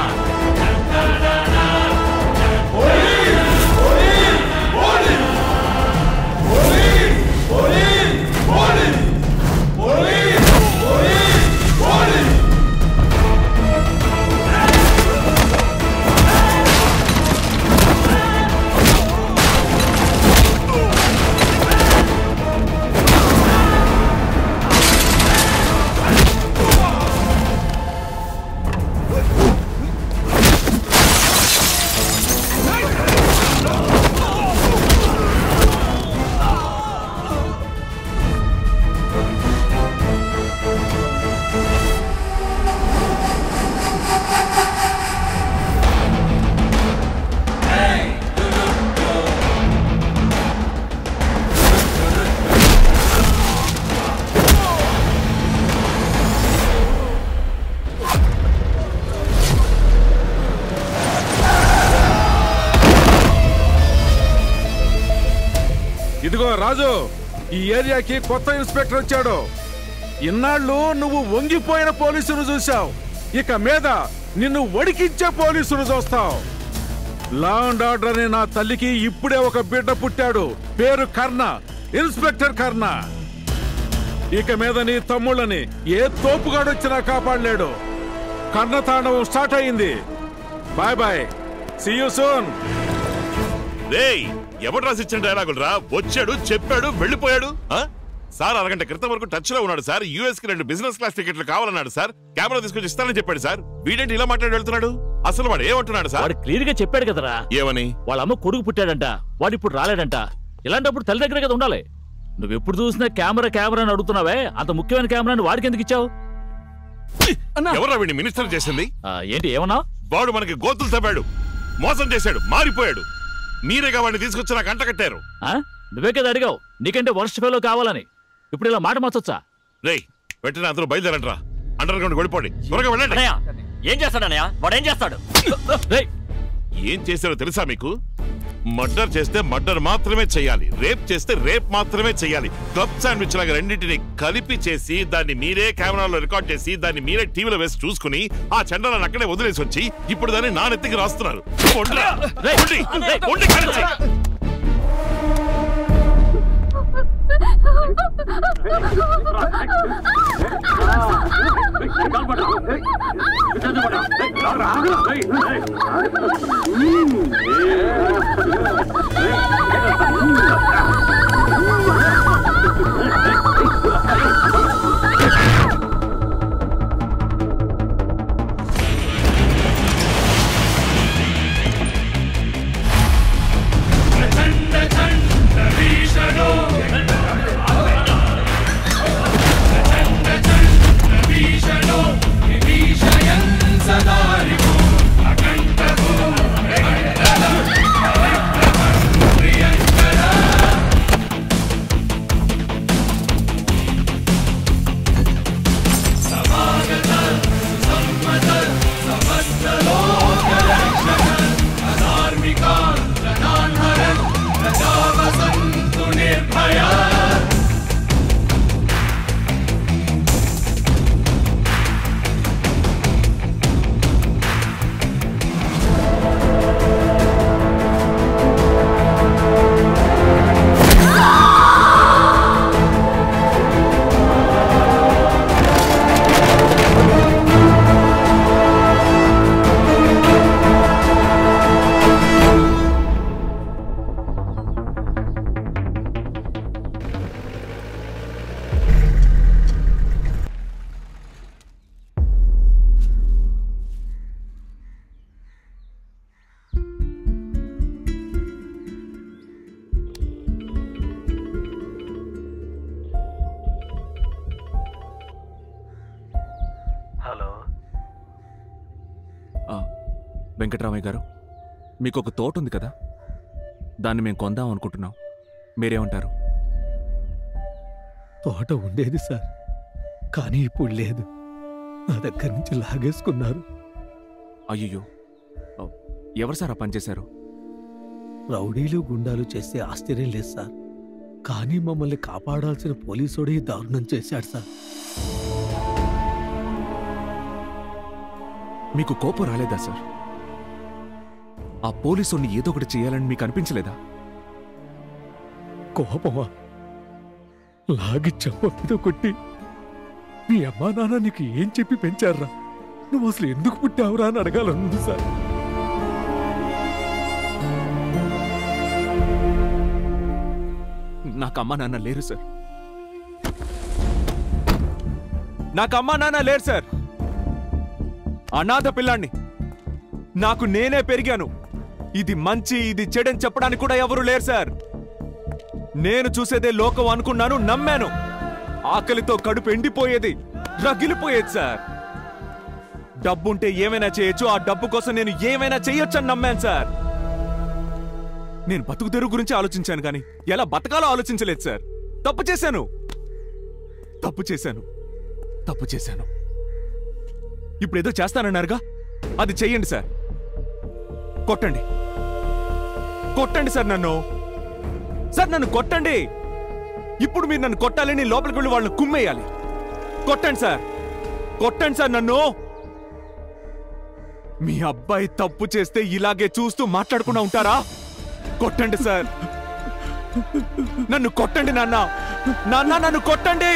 Speaker 14: ఇదిగో రాజు ఈ ఏరియాకి కొత్త ఇన్స్పెక్టర్ వచ్చాడు ఇన్నాళ్ళు నువ్వు వంగిపోయిన పోలీసును చూశావు ఇక మీద నిన్ను వడికించే పోలీసును చూస్తావు లా అండ్ ఆర్డర్ అనే నా తల్లికి ఇప్పుడే ఒక బిడ్డ పుట్టాడు పేరు కర్ణ ఇన్స్పెక్టర్ కర్ణ ఇక మీద నీ తమ్ముళ్ళని ఏ తోపుగాడొచ్చినా కాపాడలేడు కర్ణ తాండవం స్టార్ట్ అయింది bye bye see you soon
Speaker 9: రేయ్ ఎవడు రాసిచ్చిన డైలాగులు రా వచ్చాడు చెప్పాడు వెళ్ళిపోయాడు ఆ? సార్ అరగంట క్రితం వరకు టచ్ లో ఉన్నాడు సార్ యూఎస్ కి రెండు బిజినెస్ క్లాస్ టికెట్లు కావాలన్నాడు సార్ కెమెరా తీసుకొచ్చి ఇస్తానని చెప్పాడు సార్ వీడేంటి ఇలా మాట్లాడి వెళ్తున్నాడు అసలు వాడు ఏమంటున్నాడు సార్
Speaker 6: వాడు క్లియర్ గా చెప్పాడు కదరా
Speaker 9: ఏమని
Speaker 6: వాళ్ళ అమ్మ కొడుకు పుట్టాడంట వాడు ఇప్పుడు రాలేడంట ఇలాంటప్పుడు తల్లి దగ్గరే కదా ఉండాలి నువ్వు ఎప్పుడు చూసినా కెమెరా కెమెరా అని అడుగుతున్నావే అంత ముఖ్యమైన కెమెరాని వాడికి ఎందుకు ఇచ్చావు
Speaker 9: ఎవరా వీడిని మినిస్టర్ చేసింది
Speaker 6: ఏంటి ఏమన్నా
Speaker 9: వాడు మనకి గోతులు తవ్వాడు మోసం చేశాడు మారిపోయాడు మీరేగా వాడిని తీసుకొచ్చి నాకు అంట కట్టారు
Speaker 6: ఆ? నువ్వే కదా అడిగావు నీకంటే వర్స్ట్ ఫెలో కావాలని ఇప్పుడు ఇలా మాట మార్చొచ్చా
Speaker 9: రేయ్ వెంటనే అందరూ బయలుదేరంట్రా అండర్ గ్రౌండ్ వెళ్ళిపోండి త్వరగా వెళ్ళండి
Speaker 8: ఏం చేస్తాడనయ్య వాడు ఏం చేస్తాడు
Speaker 9: ఏం చేశారో తెలుసా మీకు మర్డర్ చేస్తే మర్డర్ మాత్రమే చేయాలి రేప్ చేస్తే రేప్ మాత్రమే చేయాలి క్లబ్ శాండ్విచ్ లాగా రెండింటిని కలిపి చేసి దాన్ని మీరే కెమెరాలో రికార్డ్ చేసి దాన్ని మీరే టీవీలో వేసి చూసుకుని ఆ చండాలను అక్కడే వదిలేసి వచ్చి ఇప్పుడు దాన్ని నా నెత్తికి రాస్తున్నారు ఉండురా. ఉండి. ఉండి కలిసి.
Speaker 20: హలో
Speaker 1: ఆ, వెంకట్రామయ్య గారు మీకు ఒక తోట ఉంది కదా దాన్ని మేము కొందాం అనుకుంటున్నాం మీరేమంటారు
Speaker 20: తోట ఉండేది సార్ కానీ ఇప్పుడు లేదు నా దగ్గర నుంచి లాగేసుకున్నారు
Speaker 1: అయ్యో ఎవరు సార్ ఆ పని చేశారు
Speaker 20: రౌడీలు గుండాలు చేస్తే ఆశ్చర్యం లేదు సార్ కానీ మమ్మల్ని కాపాడాల్సిన పోలీసుడే ఈ దారుణం చేశాడు సార్
Speaker 1: మీకు కోపం రాలేదా సార్ ఆ పోలీసుని ఏదో ఒకటి చేయాలని మీకు అనిపించలేదా
Speaker 20: కోపమా లాగి చెంప మీద కొట్టి మీ అమ్మా నాన్న నీకు ఏం చెప్పి పెంచారా నువ్వు అసలు ఎందుకు పుట్టావురా అని అడగాలనుంది సార్
Speaker 1: నాకు అమ్మా నాన్న లేరు సార్ నాకు అమ్మా నాన్న లేరు సార్ అనాథ పిల్లాన్ని నాకు నేనే పెరిగాను ఇది మంచి ఇది చెడని చెప్పడానికి కూడా ఎవరు లేరు సార్ నేను చూసేదే లోకం అనుకున్నాను నమ్మాను ఆకలితో కడుపు ఎండిపోయేది రగిలిపోయేది సార్ డబ్బుంటే ఏమైనా చేయొచ్చు ఆ డబ్బు కోసం నేను ఏమైనా చేయొచ్చు అని నమ్మాను సార్ నేను బతుకు తెరువు గురించి ఆలోచించాను కానీ ఎలా బతకాలో ఆలోచించలేదు సార్ తప్పు చేశాను తప్పు చేశాను తప్పు చేశాను ఇప్పుడు ఏదో చేస్తానన్నారుగా అది చెయ్యండి సార్ కొట్టండి కొట్టండి సార్ నన్ను సార్ నన్ను కొట్టండి ఇప్పుడు మీరు నన్ను కొట్టాలని లోపలికి వెళ్ళి వాళ్ళని కుమ్మేయాలి కొట్టండి సార్ కొట్టండి సార్ నన్ను మీ అబ్బాయి తప్పు చేస్తే ఇలాగే చూస్తూ మాట్లాడకుండా ఉంటారా కొట్టండి సార్ నన్ను కొట్టండి నాన్న నాన్న నన్ను కొట్టండి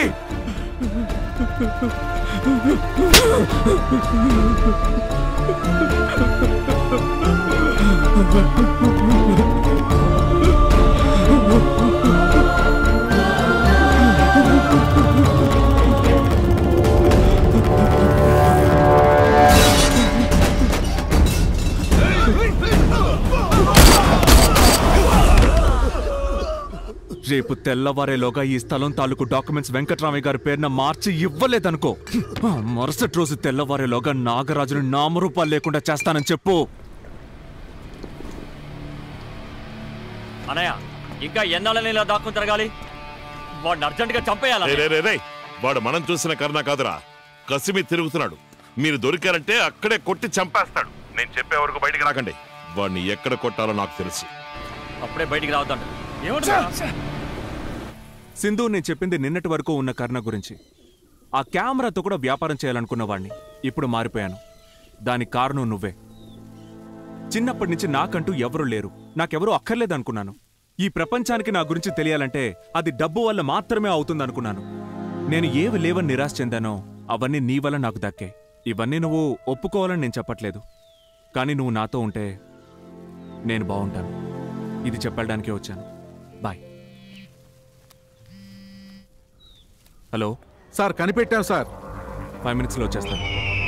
Speaker 1: రేపు తెల్లవారేలోగా ఈ స్థలం తాలూకు డాక్యుమెంట్స్ వెంకట్రామయ్య గారి పేరున మార్చి ఇవ్వలేదనుకో ఆ మరుసటి రోజు తెల్లవారేలోగా నాగరాజుని నామరూపాలు లేకుండా చేస్తానని చెప్పు
Speaker 8: అనయ్య ఇంకా ఎన్నాళ్ళని ఇలా దాక్కుని తిరగాలి వాడిని అర్జెంటుగా చంపేయాలి
Speaker 9: రే, రే, రే. వాడు మనం చూసిన కరుణ కాదురా కసిమి తిరుగుతున్నాడు మీరు దొరికారంటే అక్కడే కొట్టి చంపేస్తాడు నేను చెప్పే వరకు బయటికి రాకండి వాడిని ఎక్కడ కొట్టాలో నాకు తెలుసు
Speaker 8: అప్పుడే బయటికి రావద్దండి
Speaker 1: సింధు నేను చెప్పింది నిన్నటి వరకు ఉన్న కర్ణ గురించి ఆ కెమెరాతో కూడా వ్యాపారం చేయాలనుకున్న వాణ్ణి ఇప్పుడు మారిపోయాను దానికి కారణం నువ్వే చిన్నప్పటి నుంచి నాకంటూ ఎవరు లేరు నాకెవరూ అక్కర్లేదనుకున్నాను ఈ ప్రపంచానికి నా గురించి తెలియాలంటే అది డబ్బు వల్ల మాత్రమే అవుతుందనుకున్నాను నేను ఏవి లేవని నిరాశ చెందానో అవన్నీ నీ వల్ల నాకు దక్కే ఇవన్నీ నువ్వు ఒప్పుకోవాలని నేను చెప్పట్లేదు కానీ నువ్వు నాతో ఉంటే నేను బాగుంటాను ఇది చెప్పడానికే వచ్చాను బాయ్ హలో
Speaker 14: సార్ కనిపెట్టాం సార్
Speaker 1: ఫైవ్ మినిట్స్లో వచ్చేస్తాను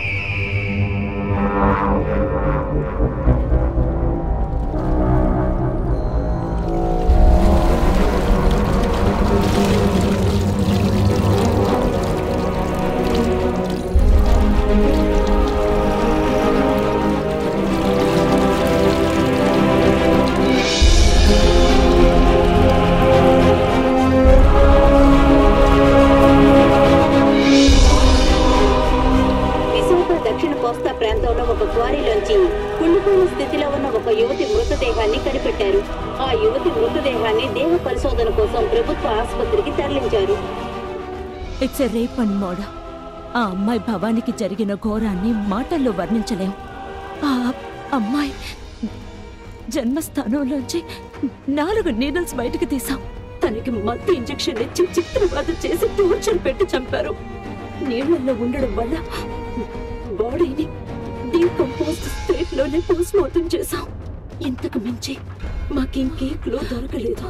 Speaker 10: విశాఖ దక్షిణ కోస్తా ప్రాంతంలో ఒక క్వారీలోంచి కుళ్ళిపోయిన స్థితిలో ఉన్న ఒక యువతి మృతదేహాన్ని కనిపెట్టారు ఆ యువతి మృతదేహాన్ని దేహ పరిశోధన కోసం ప్రభుత్వ ఆసుపత్రికి తరలించారు
Speaker 7: ఇట్స్ ఎ రేప్ అండ్ మోడ ఆ అమ్మాయి భవానికి జరిగిన ఘోరాన్ని మాటల్లో వర్ణించలేం ఆ అమ్మాయి జన్మస్థానంలోంచి నాలుగు నీడల్స్ బయటకు తీసాం తనకి మత్తు ఇంజెక్షన్ ఇచ్చి చిత్రబాధ చేసి టోర్చర్ పెట్టి చంపారు నీళ్లలో ఉండడం వల్ల బాడీని డీకంపోజ్డ్ స్టేట్ లోనే పోస్ట్ మార్టం చేశాం ఇంతకు మించి మాకింకే క్లూ దొరకలేదు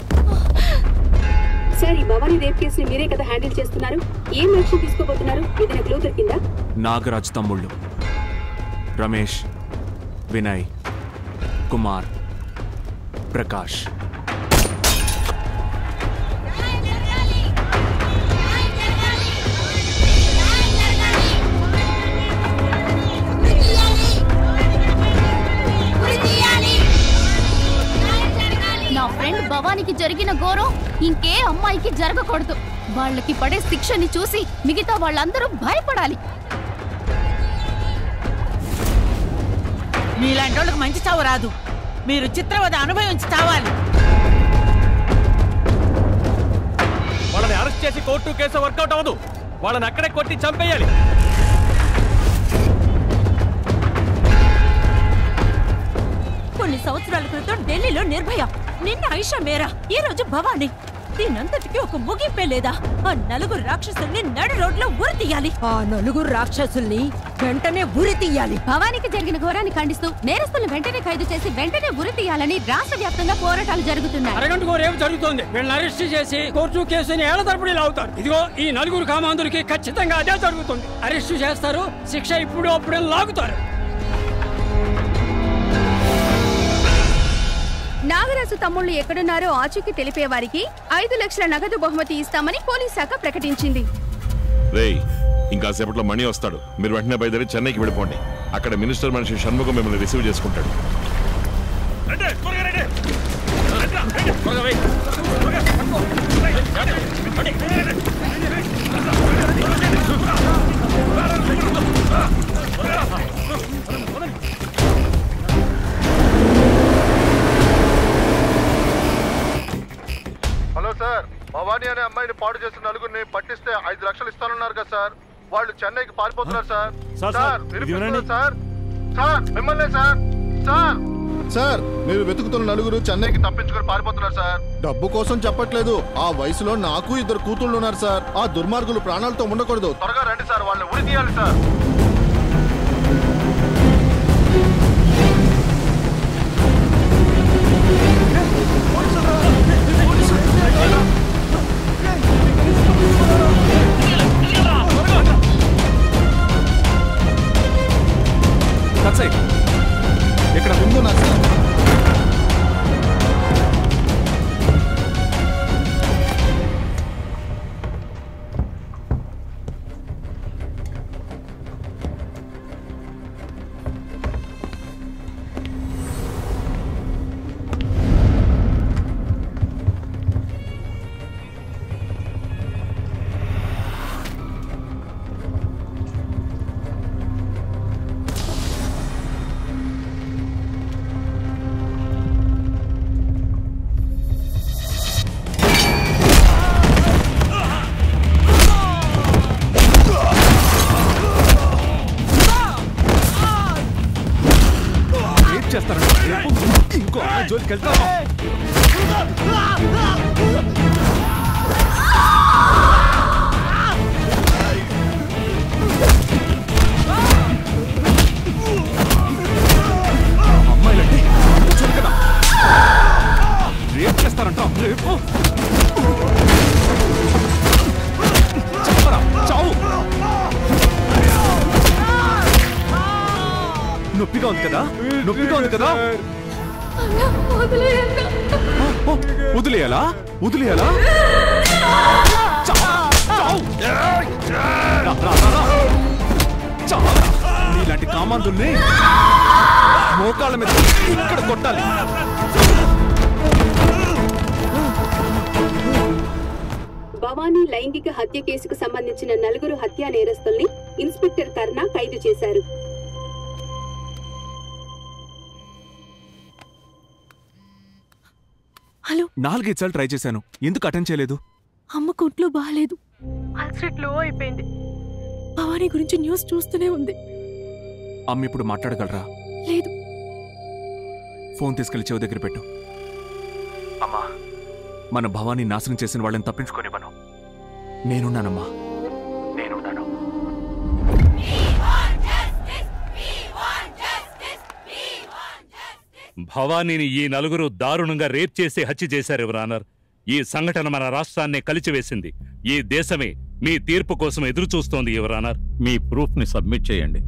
Speaker 10: సార్ ఈ భవానీ రేప్ కేసుని మీరే కదా హ్యాండిల్ చేస్తున్నారు ఏం యాక్షన్ తీసుకోబోతున్నారు ఏదైనా క్లూ దొరికిందా
Speaker 1: నాగరాజ్ తమ్ముళ్ళు రమేష్ వినయ్ కుమార్ ప్రకాష్
Speaker 21: నా ఫ్రెండ్ భవానికి జరిగిన ఘోరం ఇంకే అమ్మాయికి జరగకూడదు వాళ్ళకి పడే శిక్షని చూసి మిగతా వాళ్ళందరూ భయపడాలి
Speaker 22: మీలాంటి వాళ్ళకి మంచి చావు రాదు మీరు చిత్రవద అనుభవించి చావాలి
Speaker 8: వాళ్ళని అరెస్ట్ చేసి కోర్టు కేసు వర్కౌట్ అవ్వదు వాళ్ళని అక్కడే కొట్టి చంపేయాలి
Speaker 7: కొన్ని సంవత్సరాల క్రితం ఢిల్లీలో నిర్భయ నిన్న ఐషా మేరా ఈ రోజు భవానీ దీనంతటికి ఒక ముగింపే లేదా ఆ నలుగురు రాక్షసుల్ని నడి రోడ్లో ఉరి తీయాలి
Speaker 17: ఆ నలుగురు రాక్షసుల్ని వెంటనే ఉరి తీయాలి
Speaker 13: భవానికి జరిగిన ఘోరాన్ని ఖండిస్తూ నేరస్తులను వెంటనే ఖైదు చేసి వెంటనే ఉరి తీయాలని రాష్ట్ర వ్యాప్తంగా పోరాటాలు జరుగుతున్నాయి
Speaker 12: అరగంటకు రేపు జరుగుతోంది వీళ్ళని అరెస్ట్ చేసి కోర్టు కేసుని ఏళ్ల తరపుడు లాగుతారు ఇదిగో ఈ నలుగురు కామాంధులకి ఖచ్చితంగా అదే జరుగుతుంది అరెస్ట్ చేస్తారు శిక్ష ఇప్పుడు అప్పుడే లాగుతారు
Speaker 4: నాగరాజు తమ్ముళ్ళు ఎక్కడున్నారో ఆచూకీ తెలిపే వారికి ఐదు లక్షల నగదు బహుమతి ఇస్తామని పోలీస్ శాఖ ప్రకటించింది
Speaker 9: రేయ్ ఇంకా సేపట్లో మణి వస్తాడు మీరు వెంటనే బయలుదేరి చెన్నైకి వెళ్ళిపోండి అక్కడ మినిస్టర్ మనిషి షణ్ముఖం మిమ్మల్ని రిసీవ్ చేసుకుంటాడు
Speaker 15: హలో సార్ భవానీ అనే అమ్మాయిని పాడు చేసిన నలుగురిని పట్టిస్తే ఐదు లక్షలు ఇస్తానన్నారు కదా సార్ వాళ్ళు చెన్నైకి పారిపోతున్నారు సార్
Speaker 11: సార్,
Speaker 15: సార్
Speaker 11: సార్, ఇది
Speaker 15: వినిపిస్తుందా
Speaker 11: వినండి.
Speaker 15: సార్ సార్ మిమ్మల్ని సార్ సార్ సార్ మీరు వెతుకుతున్న నలుగురు చెన్నైకి తప్పించుకొని పారిపోతున్నారు సార్ డబ్బు కోసం చెప్పట్లేదు ఆ వయసులో నాకు ఇద్దరు కూతుళ్ళు ఉన్నారు సార్ ఆ దుర్మార్గులు ప్రాణాలతో ఉండకూడదు త్వరగా రండి సార్ వాళ్ళని ఉరి తీయాలి సార్
Speaker 1: సత్సయ్
Speaker 15: ఇక్కడ ముందున్నారు సార్
Speaker 1: ఏం చేస్తారంటే రేపు ఇంకో అమ్మాయి జోలికి వెళ్తావా అమ్మాయిలంటే చులకన రేపు చేస్తారంట రేపు చెప్పరా చావు నొప్పిగా ఉంది కదా నొప్పిగా ఉంది కదా ఓ, వదిలేయాలా వదిలేయాలా చావు, చావు. రా, రా, రా, రా. చావరా. నీలాంటి కామాంధుల్ని మోకాళ్ళ మీద ఇక్కడ కొట్టాలి
Speaker 10: భవానీ లైంగిక హత్య కేసుకు సంబంధించిన నలుగురు హత్యా నేరస్తుల్ని ఇన్స్పెక్టర్ కర్ణ ఖైదు చేశారు
Speaker 16: హలో
Speaker 1: నాలుగైదు సార్లు ట్రై చేశాను ఎందుకు అటెండ్ చేయలేదు
Speaker 16: అమ్మ కొట్లో బాగాలేదు అల్సరెట్ లో అయిపోయింది భవానీ గురించి న్యూస్ చూస్తూనే ఉంది
Speaker 1: అమ్మ ఇప్పుడు మాట్లాడగలరా
Speaker 16: లేదు
Speaker 1: ఫోన్ తీసుకెళ్లి చెవి దగ్గర పెట్టు అమ్మా మన భవానీ నాశనం చేసిన వాళ్ళని తప్పించుకోనివ్వను నేనున్నానమ్మా నేనున్నాను
Speaker 19: భవానీని ఈ నలుగురు దారుణంగా రేప్ చేసి హత్య చేశారు యువరానర్ ఈ సంఘటన మన రాష్ట్రాన్ని కలిచివేసింది ఈ దేశమే మీ తీర్పు కోసం ఎదురు చూస్తోంది యువరానర్
Speaker 24: మీ ప్రూఫ్ని సబ్మిట్ చేయండి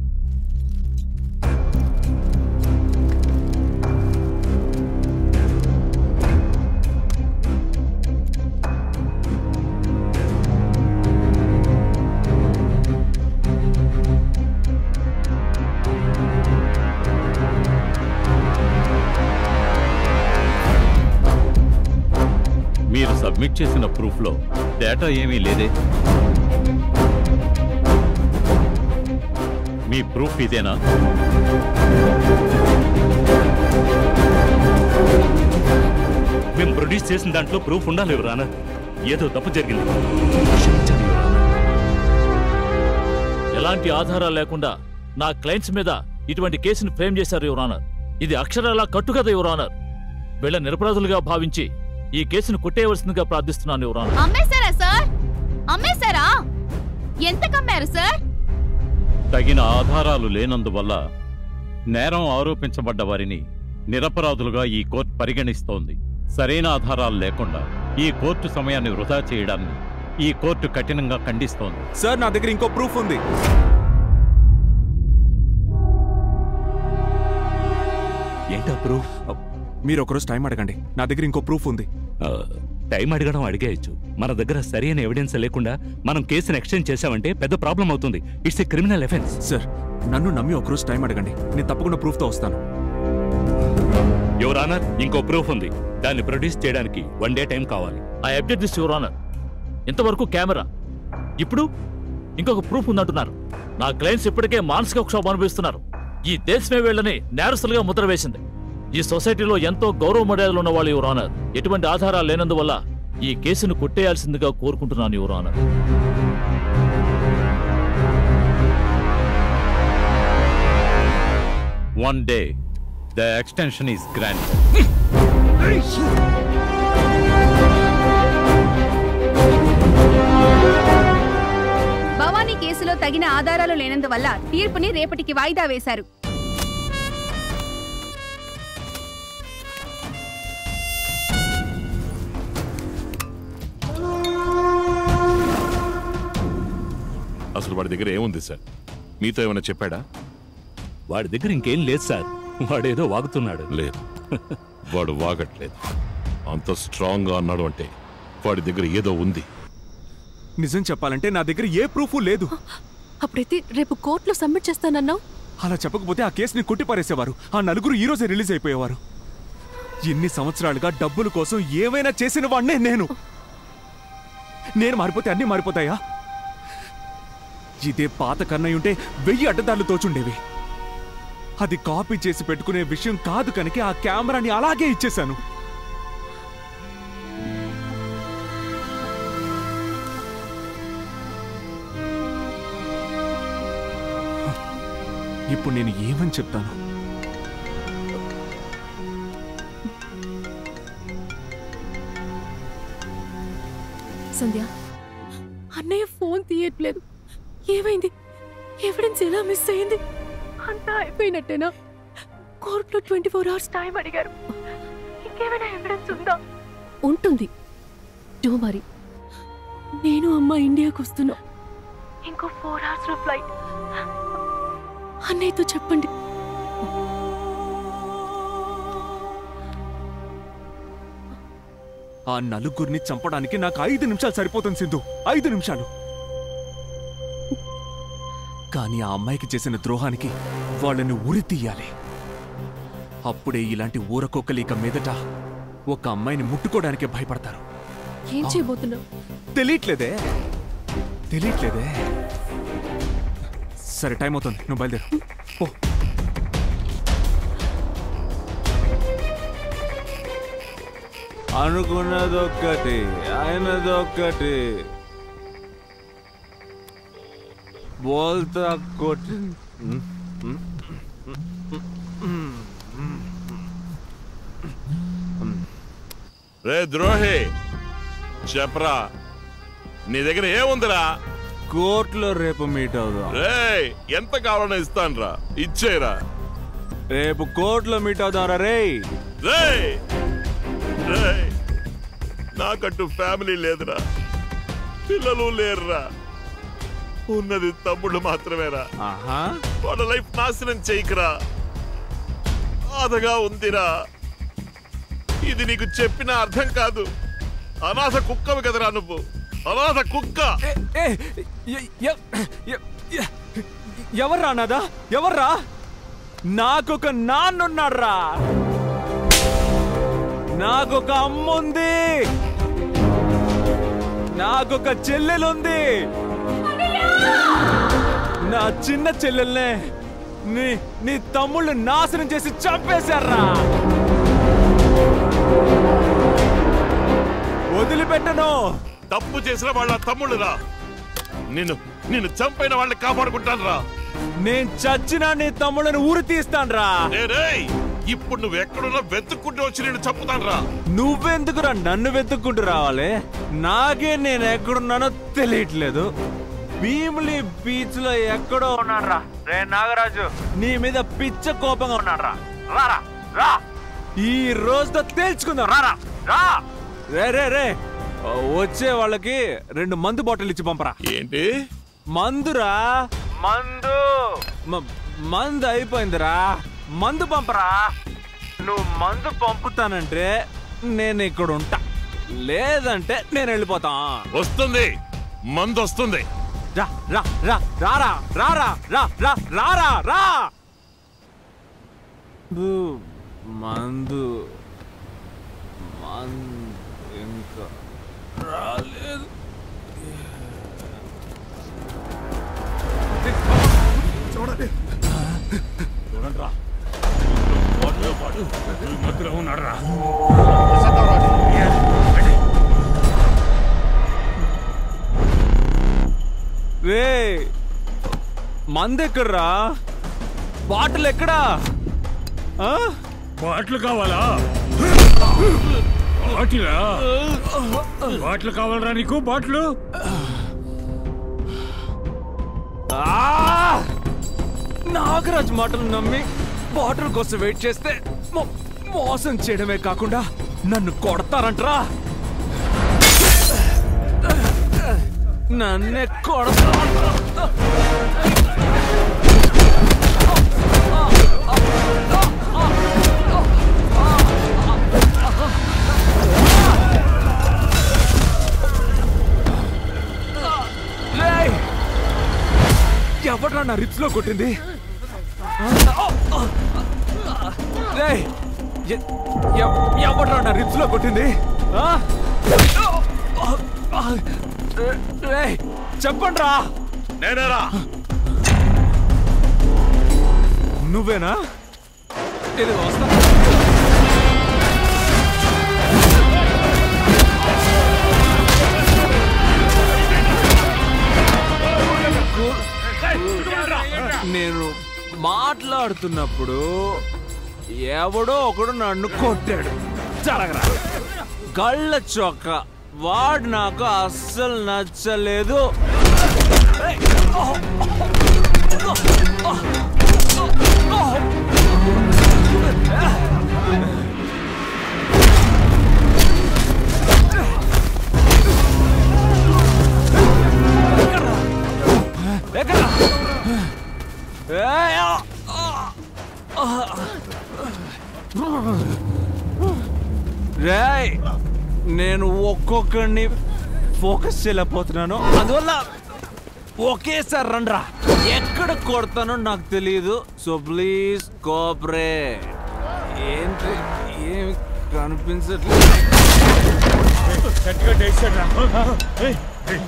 Speaker 24: మీరు సబ్మిట్ చేసిన ప్రూఫ్లో డేటా ఏమీ లేదే మీ ప్రూఫ్ ఇదేనా
Speaker 19: మేము ప్రొడ్యూస్ చేసిన దాంట్లో ప్రూఫ్ ఉండాలి ఎవరానా ఏదో తప్పు జరిగింది
Speaker 6: ఎలాంటి ఆధారాలు లేకుండా నా క్లయింట్స్ మీద ఇటువంటి కేసును ఫ్రేమ్ చేశారు యువరానర్ ఇది అక్షరాలా కట్టుకథ యువరానర్ వీళ్ళ నిరపరాధులుగా భావించి ఈ కేసును కొట్టేయవలసిందిగా ప్రార్థిస్తున్నాను యువరానర్
Speaker 21: అమ్మేశారా సార్ అమ్మేశారా ఎంత కమ్మారు సార్
Speaker 24: తగిన ఆధారాలు లేనందువల్ల నేరం ఆరోపించబడ్డ వారిని నిరపరాధులుగా ఈ కోర్టు పరిగణిస్తోంది సరైన ఆధారాలు లేకుండా ఈ కోర్టు సమయాన్ని వృధా చేయడాన్ని ఈ కోర్టు కఠినంగా ఖండిస్తోంది
Speaker 1: సార్ నా దగ్గర ఇంకో ప్రూఫ్ ఉంది
Speaker 19: ఏంటా ప్రూఫ్
Speaker 1: మీరు ఒకరోజు టైం అడగండి నా దగ్గర ఇంకో ప్రూఫ్ ఉంది
Speaker 19: టైం అడగడం అడిగేయచ్చు మన దగ్గర సరైన ఎవిడెన్స్ లేకుండా మనం కేసును ఎక్స్టెండ్ చేశామంటే పెద్ద ప్రాబ్లం అవుతుంది it's a criminal offence
Speaker 1: sir నన్ను నమ్మి ఒకరోజు టైం అడగండి నేను తప్పకుండా ప్రూఫ్తో వస్తాను
Speaker 19: యువర్ ఆనర్ ఇంకో ప్రూఫ్ ఉంది దాన్ని ప్రొడ్యూస్ చేయడానికి వన్ డే టైం కావాలి
Speaker 6: I update this your honour ఇంతవరకు కెమెరా ఇప్పుడు ఇంకొక ప్రూఫ్ ఉందంటున్నారు నా క్లయింట్స్ ఇప్పటికే మానసిక క్షోభ అనుభవిస్తున్నారు ఈ దేశమే వీళ్ళని నేరస్తులుగా ముద్ర వేసింది ఈ సొసైటీలో ఎంతో గౌరవ మర్యాదలు ఉన్న వాళ్ళు యువర్ ఆనర్ ఎటువంటి ఆధారాలు లేనందువల్ల ఈ కేసును కొట్టేయాల్సిందిగా కోరుకుంటున్నాను your honour
Speaker 24: one day the extension is grand
Speaker 4: Bhavani కేసులో తగిన ఆధారాలు లేనందువల్ల తీర్పుని రేపటికి వాయిదా వేశారు
Speaker 9: అసలు వాడి దగ్గర ఏముంది సార్ మీతో ఏమైనా చెప్పాడా
Speaker 19: వాడి దగ్గర ఇంకేం లేదు సార్ వాడేదో వాగుతున్నాడు
Speaker 9: లేదు వాడు వాగట్లేదు అంత స్ట్రాంగ్ గా అన్నాడు అంటే వాడి దగ్గర ఏదో ఉంది
Speaker 1: నిజం చెప్పాలంటే నా దగ్గర ఏ ప్రూఫ్ లేదు
Speaker 16: అప్పుడైతే రేపు కోర్టులో సబ్మిట్ చేస్తానన్నావు
Speaker 1: అలా చెప్పకపోతే ఆ కేసుని కొట్టిపారేసేవారు ఆ నలుగురు ఈ రోజే రిలీజ్ అయిపోయేవారు ఎన్ని సంవత్సరాలుగా డబ్బుల కోసం ఏమైనా చేసిన వాడినే నేను నేను మారిపోతే అన్నీ మారిపోతాయా ఇదే పాత కన్నయ్య ఉంటే వెయ్యి అడ్డదారులు తోచుండేవి అది కాపీ చేసి పెట్టుకునే విషయం కాదు కనుక ఆ కెమెరాని అలాగే ఇచ్చేశాను ఇప్పుడు నేను ఏమని చెప్తాను
Speaker 16: సంధ్య అన్నయ్య ఫోన్ తీయట్లేదు ఏమైంది ఎవిడెన్స్ ఎలా మిస్ అయింది అంతా అయిపోయినట్టేనా కోర్టులో ట్వంటీ ఫోర్ అవర్స్ టైం అడిగారు ఇంకేమైనా ఎవిడెన్స్ ఉందా ఉంటుంది డో మరి నేను అమ్మ ఇండియాకు వస్తున్నా ఇంకో ఫోర్ అవర్స్ లో ఫ్లైట్ అన్నయ్యతో చెప్పండి
Speaker 1: ఆ నలుగురిని చంపడానికి నాకు ఐదు నిమిషాలు సరిపోతుంది సింధు ఐదు నిమిషాలు కానీ ఆ అమ్మాయికి చేసిన ద్రోహానికి వాళ్ళని ఉరి తీయాలి అప్పుడే ఇలాంటి ఊరకొక్కలు ఇక మీదట ఒక అమ్మాయిని ముట్టుకోవడానికే భయపడతారు
Speaker 16: ఏం చేయబోతున్నావు
Speaker 1: తెలియట్లేదే తెలియట్లేదే సరే టైం అవుతుంది నువ్వు బయలుదేరు ఓ అనుకున్నదొక్కటి ఆయనదొక్కటి బోల్తా కొట్టి
Speaker 9: రే ద్రోహి చెప్పరా నీ దగ్గర ఏముందిరా
Speaker 1: కోర్టులో రేపు మీట్ అవుదాం
Speaker 9: రే ఎంత కావాలన్నా ఇస్తానురా ఇచ్చేరా
Speaker 1: రేపు కోర్టులో మీట్ అవుదాం రే
Speaker 9: రే రే నాకంటూ ఫ్యామిలీ లేదురా పిల్లలు లేరురా ఉన్నది తమ్ముళ్ళు మాత్రమేరా వాళ్ళ లైఫ్ నాశనం చేయకురా బాధగా ఉందిరా ఇది నీకు చెప్పిన అర్థం కాదు అనాథ కుక్కవి కదరా నువ్వు అనాథ కుక్క
Speaker 1: ఎవర్రా నాదా ఎవర్రా నాకొక నాన్నున్నాడ్రా నాకొక అమ్ముంది నాకొక చెల్లెలుంది నా చిన్న చెల్లెల్నే నీ నీ తమ్ముళ్ళు నాశనం చేసి చంపేశారా వదిలిపెట్టను
Speaker 9: తప్పు చేసిన వాళ్ళ తమ్ముళ్ళురా నిన్ను నిన్ను చంపైన వాళ్ళని కాపాడుకుంటాను రా
Speaker 1: నేను చచ్చినా నీ తమ్ముళ్ళని ఊరి తీస్తాన్రా
Speaker 9: రేయ్, ఇప్పుడు నువ్వు ఎక్కడున్నా వెతుక్కుంటూ వచ్చి నేను చంపుతాను రా
Speaker 1: నువ్వెందుకురా నన్ను వెతుక్కుంటూ రావాలి నాకే నేను ఎక్కడున్నానో తెలియట్లేదు భీములి బీచ్ లో ఎక్కడో ఉన్నాడ్రా రే నాగరాజు నీ మీద పిచ్చ కోపంగా ఉన్నాడ్రా రారా రా ఈ రోజుతో తేల్చుకుందాం రారా రా రే రే రే వచ్చే వాళ్ళకి రెండు మందు బాటిల్ ఇచ్చి పంపరా
Speaker 9: ఏంటి
Speaker 1: మందురా మందు మ- మందు అయిపోయిందిరా మందు పంపరా నువ్వు మందు పంపుతానంటే నేను ఇక్కడ ఉంటా లేదంటే నేను వెళ్ళిపోతా
Speaker 9: వస్తుంది మందు వస్తుంది
Speaker 1: రా రా రా రారా రారా రా రా రారా రా బు, మందు మందు ఇంకా రాలేదు
Speaker 5: చూడండి చూడండి రా మధ్యలో ఉన్నాడు రా
Speaker 1: రే మందు ఎక్కడ్రా బాటిల్ ఎక్కడా ఆ?
Speaker 5: బాటిల్ కావాలా బాటిలా బాటిల్ కావాలరా నీకు బాటిల్
Speaker 1: ఆ! నాగరాజ్ మాటలు నమ్మి బాటిల్ కోసం వెయిట్ చేస్తే మో- మోసం చేయడమే కాకుండా నన్ను కొడతారంట్రా నన్నే కొడతారంట్రా రేయ్! ఎవడ్రా నా రిప్స్ లో కొట్టింది రేయ్! ఎ- ఎవ్- ఎవడ్రా నా రిప్స్ లో కొట్టింది ఆ? రేయ్, చెప్పండ్రా
Speaker 9: నేనేరా
Speaker 1: నువ్వేనా ఇది వస్తా నేను మాట్లాడుతున్నప్పుడు ఎవడో ఒకడు నన్ను కొట్టాడు జరగరా కళ్ళ చొక్క వాడు నాకు అస్సలు నచ్చలేదు ఎక్కడ ఏయ్, ఆ! రేయ్ నేను ఒక్కొక్కడిని ఫోకస్ చేయలేకపోతున్నాను అందువల్ల ఒకేసారి రండ్రా ఎక్కడ కొడతానో నాకు తెలియదు సో ప్లీజ్ కోపరే ఏంటి ఏమి కనిపించట్లేదు
Speaker 5: గట్టిగా డేసాడు రా ఏయ్, ఏయ్.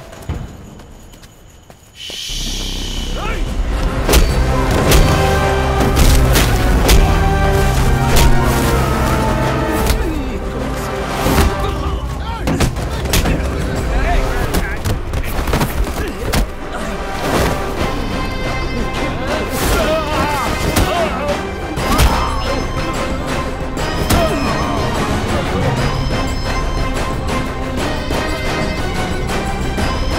Speaker 1: ఆ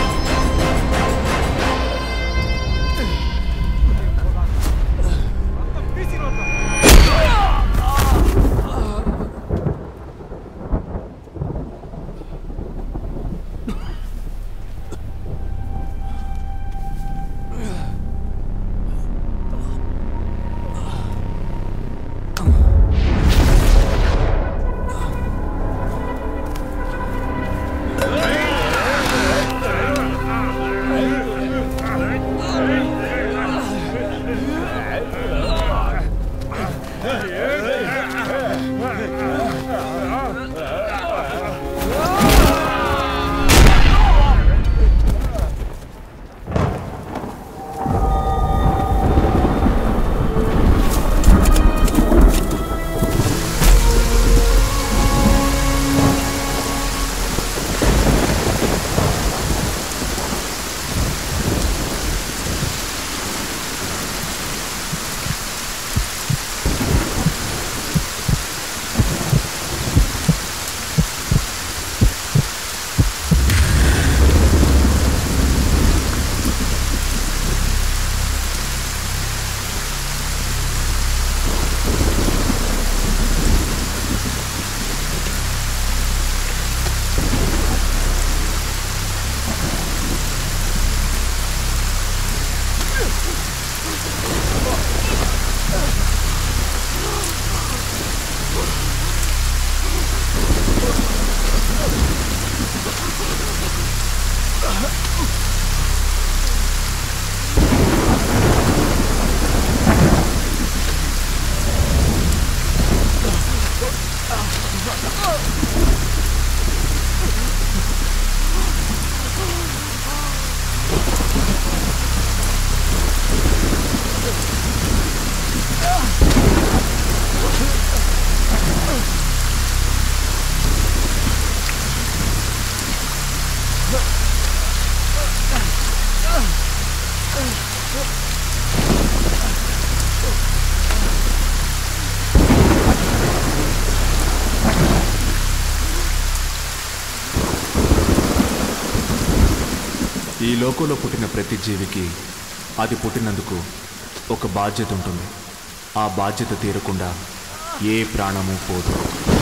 Speaker 1: ఈ లోకంలో పుట్టిన ప్రతి జీవికి అది పుట్టినందుకు ఒక బాధ్యత ఉంటుంది ఆ బాధ్యత తీరకుండా ఏ ప్రాణము పోదు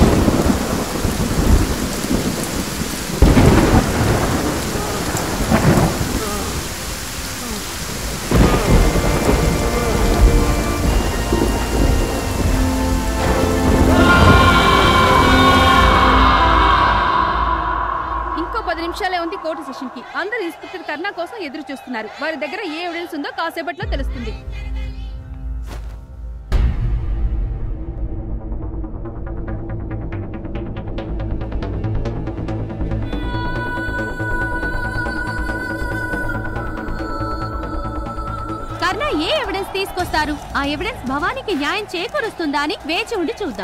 Speaker 4: ఇంకో పది నిమిషాలే ఉంది కోర్టు సెషన్ కి అందరూ ఇన్స్పెక్టర్ కర్ణ కోసం ఎదురు చూస్తున్నారు వారి దగ్గర ఏ ఎవిడెన్స్ ఉందో కాసేపట్లో తెలుస్తుంది
Speaker 13: కర్ణ ఏ ఎవిడెన్స్ తీసుకొస్తారు ఆ ఎవిడెన్స్ భవానికి న్యాయం చేకూరుస్తుందా అని వేచి ఉండి చూద్దాం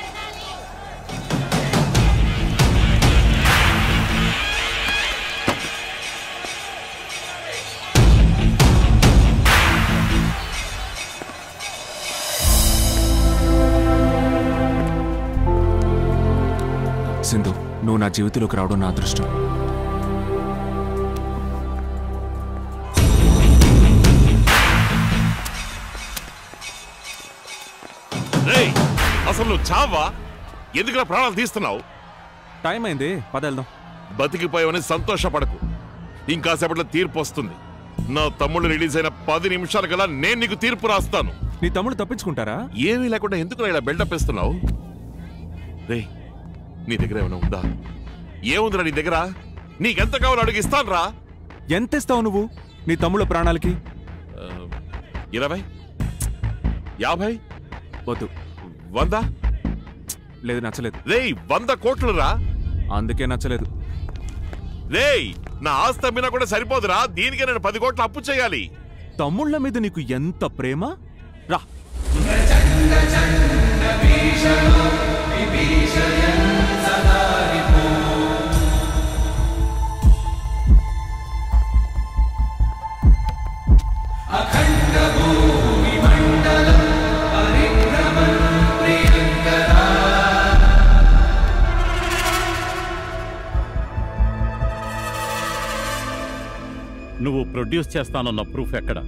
Speaker 1: సింధు నువ్వు నా జీవితంలోకి రావడం నా అదృష్టం
Speaker 9: రేయ్, అసలు నువ్వు చావా ఎందుకు ప్రాణాలు తీస్తున్నావు
Speaker 1: టైం అయింది పదెళ్దాం
Speaker 9: బతికిపోయావని సంతోషపడకు ఇంకాసేపట్లో తీర్పు వస్తుంది నా తమ్ముడు రిలీజ్ అయిన పది నిమిషాల కల్లా నేను నీకు తీర్పు రాస్తాను
Speaker 1: నీ తమ్ముడు తప్పించుకుంటారా
Speaker 9: ఏమీ లేకుండా ఎందుకు ఇలా బిల్డప్ ఇస్తున్నావు రే నీ దగ్గర ఏమైనా ఉందా ఏముందిరా నీ దగ్గర నీకెంత కావాలో అడిగి ఇస్తాను రా
Speaker 1: ఎంత ఇస్తావు నువ్వు నీ తమ్ముళ్ళ ప్రాణాలకి
Speaker 9: ఇరవై యాభై
Speaker 1: వద్దు
Speaker 9: వంద
Speaker 1: లేదు నచ్చలేదు
Speaker 9: రేయ్ వంద కోట్లు రా
Speaker 1: అందుకే నచ్చలేదు
Speaker 9: రేయ్ నా ఆస్తి అమ్మినా కూడా సరిపోదురా దీనికే నేను పది కోట్లు అప్పు చేయాలి
Speaker 1: తమ్ముళ్ళ మీద నీకు ఎంత ప్రేమ రా
Speaker 24: నువ్వు ప్రొడ్యూస్ చేస్తానన్న ప్రూఫ్ ఎక్కడ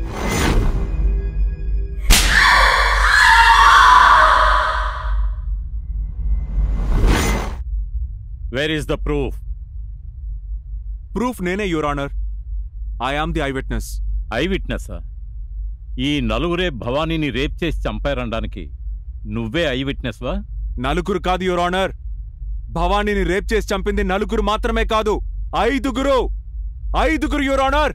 Speaker 24: where is the proof
Speaker 1: proof నేనే your honour I am the eye witness
Speaker 24: eye witness ఈ నలుగురే భవానీని రేప్ చేసి చంపారనడానికి నువ్వే ఐ విట్నెస్ వా
Speaker 1: నలుగురు కాదు యువర్ ఆనర్ భవానీని రేప్ చేసి చంపింది నలుగురు మాత్రమే కాదు ఐదుగురు ఐదుగురు యువర్ ఆనర్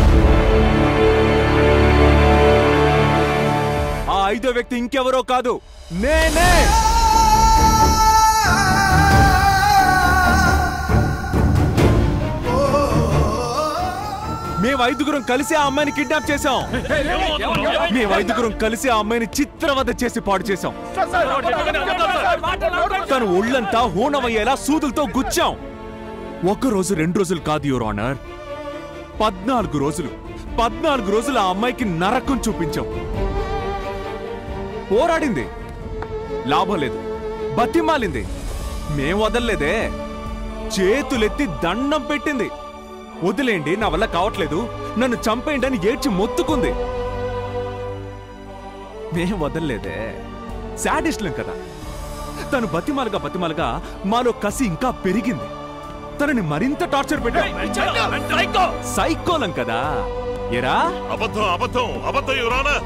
Speaker 1: ఆ ఐదో వ్యక్తి ఇంకెవరో కాదు నేనే మేము ఐదుగురం కలిసి ఆ అమ్మాయిని కిడ్నాప్ చేశాం మేము ఐదుగురం కలిసి ఆ అమ్మాయిని చిత్రవద చేసి పాడు చేశాం తను ఒళ్ళంతా హోనమయ్యేలా సూదులతో గుచ్చాం ఒక రోజు రెండు రోజులు కాదు యువర్ ఆనర్ పద్నాలుగు రోజులు పద్నాలుగు రోజులు ఆ అమ్మాయికి నరకం చూపించాం పోరాడింది లాభం లేదు బతిమాలింది మేం వదల్లేదే చేతులెత్తి దండం పెట్టింది వదిలేండి నా వల్ల కావట్లేదు నన్ను చంపేయండి అని ఏడ్చి మొత్తుకుంది మేం వదల్లేదే శాడిస్ట్లం కదా తను బతిమాలుగా బతిమాలుగా మాలో కసి ఇంకా పెరిగింది తనని మరింత టార్చర్ పెట్టాం సైకోలం కదా ఎరా
Speaker 9: అబద్ధం అబద్ధం అబద్ధం యువరానా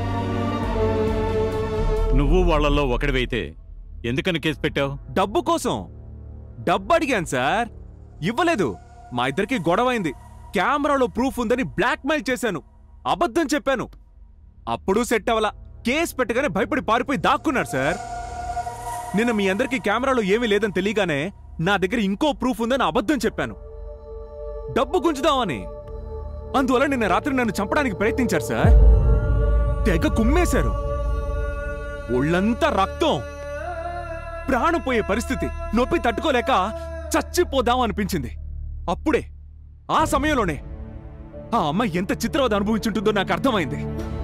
Speaker 24: నువ్వు వాళ్ళల్లో ఒకడివైతే ఎందుకని కేసు పెట్టావు
Speaker 1: డబ్బు కోసం డబ్బు అడిగాను సార్ ఇవ్వలేదు మా ఇద్దరికి గొడవైంది కెమెరాలో ప్రూఫ్ ఉందని బ్లాక్మెయిల్ చేశాను అబద్ధం చెప్పాను అప్పుడు సెట్ అవ్వలా కేసు పెట్టగానే భయపడి పారిపోయి దాక్కున్నారు సార్ నిన్న మీ అందరికీ కెమెరాలో ఏమీ లేదని తెలియగానే నా దగ్గర ఇంకో ప్రూఫ్ ఉందని అబద్ధం చెప్పాను డబ్బు గుంజుదామని అందువల్ల నిన్న రాత్రి నన్ను చంపడానికి ప్రయత్నించారు సార్ తెగ కుమ్మేశారు ఒళ్ళంతా రక్తం ప్రాణం పోయే పరిస్థితి నొప్పి తట్టుకోలేక చచ్చిపోదాం అనిపించింది అప్పుడే ఆ సమయంలోనే ఆ అమ్మాయి ఎంత చిత్రవద అనుభవించుంటుందో నాకు అర్థమైంది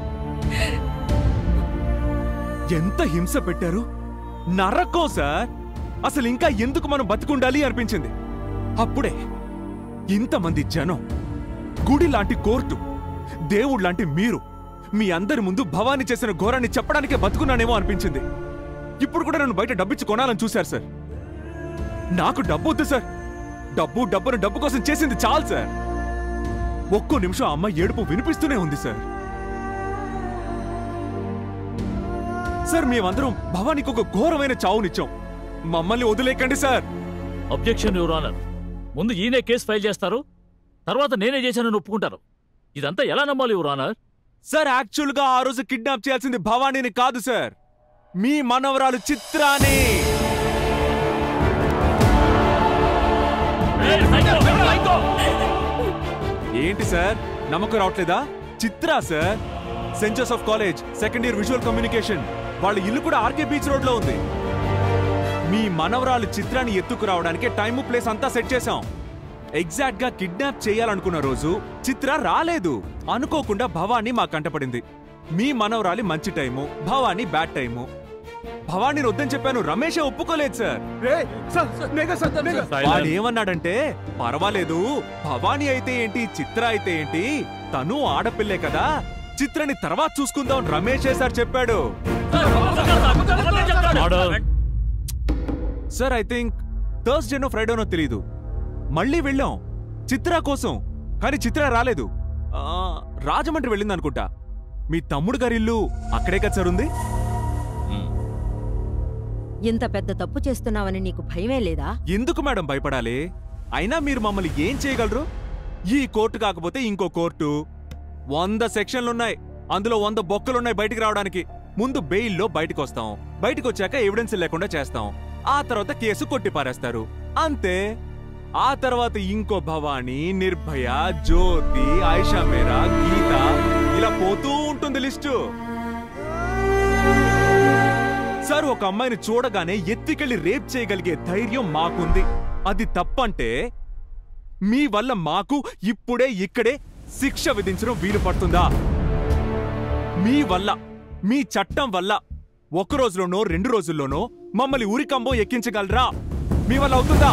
Speaker 1: ఎంత హింస పెట్టారు నరకం సార్ అసలు ఇంకా ఎందుకు మనం బతుకుండాలి అనిపించింది అప్పుడే ఇంతమంది జనం గుడి లాంటి కోర్టు దేవుడు లాంటి మీరు మీ అందరి ముందు భవానీ చేసిన ఘోరాన్ని చెప్పడానికే బతుకున్నానేమో అనిపించింది ఇప్పుడు కూడా నన్ను బయట డబ్బిచ్చి కొనాలని చూశారు సార్ నాకు డబ్బు వద్దు సార్ డబ్బు డబ్బును డబ్బు కోసం చేసింది చాలు సార్ ఒక్కో నిమిషం ఆ అమ్మాయి ఏడుపు వినిపిస్తూనే ఉంది సార్ సార్ మేమందరం భవానీకి ఒక ఘోరమైన చావునిచ్చాం మమ్మల్ని వదిలేకండి సార్
Speaker 6: అబ్జెక్షన్ యువర్ ఆనర్ ముందు ఈయనే కేసు ఫైల్ చేస్తారు తర్వాత నేనే చేశానని ఒప్పుకుంటారు ఇదంతా ఎలా నమ్మాలి యువర్ ఆనర్
Speaker 1: సార్ యాక్చువల్ గా ఆ రోజు కిడ్నాప్ చేయాల్సింది భవానీని కాదు సార్ మీ మనవరాలు చిత్రాని ఏంటి సార్ నమ్మకం రావట్లేదా Chitra sir Saint Joseph college second year visual communication వాళ్ళ ఇల్లు కూడా ఆర్కే బీచ్ రోడ్ లో ఉంది మీ మనవరాలు చిత్రాన్ని ఎత్తుకు రావడానికి టైం ప్లేస్ అంతా సెట్ చేశాం ఎగ్జాక్ట్ గా కిడ్నాప్ చేయాలనుకున్న రోజు చిత్ర రాలేదు అనుకోకుండా భవానీ మా కంటపడింది మీ మనవరాలి మంచి టైము భవానీ బ్యాడ్ టైము భవానీని వద్దని చెప్పాను రమేషే ఒప్పుకోలేదు సార్ వాడు ఏమన్నాడంటే పర్వాలేదు భవానీ అయితే ఏంటి చిత్ర అయితే ఏంటి తను ఆడపిల్లే కదా చిత్రని తర్వాత చూసుకుందాం రమేషే సార్ చెప్పాడు సార్ ఐ థింక్ థర్స్డేనో ఫ్రైడేనో తెలీదు మళ్ళీ వెళ్ళాం చిత్ర కోసం కానీ చిత్ర రాలేదు ఆ, రాజమండ్రి వెళ్ళింది అనుకుంటా మీ తమ్ముడు గారి ఇల్లు అక్కడే కదా సార్ ఉంది
Speaker 17: ఇంత పెద్ద తప్పు చేస్తున్నావని నీకు భయమే లేదా
Speaker 1: ఎందుకు మేడం భయపడాలి అయినా మీరు మమ్మల్ని ఏం చేయగలరు ఈ కోర్టు కాకపోతే ఇంకో కోర్టు వంద సెక్షన్లున్నాయి అందులో వంద బొక్కలున్నాయి బయటికి రావడానికి ముందు బెయిల్లో బయటకు వస్తాం బయటకు వచ్చాక ఎవిడెన్స్ లేకుండా చేస్తాం ఆ తర్వాత కేసు కొట్టి పారేస్తారు అంతే ఆ తర్వాత ఇంకో భవానీ నిర్భయ జ్యోతి ఆయిషా మేరా గీత ఇలా పోతూ ఉంటుంది లిస్టు సార్ ఒక అమ్మాయిని చూడగానే ఎత్తికెళ్లి రేప్ చేయగలిగే ధైర్యం మాకుంది అది తప్పంటే మీ వల్ల మాకు ఇప్పుడే ఇక్కడే శిక్ష విధించడం వీలు పడుతుందా మీ వల్ల మీ చట్టం వల్ల ఒక రోజులోనో రెండు రోజుల్లోనో మమ్మల్ని ఉరికంబో ఎక్కించగలరా మీ వల్ల అవుతుందా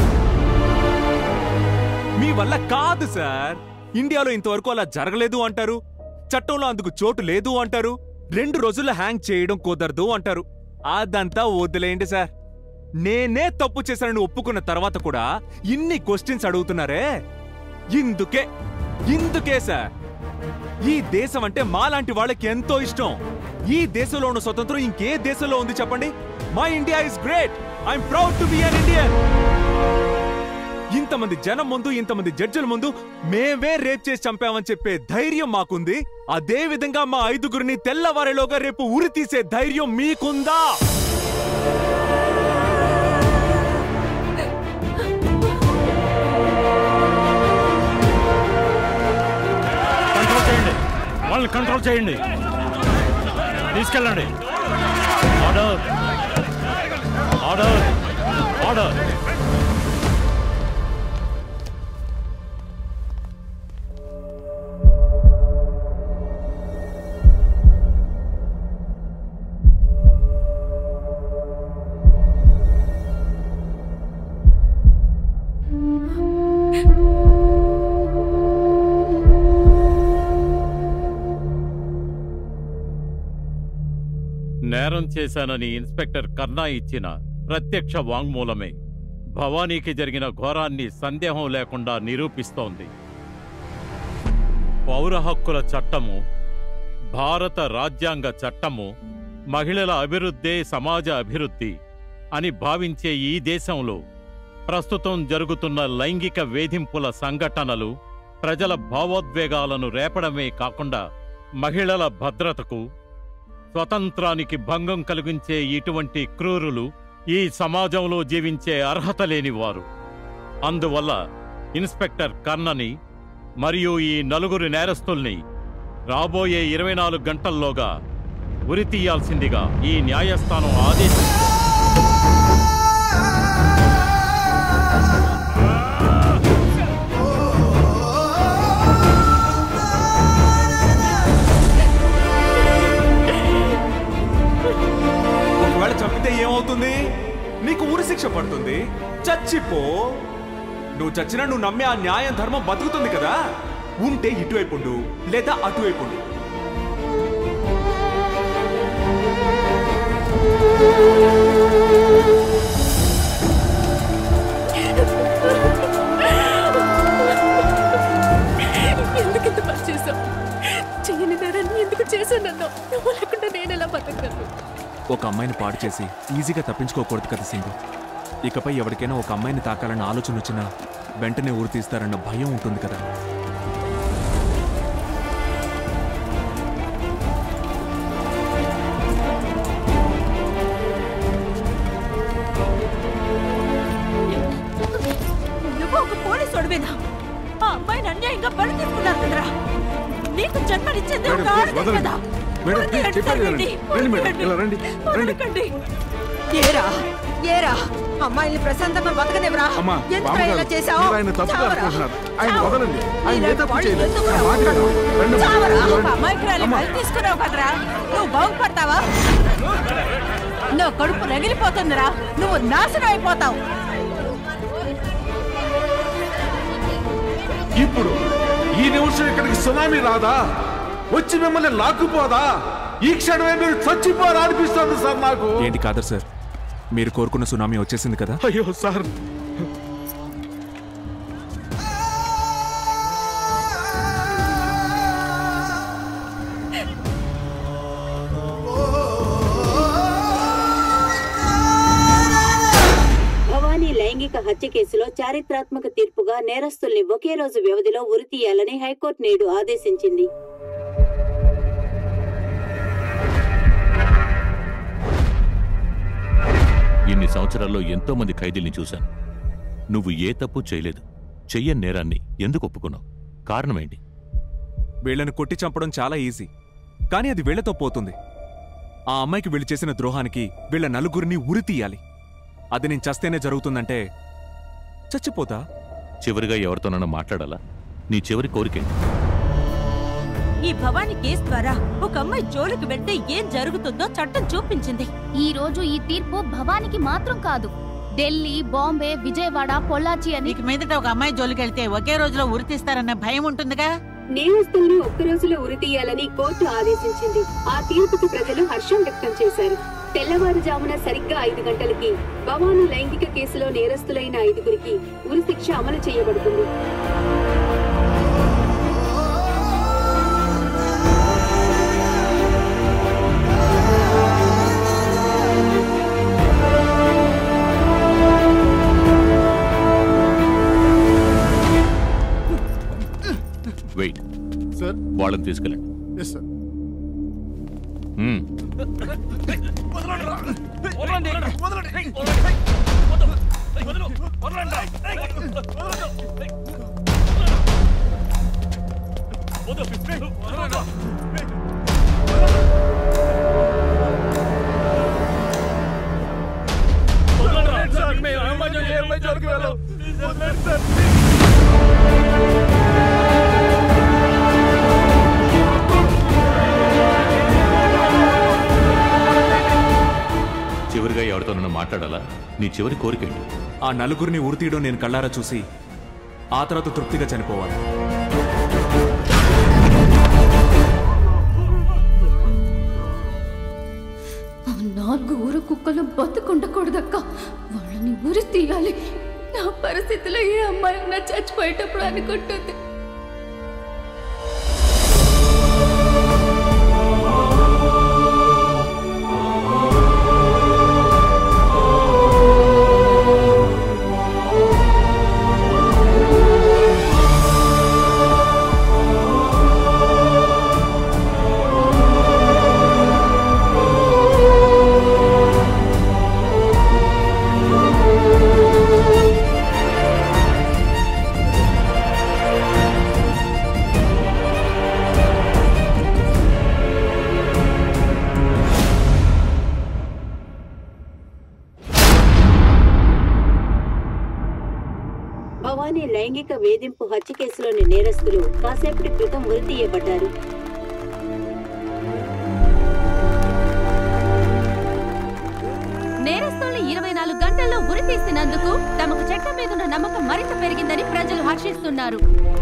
Speaker 1: మీ వల్ల కాదు సార్ ఇండియాలో ఇంతవరకు అలా జరగలేదు అంటారు చట్టంలో అందుకు చోటు లేదు అంటారు రెండు రోజుల్లో హ్యాంగ్ చేయడం కుదరదు అంటారు అదంతా వదిలేయండి సార్ నేనే తప్పు చేశానని ఒప్పుకున్న తర్వాత కూడా ఇన్ని క్వశ్చన్స్ అడుగుతున్నారే ఇందుకే ఇందుకే సార్ ఈ దేశం అంటే మాలాంటి వాళ్ళకి ఎంతో ఇష్టం ఈ దేశంలో ఉన్న స్వతంత్రం ఇంకే దేశంలో ఉంది చెప్పండి my India is great I'm proud to be an Indian ఇంతమంది జనం ముందు ఇంతమంది జడ్జిల ముందు మేమే రేప్ చేసి చంపామని చెప్పే ధైర్యం మాకుంది అదే విధంగా మా ఐదుగురిని తెల్లవారేలోగా రేపు ఉరి తీసే ధైర్యం మీకుందా
Speaker 5: కంట్రోల్ చేయండి వాళ్ళని కంట్రోల్ చేయండి తీసుకెళ్ళండి ఆర్డర్ ఆర్డర్ ఆర్డర్
Speaker 24: నేరం చేశానని ఇన్స్పెక్టర్ కర్ణా ఇచ్చిన ప్రత్యక్ష వాంగ్మూలమే భవానీకి జరిగిన ఘోరాన్ని సందేహం లేకుండా నిరూపిస్తోంది పౌర హక్కుల చట్టము భారత రాజ్యాంగ చట్టము మహిళల అభివృద్ధే సమాజ అభివృద్ధి అని భావించే ఈ దేశంలో ప్రస్తుతం జరుగుతున్న లైంగిక వేధింపుల సంఘటనలు ప్రజల భావోద్వేగాలను రేపడమే కాకుండా మహిళల భద్రతకు స్వతంత్రానికి భంగం కలిగించే ఇటువంటి క్రూరులు ఈ సమాజంలో జీవించే అర్హత లేనివారు అందువల్ల ఇన్స్పెక్టర్ కర్ణని మరియు ఈ నలుగురు నేరస్తుల్ని రాబోయే ఇరవై నాలుగు గంటల్లోగా ఉరి తీయాల్సిందిగా ఈ న్యాయస్థానం ఆదేశించింది
Speaker 1: శిక్ష పడుతుంది చచ్చిపో నువ్వు చచ్చినా నువ్వు నమ్మే ఆ న్యాయం ధర్మం బతుకుతుంది కదా ఉంటే ఇటువైపు ఉండు లేదా అటువైపు ఉండు
Speaker 16: ఎందుకు ఇంత పని చేశావు చెయ్యని నేరాన్ని ఎందుకు చేశానన్నావు నువ్వు లేకుండా నేను ఎలా బతకగలను
Speaker 1: ఒక అమ్మాయిని పాడు చేసి ఈజీగా తప్పించుకోకూడదు కదా సింగు ఇకపై ఎవరికైనా ఒక అమ్మాయిని తాకాలన్న ఆలోచన వచ్చినా వెంటనే ఊరు తీస్తారన్న భయం ఉంటుంది కదా
Speaker 22: నువ్వు ఒక పోలీసు ఒడివేనా ఆ అమ్మాయిని అన్యాయంగా బలి తీసుకున్నారు కదరా నీకు జన్మనిచ్చింది ఒక
Speaker 14: మేడం,
Speaker 22: ఆడదే
Speaker 14: వదలండి.
Speaker 22: కదా
Speaker 14: మేడం,
Speaker 22: వదిలేయండి,
Speaker 14: చెప్పేది
Speaker 22: వదిలేయండి,
Speaker 14: వినండి. రండి మేడం,
Speaker 22: వదిలేయండి.
Speaker 14: ఇలా రండి, రండి.
Speaker 22: వదలకండి.
Speaker 17: ఏరా ఏరా అమ్మాయిల్ని ప్రశాంతంగా బతకనివ్వరా
Speaker 14: అమ్మా
Speaker 17: ఎందుకు
Speaker 14: బామ్మగారు,
Speaker 17: ఇలా చేశావు
Speaker 14: మీరు ఆయన తప్పుగా
Speaker 17: చావరా?
Speaker 14: అనుకుంటున్నారు ఆయన
Speaker 17: చావు.
Speaker 14: వదలండి ఆయన ఏ
Speaker 17: నీలాంటి
Speaker 14: తప్పు
Speaker 17: వాళ్ళు
Speaker 14: చేయలేదు
Speaker 17: ఎందుకు
Speaker 14: నా
Speaker 17: రా?
Speaker 14: మాట వినండి. రండి,
Speaker 22: చావరా?
Speaker 14: రండి.
Speaker 22: ఒక అమాయకురాలి బలి తీసుకున్నావు కదరా నువ్వు బాగుపడతావా నువ్వు కడుపు రగిలిపోతుందిరా నువ్వు నాశనం అయిపోతావు
Speaker 14: ఇప్పుడు ఈ నిమిషం ఇక్కడికి సునామీ రాదా వచ్చి మిమ్మల్ని లాక్కుపోదా ఈ క్షణమే మీరు చచ్చిపోరా అనిపిస్తుంది సార్ నాకు
Speaker 1: ఏంటి కాదర్ సార్ మీరు కోరుకున్న సునామీ వచ్చేసింది కదా
Speaker 14: అయ్యో సార్
Speaker 10: భవానీ లైంగిక హత్య కేసులో చారిత్రాత్మక తీర్పుగా నేరస్తుల్ని ఒకే రోజు వ్యవధిలో ఉరి తీయాలని హైకోర్టు నేడు ఆదేశించింది
Speaker 9: ఇన్ని సంవత్సరాల్లో ఎంతో మంది ఖైదీల్ని చూశాను నువ్వు ఏ తప్పు చేయలేదు చెయ్యని నేరాన్ని ఎందుకు ఒప్పుకున్నావు కారణమేంటి
Speaker 1: వీళ్ళని కొట్టి చంపడం చాలా ఈజీ కానీ అది వీళ్లతో పోతుంది ఆ అమ్మాయికి వీళ్ళు చేసిన ద్రోహానికి వీళ్ళ నలుగురిని ఉరి తీయాలి అది నేను చస్తేనే జరుగుతుందంటే చచ్చిపోతా
Speaker 9: చివరిగా ఎవరితోనన్నా మాట్లాడాలా నీ చివరి కోరికేంటి
Speaker 22: ఈ భవానీ కేసు ద్వారా ఒక అమ్మాయి జోలికి వెళ్తే ఏం జరుగుతుందో చట్టం చూపించింది
Speaker 21: ఈ రోజు ఈ తీర్పు భవానికి మాత్రం కాదు ఢిల్లీ బాంబే విజయవాడ పొల్లాచి అని
Speaker 22: నీకు మీదట ఒక అమ్మాయి జోలికి వెళ్తే ఒకే రోజులో ఉరి తీస్తారన్న భయం ఉంటుందిగా
Speaker 10: నేరస్తుల్ని ఒక్క రోజులో ఉరి తీయాలని కోర్టు ఆదేశించింది ఆ తీర్పుకి ప్రజలు హర్షం వ్యక్తం చేశారు తెల్లవారుజామున సరిగ్గా ఐదు గంటలకి భవానీ లైంగిక కేసులో నేరస్తులైన ఐదుగురికి ఉరి శిక్ష అమలు చేయబడుతుంది
Speaker 9: వెయిట్
Speaker 15: సార్
Speaker 9: వాళ్ళని తీసుకెళ్ళండి
Speaker 15: ఎస్ సార్
Speaker 9: మ్మ్. చివరిగా ఎవరితోనన్నా మాట్లాడాలా నీ చివరి కోరికేంటి
Speaker 1: ఆ నలుగురిని ఉరి తీయడం నేను కళ్ళారా చూసి ఆ తర్వాత తృప్తిగా చనిపోవాలి
Speaker 2: ఆ నాలుగు ఊరు కుక్కలు బతుకుండకూడదక్క వాళ్ళని ఉరి తీయాలి నా పరిస్థితిలో ఏ అమ్మాయి ఉన్నా చచ్చిపోయేటప్పుడు అనుకుంటుంది
Speaker 10: భవానీ లైంగిక వేధింపు హత్య కేసులోని నేరస్తులు కాసేపటి క్రితం ఉరి తీయబడ్డారు
Speaker 13: నేరస్తుల్ని ఇరవై నాలుగు గంటలు గంటల్లో ఉరి తీసినందుకు తమకు చట్టం మీద ఉన్న నమ్మకం మరింత పెరిగిందని ప్రజలు హర్షిస్తున్నారు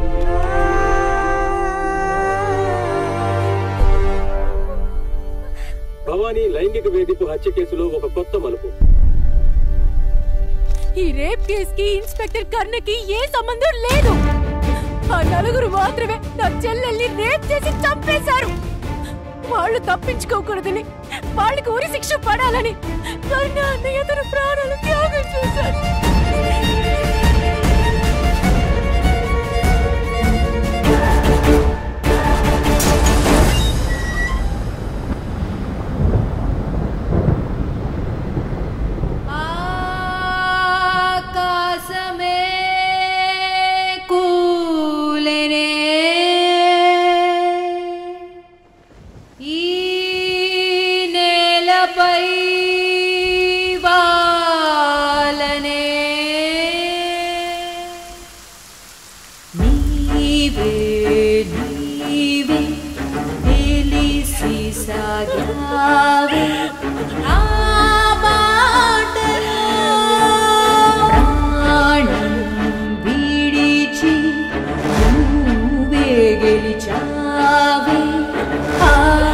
Speaker 3: భవానీ లైంగిక వేధింపు హత్య కేసులో ఒక కొత్త మలుపు
Speaker 16: ఈ రేప్ కేస్ కి ఇన్స్పెక్టర్ కర్ణకి ఏ సంబంధం లేదు ఆ నలుగురు మాత్రమే నా చెల్లెల్ని రేప్ చేసి చంపేశారు వాళ్ళు తప్పించుకోకూడదని వాళ్ళకి ఉరి శిక్ష పడాలని కర్ణ అన్నయ్య తన ప్రాణాలు త్యాగం చేశారు
Speaker 18: ఆకాశమే కూలెనే ఈ నేలపై వాలనే నీవే నీవే తెలిసి సాగావే ఆ బాటలో ప్రాణం విడిచి నువ్వే గెలిచావే ఆ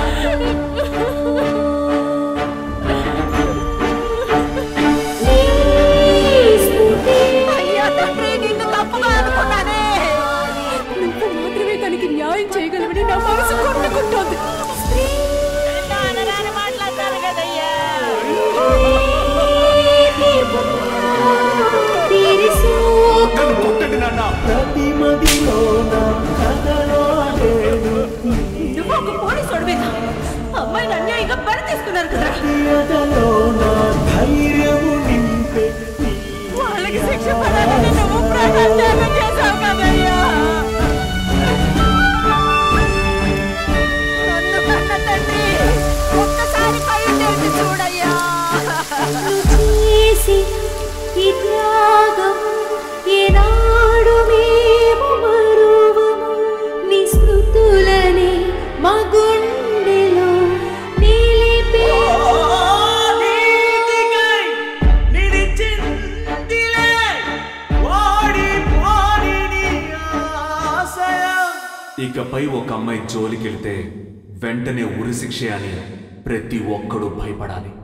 Speaker 16: నువ్వు మాత్రమే తనకి న్యాయం చేయగలవని నా మనసు కొట్టుకుంటోంది
Speaker 22: నువ్వు ఒక పోలీసు అడివేదా అమ్మాయిని అన్యాయంగా బరి తీసుకున్నారు కదా వాళ్ళకి శిక్ష పడాలని నువ్వు ప్రాణత్యాగం చేశావు కదయ్యా నన్ను కన్న తండ్రి ఒక్కసారి కళ్ళు తెరిచి చూడయ్యా
Speaker 18: చేసి ఈ త్యాగం ఏనాడు మేము మరువము నీ స్మృతులనే మా గుండెలో నిలిపే
Speaker 1: ఇకపై ఒక అమ్మాయి జోలికెళ్తే వెంటనే ఉరి శిక్ష అని ప్రతి ఒక్కడూ భయపడాలి